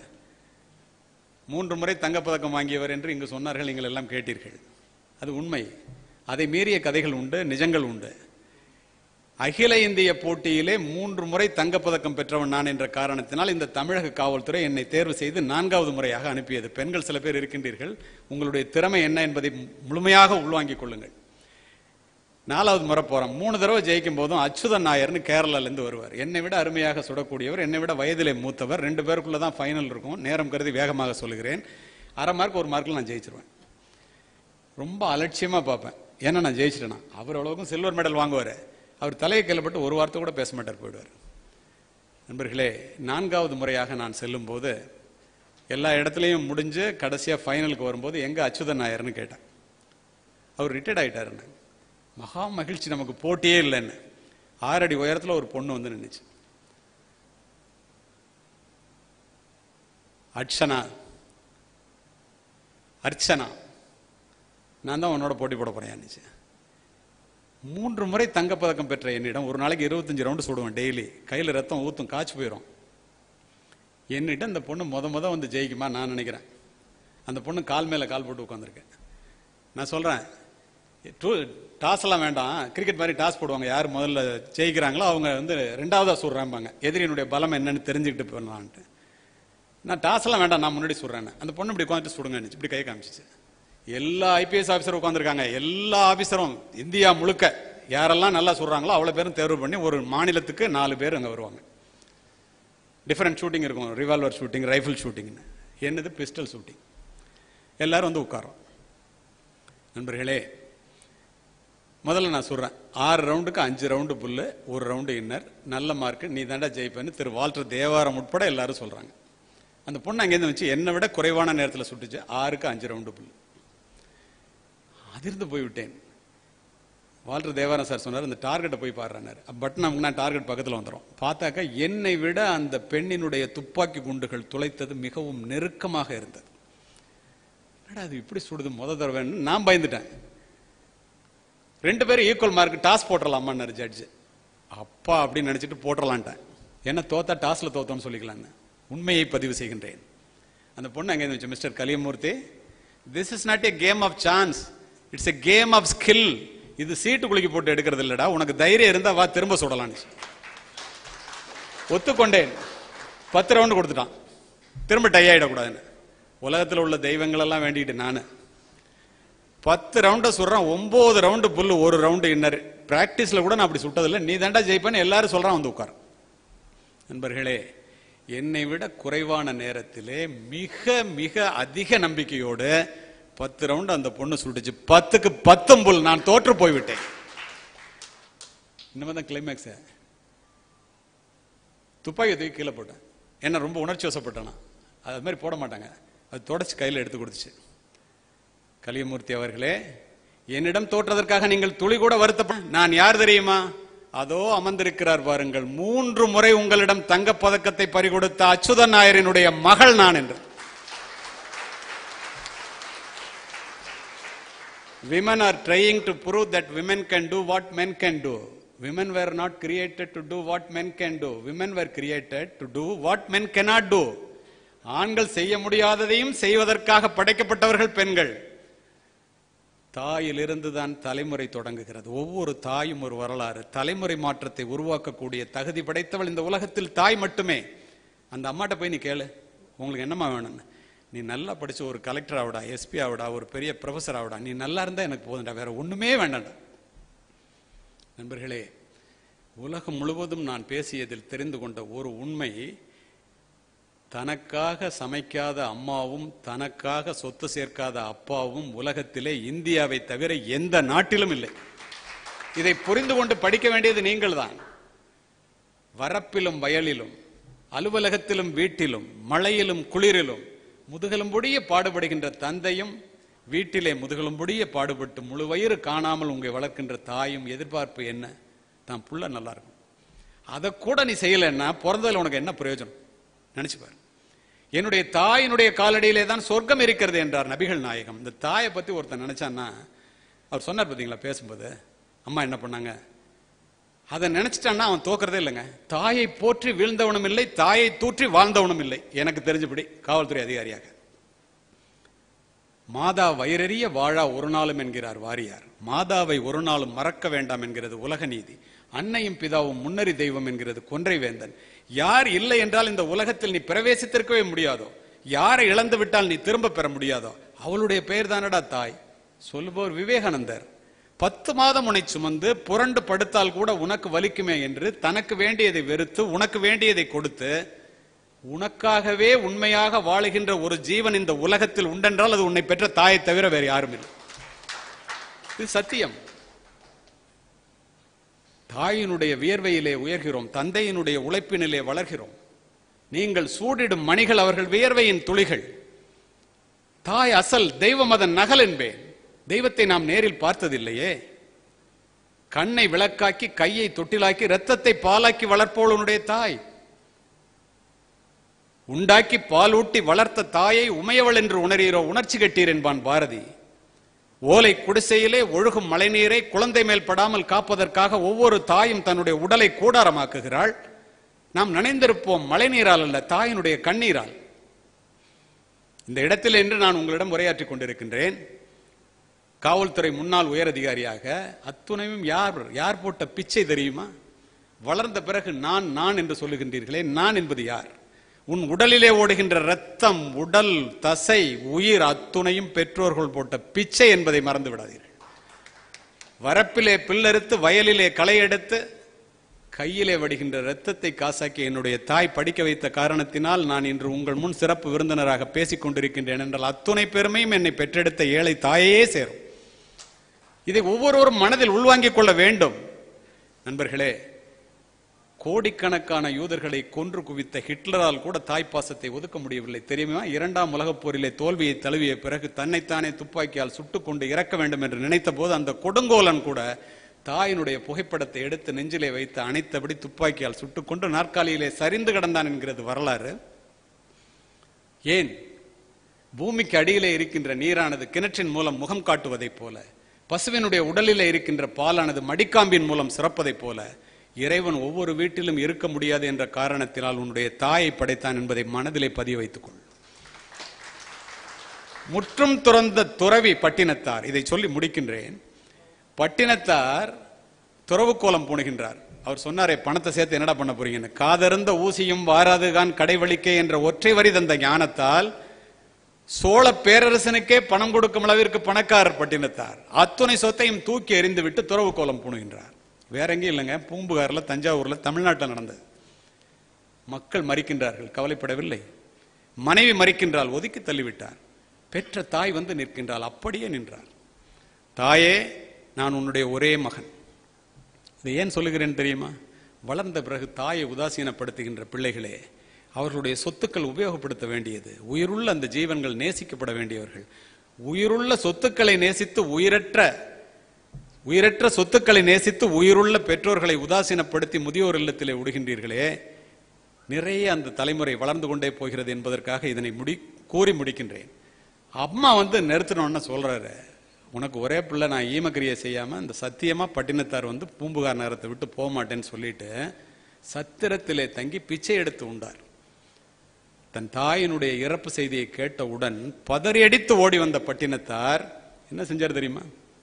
மூன்று முறை தங்கப்பதக்கம் வாங்கியவர் என்று இங்கு சொன்னார்கள் நீங்கள் எல்லாம் கேட்டீர்கள் அது உண்மை அதை மீறிய கதைகள் உண்டு நிஜங்கள் உண்டு அகில இந்திய போட்டியிலே மூன்று முறை தங்கப்பதக்கம் பெற்றவன் நான் என்ற காரணத்தினால் இந்த தமிழக காவல்துறை என்னை தேர்வு செய்து நான்காவது முறையாக அனுப்பியது பெண்கள் சில பேர் இருக்கின்றீர்கள் உங்களுடைய திறமை என்ன என்பதை முழுமையாக உள்வாங்கிக் கொள்ளுங்கள் நாலாவது முறை போறோம் மூணு தடவை ஜெயிக்கும் போதும் அச்சுதன் நாயர்னு கேரளால இருந்து வருவார் என்னை விட அருமையாக சுடக்கூடியவர் என்னை விட வயதிலே மூத்தவர் ரெண்டு பேருக்குள்ள தான் ஃபைனல் இருக்கும் நேரம் கருதி வேகமாக சொல்லுகிறேன் அரை மார்க் ஒரு மார்க்கில் நான் ஜெயிச்சிருவேன் ரொம்ப அலட்சியமா பார்ப்பேன் ஏன்னா நான் ஜெயிச்சிட்டேனா அவர் அவ்வளவுக்கும் சில்வர் மெடல் வாங்குவார் அவர் தலையை கேள்விப்பட்டு ஒரு வார்த்தை கூட பேச மாட்டார் போயிடுவார் நண்பர்களே நான்காவது முறையாக நான் செல்லும்போது எல்லா இடத்துலையும் முடிஞ்சு கடைசியாக ஃபைனலுக்கு வரும்போது எங்க அச்சுதன் நாயர்னு கேட்டேன் அவர் ரிட்டையர்ட் ஆயிட்டாருன்னு மகா மகிழ்ச்சி நமக்கு போட்டியே இல்லைன்னு ஆறடி உயரத்துல ஒரு பொண்ணு வந்து நின்னுச்சு அர்ச்சனா அர்ச்சனா நான் தான் உன்னோட போட்டி போட போறேன் நினைச்சு மூன்று முறை தங்கப்பதக்கம் பெற்ற என்னிடம் ஒரு நாளைக்கு இருபத்தஞ்சு ரவுண்டு சுடுவேன் டெய்லி கையில் ரத்தம் ஊத்தும் காய்ச்சி போயிடும் என்னிட்ட இந்த பொண்ணு முத முத வந்து ஜெயிக்குமா நான் நினைக்கிறேன் அந்த பொண்ணு கால் மேல கால் போட்டு உட்காந்துருக்கேன் நான் சொல்றேன் டாஸ் எல்லாம் வேண்டாம் கிரிக்கெட் மாதிரி டாஸ் போடுவாங்க யார் முதல்ல ஜெயிக்கிறாங்களோ அவங்க வந்து ரெண்டாவதா சுடுறாம்பாங்க எதிரியினுடைய பலம் என்னன்னு தெரிஞ்சுக்கிட்டு பண்ணலான்ட்டு நான் டாஸ் எல்லாம் வேண்டாம் நான் முன்னாடி சுடுறேன் அந்த பொண்ணு இப்படி உட்காந்துட்டு சுடுங்க இப்படி கை காமிச்சிச்சு எல்லா ஐபிஎஸ் ஆஃபீஸரும் உட்காந்துருக்காங்க எல்லா ஆஃபீஸரும் இந்தியா முழுக்க யாரெல்லாம் நல்லா சுடுறாங்களோ அவ்வளோ பேரும் தேர்வு பண்ணி ஒரு மாநிலத்துக்கு நாலு பேர் அங்கே வருவாங்க டிஃப்ரெண்ட் ஷூட்டிங் இருக்கும் ரிவால்வர் ஷூட்டிங் ரைஃபிள் ஷூட்டிங்னு என்னது பிஸ்டல் ஷூட்டிங் எல்லாரும் வந்து உட்காரோம் நண்பர்களே முதல்ல நான் சொல்றேன் ஆறு ரவுண்டுக்கு அஞ்சு ரவுண்டு புல்லு ஒரு ரவுண்டு இன்னர் நல்ல மார்க் நீ தாண்டா ஜெயிப்பேன்னு திரு வால்டர் தேவாரம் உட்பட எல்லாரும் சொல்றாங்க அந்த பொண்ணு அங்கேருந்து வச்சு என்னை விட குறைவான நேரத்தில் சுட்டுச்சு ஆறுக்கு அஞ்சு ரவுண்டு புல்லு அதிர்ந்து போய்விட்டேன் வால்டர் தேவாரம் சார் சொன்னார் இந்த டார்கெட்டை போய் பாடுறாரு பட் நமக்கு நான் டார்கெட் பக்கத்தில் வந்துடும் பார்த்தாக்கா என்னை விட அந்த பெண்ணினுடைய துப்பாக்கி குண்டுகள் துளைத்தது மிகவும் நெருக்கமாக இருந்தது என்னடா அது இப்படி சுடுது முத தடவைன்னு நான் பயந்துட்டேன் ரெண்டு பேரும் ஈக்குவல் மார்க் டாஸ் போட்டுடலாமான்னாரு ஜட்ஜு அப்பா அப்படின்னு நினைச்சிட்டு போட்டுடலான்ட்டேன் என்ன தோத்தா டாஸ்ல தோத்தோன்னு சொல்லிக்கலான்னு உண்மையை பதிவு செய்கின்றேன் அந்த பொண்ணு அங்கே வச்சு mister Kaliyamoorthy this is not a game of chance it's a game of skill இது சீட்டு குலுக்கி போட்டு எடுக்கிறது இல்லடா உனக்கு தைரியம் இருந்தா வா திரும்ப சுடலான்னு ஒத்துக்கொண்டேன் பத்து ரவுண்டு கொடுத்துட்டான் திரும்ப டை ஆயிடக்கூடாதுன்னு உலகத்தில் உள்ள தெய்வங்கள் எல்லாம் வேண்டிட்டு நானு பத்து ரவுண்டை சுடுறான் ஒன்பது ரவுண்டு புல்லு ஒரு ரவுண்டு இன்னர் பிராக்டிஸ்ல கூட நான் அப்படி சுட்டதில்லை நீ தாண்டா ஜெயிப்பேன்னு எல்லாரும் சொல்றான் வந்து உட்கார் நண்பர்களே என்னை விட குறைவான நேரத்திலே மிக மிக அதிக நம்பிக்கையோடு பத்து ரவுண்டு அந்த பொண்ணு சுட்டுச்சு பத்துக்கு பத்தும் புல் நான் தோற்று போய்விட்டேன் இன்னும் தான் கிளைமேக்ஸ் துப்பாக்கி தூக்கி கீழே போட்டேன் என்ன ரொம்ப உணர்ச்சி வசப்பட்டேனா அது மாதிரி போட மாட்டாங்க அது தொடச்சு கையில் எடுத்து கொடுத்துச்சு கலியமூர்த்தி அவர்களே என்னிடம் தோற்றதற்காக நீங்கள் துளி கூட வருத்தப்பட நான் யார் தெரியுமா அதோ அமர்ந்திருக்கிறார் பாருங்கள் மூன்று முறை உங்களிடம் தங்கப் பதக்கத்தை பறிகொடுத்த அச்சுதன் நாயரினுடைய மகள் நான் என்று women are trying to prove that women can do what men can do women were not created to do what men can do women were created to do what men cannot do ஆண்கள் செய்ய முடியாததையும் செய்வதற்காக படைக்கப்பட்டவர்கள் பெண்கள் தாயிலிருந்து தான் தலைமுறை தொடங்குகிறது ஒவ்வொரு தாயும் ஒரு வரலாறு தலைமுறை மாற்றத்தை உருவாக்கக்கூடிய தகுதி படைத்தவள் இந்த உலகத்தில் தாய் மட்டுமே அந்த அம்மாட்ட போய் நீ கேளு உங்களுக்கு என்னம்மா வேணும்னு நீ நல்லா படிச்ச ஒரு கலெக்டர் ஆவிடா எஸ்பி ஆவிடா ஒரு பெரிய ப்ரொஃபஸர் ஆவிடா நீ நல்லா இருந்தா எனக்கு போதும்டா வேற ஒண்ணுமே வேண்டாம்டா நண்பர்களே உலகம் முழுவதும் நான் பேசியதில் தெரிந்து கொண்ட ஒரு உண்மை தனக்காக சமைக்காத அம்மாவும் தனக்காக சொத்து சேர்க்காத அப்பாவும் உலகத்திலே இந்தியாவை தவிர எந்த நாட்டிலும் இல்லை இதை புரிந்து கொண்டு படிக்க வேண்டியது நீங்கள்தான் வரப்பிலும் வயலிலும் அலுவலகத்திலும் வீட்டிலும் மழையிலும் குளிரிலும் முதுகெலும்புடைய பாடுபடுகின்ற தந்தையும் வீட்டிலே முதுகெலும்புடைய பாடுபட்டு முழு வயிறு காணாமல் உங்களை வளர்க்கின்ற தாயும் எதிர்பார்ப்பு என்ன தான் புள்ள நல்லா இருக்கும் அதை கூட நீ செய்யலைன்னா பிறந்ததுல உனக்கு என்ன பிரயோஜனம் நினைச்சு பாரு என்னுடைய தாயினுடைய காலடியிலே தான் சொர்க்கம் இருக்கிறது என்றார் நபிகள் நாயகம் இந்த தாயை பத்தி ஒருத்தன் நினைச்சான்னா அவர் சொன்னார் பார்த்தீங்களா பேசும்போது அம்மா என்ன பண்ணாங்க அதை நினைச்சிட்டான்னா அவன் தோக்குறதே இல்லைங்க தாயை போற்றி வீழ்ந்தவனும் இல்லை தாயை தூற்றி வாழ்ந்தவனும் இல்லை எனக்கு தெரிஞ்சபடி காவல்துறை அதிகாரியாக மாதா வயிறறிய வாழா ஒரு நாளும் என்கிறார் வாரியார் மாதாவை ஒரு நாளும் மறக்க வேண்டாம் என்கிறது உலக நீதி அன்னையும் பிதாவும் முன்னறி தெய்வம் என்கிறது கொன்றை வேந்தன் யார் இல்லை என்றால் இந்த உலகத்தில் நீ பிரவேசித்திருக்கவே முடியாதோ யாரை இழந்து விட்டால் நீ திரும்ப பெற முடியாதோ அவளுடைய பெயர் தானடா தாய் சொல்லுபவர் விவேகானந்தர் பத்து மாதம் உன்னை சுமந்து புரண்டு படுத்தால் கூட உனக்கு வலிக்குமே என்று தனக்கு வேண்டியதை வெறுத்து உனக்கு வேண்டியதை கொடுத்து உனக்காகவே உண்மையாக வாழுகின்ற ஒரு ஜீவன் இந்த உலகத்தில் உண்டென்றால் அது உன்னை பெற்ற தாயை தவிர வேறு யாரும் இல்லை இது சத்தியம் தாயினுடைய வியர்வையிலே உயர்கிறோம் தந்தையினுடைய உழைப்பினிலே வளர்கிறோம் நீங்கள் சூடிடும் மணிகள் அவர்கள் வியர்வையின் துளிகள் தாய் அசல் தெய்வம் அதன் நகல் என்பேன் தெய்வத்தை நாம் நேரில் பார்த்ததில்லையே கண்ணை விளக்காக்கி கையை தொட்டிலாக்கி ரத்தத்தை பாலாக்கி வளர்ப்போளுடைய தாய் உண்டாக்கி பாலூட்டி வளர்த்த தாயை உமையவள் என்று உணரீரோ உணர்ச்சி கட்டீர் என்பான் பாரதி ஓலை குடிசையிலே ஒழுகும் மழைநீரை குழந்தை மேல் படாமல் காப்பதற்காக ஒவ்வொரு தாயும் தன்னுடைய உடலை கூடாரமாக்குகிறாள் நாம் நினைந்திருப்போம் மழைநீரால் அல்ல தாயினுடைய கண்ணீரால் இந்த இடத்தில் என்று நான் உங்களிடம் உரையாற்றிக் கொண்டிருக்கின்றேன் காவல்துறை முன்னாள் உயரதிகாரியாக அத்துணையும் யார் யார் போட்ட பிச்சை தெரியுமா வளர்ந்த பிறகு நான் நான் என்று சொல்லுகின்றீர்களே நான் என்பது யார் உன் உடலிலே ஓடுகின்ற ரத்தம் உடல் தசை உயிர் அத்துணையும் பெற்றோர்கள் போட்ட பிச்சை என்பதை மறந்து விடாதீர்கள் வரப்பிலே பில்லறுத்து வயலிலே களை எடுத்து கையிலே வடிகின்ற ரத்தத்தை காசாக்கி என்னுடைய தாய் படிக்க வைத்த காரணத்தினால் நான் இன்று உங்கள் முன் சிறப்பு விருந்தினராக பேசிக் கொண்டிருக்கின்றேன் என்றால் அத்துணை பெருமையும் என்னை பெற்றெடுத்த ஏழை தாயே சேரும் இதை ஒவ்வொருவரும் மனதில் உள்வாங்கிக் கொள்ள வேண்டும் நண்பர்களே கோடிக்கணக்கான யூதர்களை கொன்று குவித்த ஹிட்லரால் கூட தாய்ப்பாசத்தை ஒதுக்க முடியவில்லை தெரியுமா இரண்டாம் உலகப் போரிலே தோல்வியை தழுவிய பிறகு தன்னைத்தானே துப்பாக்கியால் சுட்டுக் கொண்டு இறக்க வேண்டும் என்று நினைத்த போது அந்த கொடுங்கோலன் கூட தாயினுடைய புகைப்படத்தை எடுத்து நெஞ்சிலே வைத்து அணைத்தபடி துப்பாக்கியால் சுட்டுக்கொண்டு நாற்காலியிலே சரிந்து கிடந்தான் என்கிறது வரலாறு ஏன் பூமிக்கு அடியிலே இருக்கின்ற நீரானது கிணற்றின் மூலம் முகம் காட்டுவதைப் போல பசுவினுடைய உடலிலே இருக்கின்ற பாலானது மடிக்காம்பின் மூலம் சிறப்பதைப் போல இறைவன் ஒவ்வொரு வீட்டிலும் இருக்க முடியாது என்ற காரணத்தினால் உன்னுடைய தாயை படைத்தான் என்பதை மனதிலே பதிய வைத்துக் கொள் முற்றும் துறந்த துறவி பட்டினத்தார் இதை சொல்லி முடிக்கின்றேன் பட்டினத்தார் துறவு கோலம் பூணுகின்றார் அவர் சொன்னாரே பணத்தை சேர்த்து என்னடா பண்ண போறீங்கன்னு காதருந்த ஊசியும் வாராதுகான் கடைவழிக்கே என்ற ஒற்றை வரி தந்த ஞானத்தால் சோழ பேரரசனுக்கே பணம் கொடுக்கும் அளவிற்கு பணக்காரர் பட்டினத்தார் அத்துணை சொத்தையும் தூக்கி எறிந்து விட்டு துறவு கோலம் பூணுகின்றார் வேற எங்கேயும் இல்லைங்க பூம்புகார்ல தஞ்சாவூர்ல தமிழ்நாட்டில் நடந்தது மக்கள் மறிக்கின்றார்கள் கவலைப்படவில்லை மனைவி மறிக்கின்றால் ஒதுக்கி தள்ளிவிட்டார் பெற்ற தாய் வந்து நிற்கின்றாள் அப்படியே நின்றார் தாயே நான் உன்னுடைய ஒரே மகன் இதை ஏன் சொல்லுகிறேன் தெரியுமா வளர்ந்த பிறகு தாயை உதாசீனப்படுத்துகின்ற பிள்ளைகளே அவர்களுடைய சொத்துக்கள் உபயோகப்படுத்த வேண்டியது உயிருள்ள அந்த ஜீவன்கள் நேசிக்கப்பட வேண்டியவர்கள் உயிருள்ள சொத்துக்களை நேசித்து உயிரற்ற உயிரற்ற சொத்துக்களை நேசித்து உயிருள்ள பெற்றோர்களை உதாசீனப்படுத்தி முதியோர் இல்லத்திலே விடுகின்றீர்களே நிறைய அந்த தலைமுறை வளர்ந்து கொண்டே போகிறது என்பதற்காக இதனை முடி கூறி முடிக்கின்றேன் அம்மா வந்து நிறுத்தணும்னு சொல்றாரு உனக்கு ஒரே பிள்ளை நான் ஈமக்கிரியை செய்யாம இந்த சத்தியமா பட்டினத்தார் வந்து பூம்புகார் நகரத்தை விட்டு போக மாட்டேன்னு சொல்லிட்டு சத்திரத்திலே தங்கி பிச்சை எடுத்து உண்டார் தன் தாயினுடைய இறப்பு செய்தியை கேட்டவுடன் பதறியடித்து ஓடி வந்த பட்டினத்தார் என்ன செஞ்சார் தெரியுமா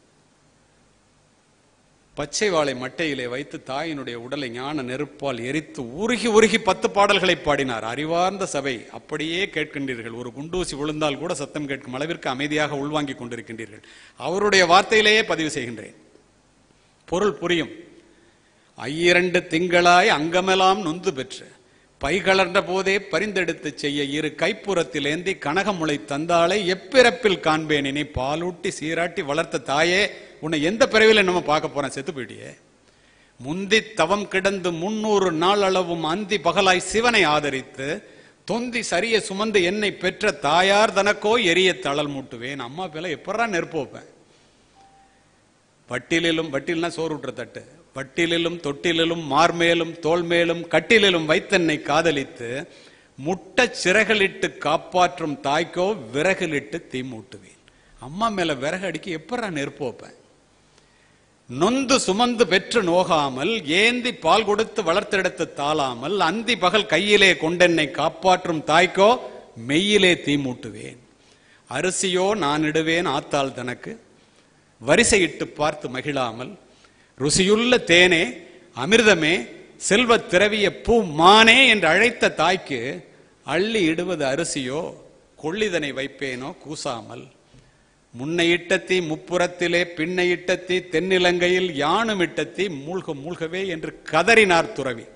பச்சை வாழை மட்டையிலே வைத்து தாயினுடைய உடலை ஞான நெருப்பால் எரித்து உருகி உருகி பத்து பாடல்களை பாடினார் அறிவார்ந்த சபை அப்படியே கேட்கின்றீர்கள் ஒரு குண்டூசி விழுந்தால் கூட சத்தம் கேட்கும் அளவிற்கு அமைதியாக உள்வாங்கிக் கொண்டிருக்கின்றீர்கள் அவருடைய வார்த்தையிலேயே பதிவு செய்கின்றேன் பொருள் புரியும் ஐயிரண்டு திங்களாய் அங்கமெல்லாம் நொந்து பெற்று பைகலர்ந்த போதே பரிந்தெடுத்து செய்ய இரு கைப்புறத்தில் ஏந்தி கனகமுளை தந்தாளை எப்பிறப்பில் காண்பேன் இனி பாலூட்டி சீராட்டி வளர்த்த தாயே உன்னை எந்த பிறவில நம்ம பார்க்க போறேன் செத்து போயிட்டியே முந்தி தவம் கிடந்து முன்னூறு நாள் அளவும் அந்தி பகலாய் சிவனை ஆதரித்து தொந்தி சரிய சுமந்து என்னை பெற்ற தாயார் தனக்கோ எரிய தளல் மூட்டுவேன் அம்மா பேல எப்படா நெருப்பு வைப்பேன் வட்டிலிலும் வட்டில்னா சோறு விட்டுற தட்டு வட்டிலிலும் தொட்டிலிலும் மார்மேலும் தோள்மேலும் கட்டிலிலும் வைத்தென்னை காதலித்து முட்டச் சிறகலிட்டு காப்பாற்றும் தாய்க்கோ விறகிலிட்டு தீ மூட்டுவேன் அம்மா மேல விறகு அடிக்க எப்படா நெருப்பு வைப்பேன் நொந்து சுமந்து பெற்று நோகாமல் ஏந்தி பால் கொடுத்து வளர்த்தெடுத்து தாளாமல் அந்தி பகல் கையிலே கொண்டென்னை காப்பாற்றும் தாய்க்கோ மெய்யிலே தீ மூட்டுவேன் அரிசியோ நான் இடுவேன் ஆத்தாள் தனக்கு வரிசையிட்டு பார்த்து மகிழாமல் ருசியுள்ள தேனே அமிர்தமே செல்வத் திரவிய பூ மானே என்று அழைத்த தாய்க்கு அள்ளி இடுவது அரிசியோ கொள்ளிதனை வைப்பேனோ கூசாமல் முன்னை இட்டத்தீ முப்புறத்திலே பின்னை இட்டத்தீ தென்னிலங்கையில் யானும் இட்டத்தீ மூழ்க மூழ்கவே என்று கதறினார் துறவி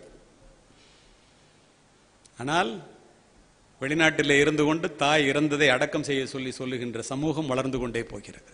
ஆனால் வெளிநாட்டிலே இருந்து கொண்டு தாய் இறந்ததை அடக்கம் செய்ய சொல்லி சொல்லுகின்ற சமூகம் வளர்ந்து கொண்டே போகிறது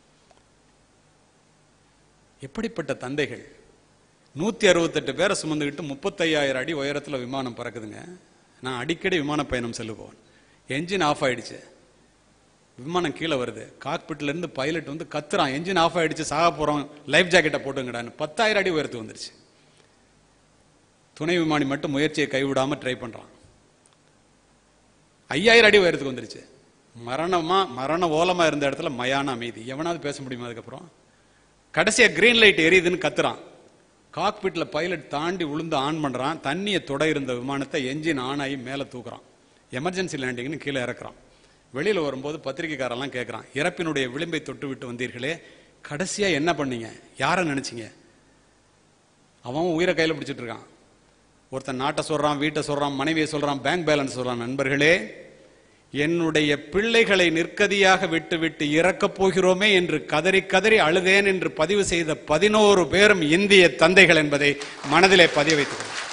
எப்படிப்பட்ட தந்தைகள் நூத்தி அறுபத்தெட்டு பேரை சுமந்துக்கிட்டு முப்பத்தையாயிரம் அடி உயரத்துல விமானம் பறக்குதுங்க நான் அடிக்கடி விமான பயணம் செல்லுவோன் என்ஜின் ஆஃப் ஆயிடுச்சு விமானம் கீழே வருது காக்பிட்ல இருந்து பைலட் வந்து கத்துறான் என்ஜின் ஆஃப் ஆயிடுச்சு சாக போறோம் லைஃப் ஜாக்கெட்டை போட்டுங்கடான்னு பத்தாயிரம் அடி உயரத்து வந்துருச்சு துணை விமானி மட்டும் முயற்சியை கைவிடாம ட்ரை பண்றான் ஐயாயிரம் அடி உயரத்துக்கு வந்துருச்சு மரணமா மரண ஓலமா இருந்த இடத்துல மயான அமைதி எவனாவது பேச முடியுமா அதுக்கப்புறம் கடைசியா கிரீன் லைட் எரியுதுன்னு கத்துறான் காக்பிட்ல பைலட் தாண்டி விழுந்து ஆன் பண்றான் தண்ணியை தொட இருந்த விமானத்தை என்ஜின் ஆன் ஆகி மேல தூக்குறான் எமர்ஜென்சி லேண்டிங்னு கீழே இறக்குறான் வெளியில வரும்போது பத்திரிக்கைக்காரெல்லாம் கேட்குறான் இறப்பினுடைய விளிம்பை தொட்டு விட்டு வந்தீர்களே கடைசியா என்ன பண்ணீங்க யாரை நினைச்சீங்க அவன் உயிரை கையில பிடிச்சிட்டு இருக்கான் ஒருத்தன் நாட்டை சொல்றான் வீட்டை சொல்றான் மனைவியை சொல்றான் பேங்க் பேலன்ஸ் சொல்றான் நண்பர்களே என்னுடைய பிள்ளைகளை நிற்கதியாக விட்டு விட்டு இறக்கப் போகிறோமே என்று கதறி கதறி அழுதேன் என்று பதிவு செய்த பதினோரு பேரும் இந்திய தந்தைகள் என்பதை மனதிலே பதிய வைத்துக் கொள்ளுங்கள்.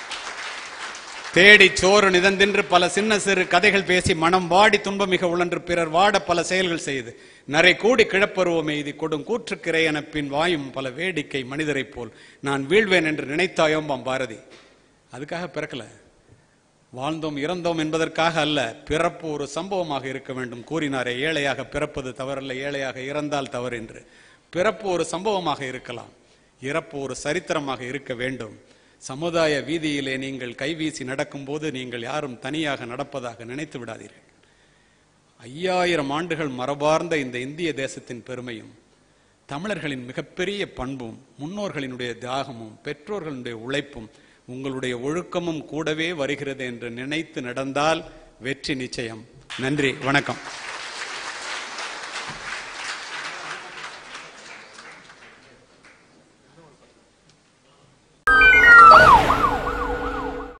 தேடி சோறு நிதந்தின்று பல சின்ன சிறு கதைகள் பேசி மனம் வாடி துன்பமிக உழன்று பிறர் வாட பல செயல்கள் செய்து நரை கூடி கிழப்பருவமே இது கொடும் கூற்றுக்கிரை என பின் வாயும் பல வேடிக்கை மனிதரைப் போல் நான் வீழ்வேன் என்று நினைத்தாயோம்பாம் பாரதி அதுக்காக பிறக்கல வாழ்ந்தோம் இறந்தோம் என்பதற்காக அல்ல பிறப்பு ஒரு சம்பவமாக இருக்க வேண்டும் கூறினாரே ஏழையாக பிறப்பது தவறல்ல ஏழையாக இறந்தால் தவறு என்று பிறப்பு ஒரு சம்பவமாக இருக்கலாம் இறப்பு ஒரு சரித்திரமாக இருக்க வேண்டும் சமுதாய வீதியிலே நீங்கள் கைவீசி நடக்கும்போது நீங்கள் யாரும் தனியாக நடப்பதாக நினைத்து விடாதீர்கள் ஐயாயிரம் ஆண்டுகள் மரபார்ந்த இந்த இந்திய தேசத்தின் பெருமையும் தமிழர்களின் மிகப்பெரிய பண்பும் முன்னோர்களினுடைய தியாகமும் பெற்றோர்களுடைய உழைப்பும் உங்களுடைய ஒழுக்கமும் கூடவே வருகிறது என்று நினைத்து நடந்தால் வெற்றி நிச்சயம் நன்றி வணக்கம்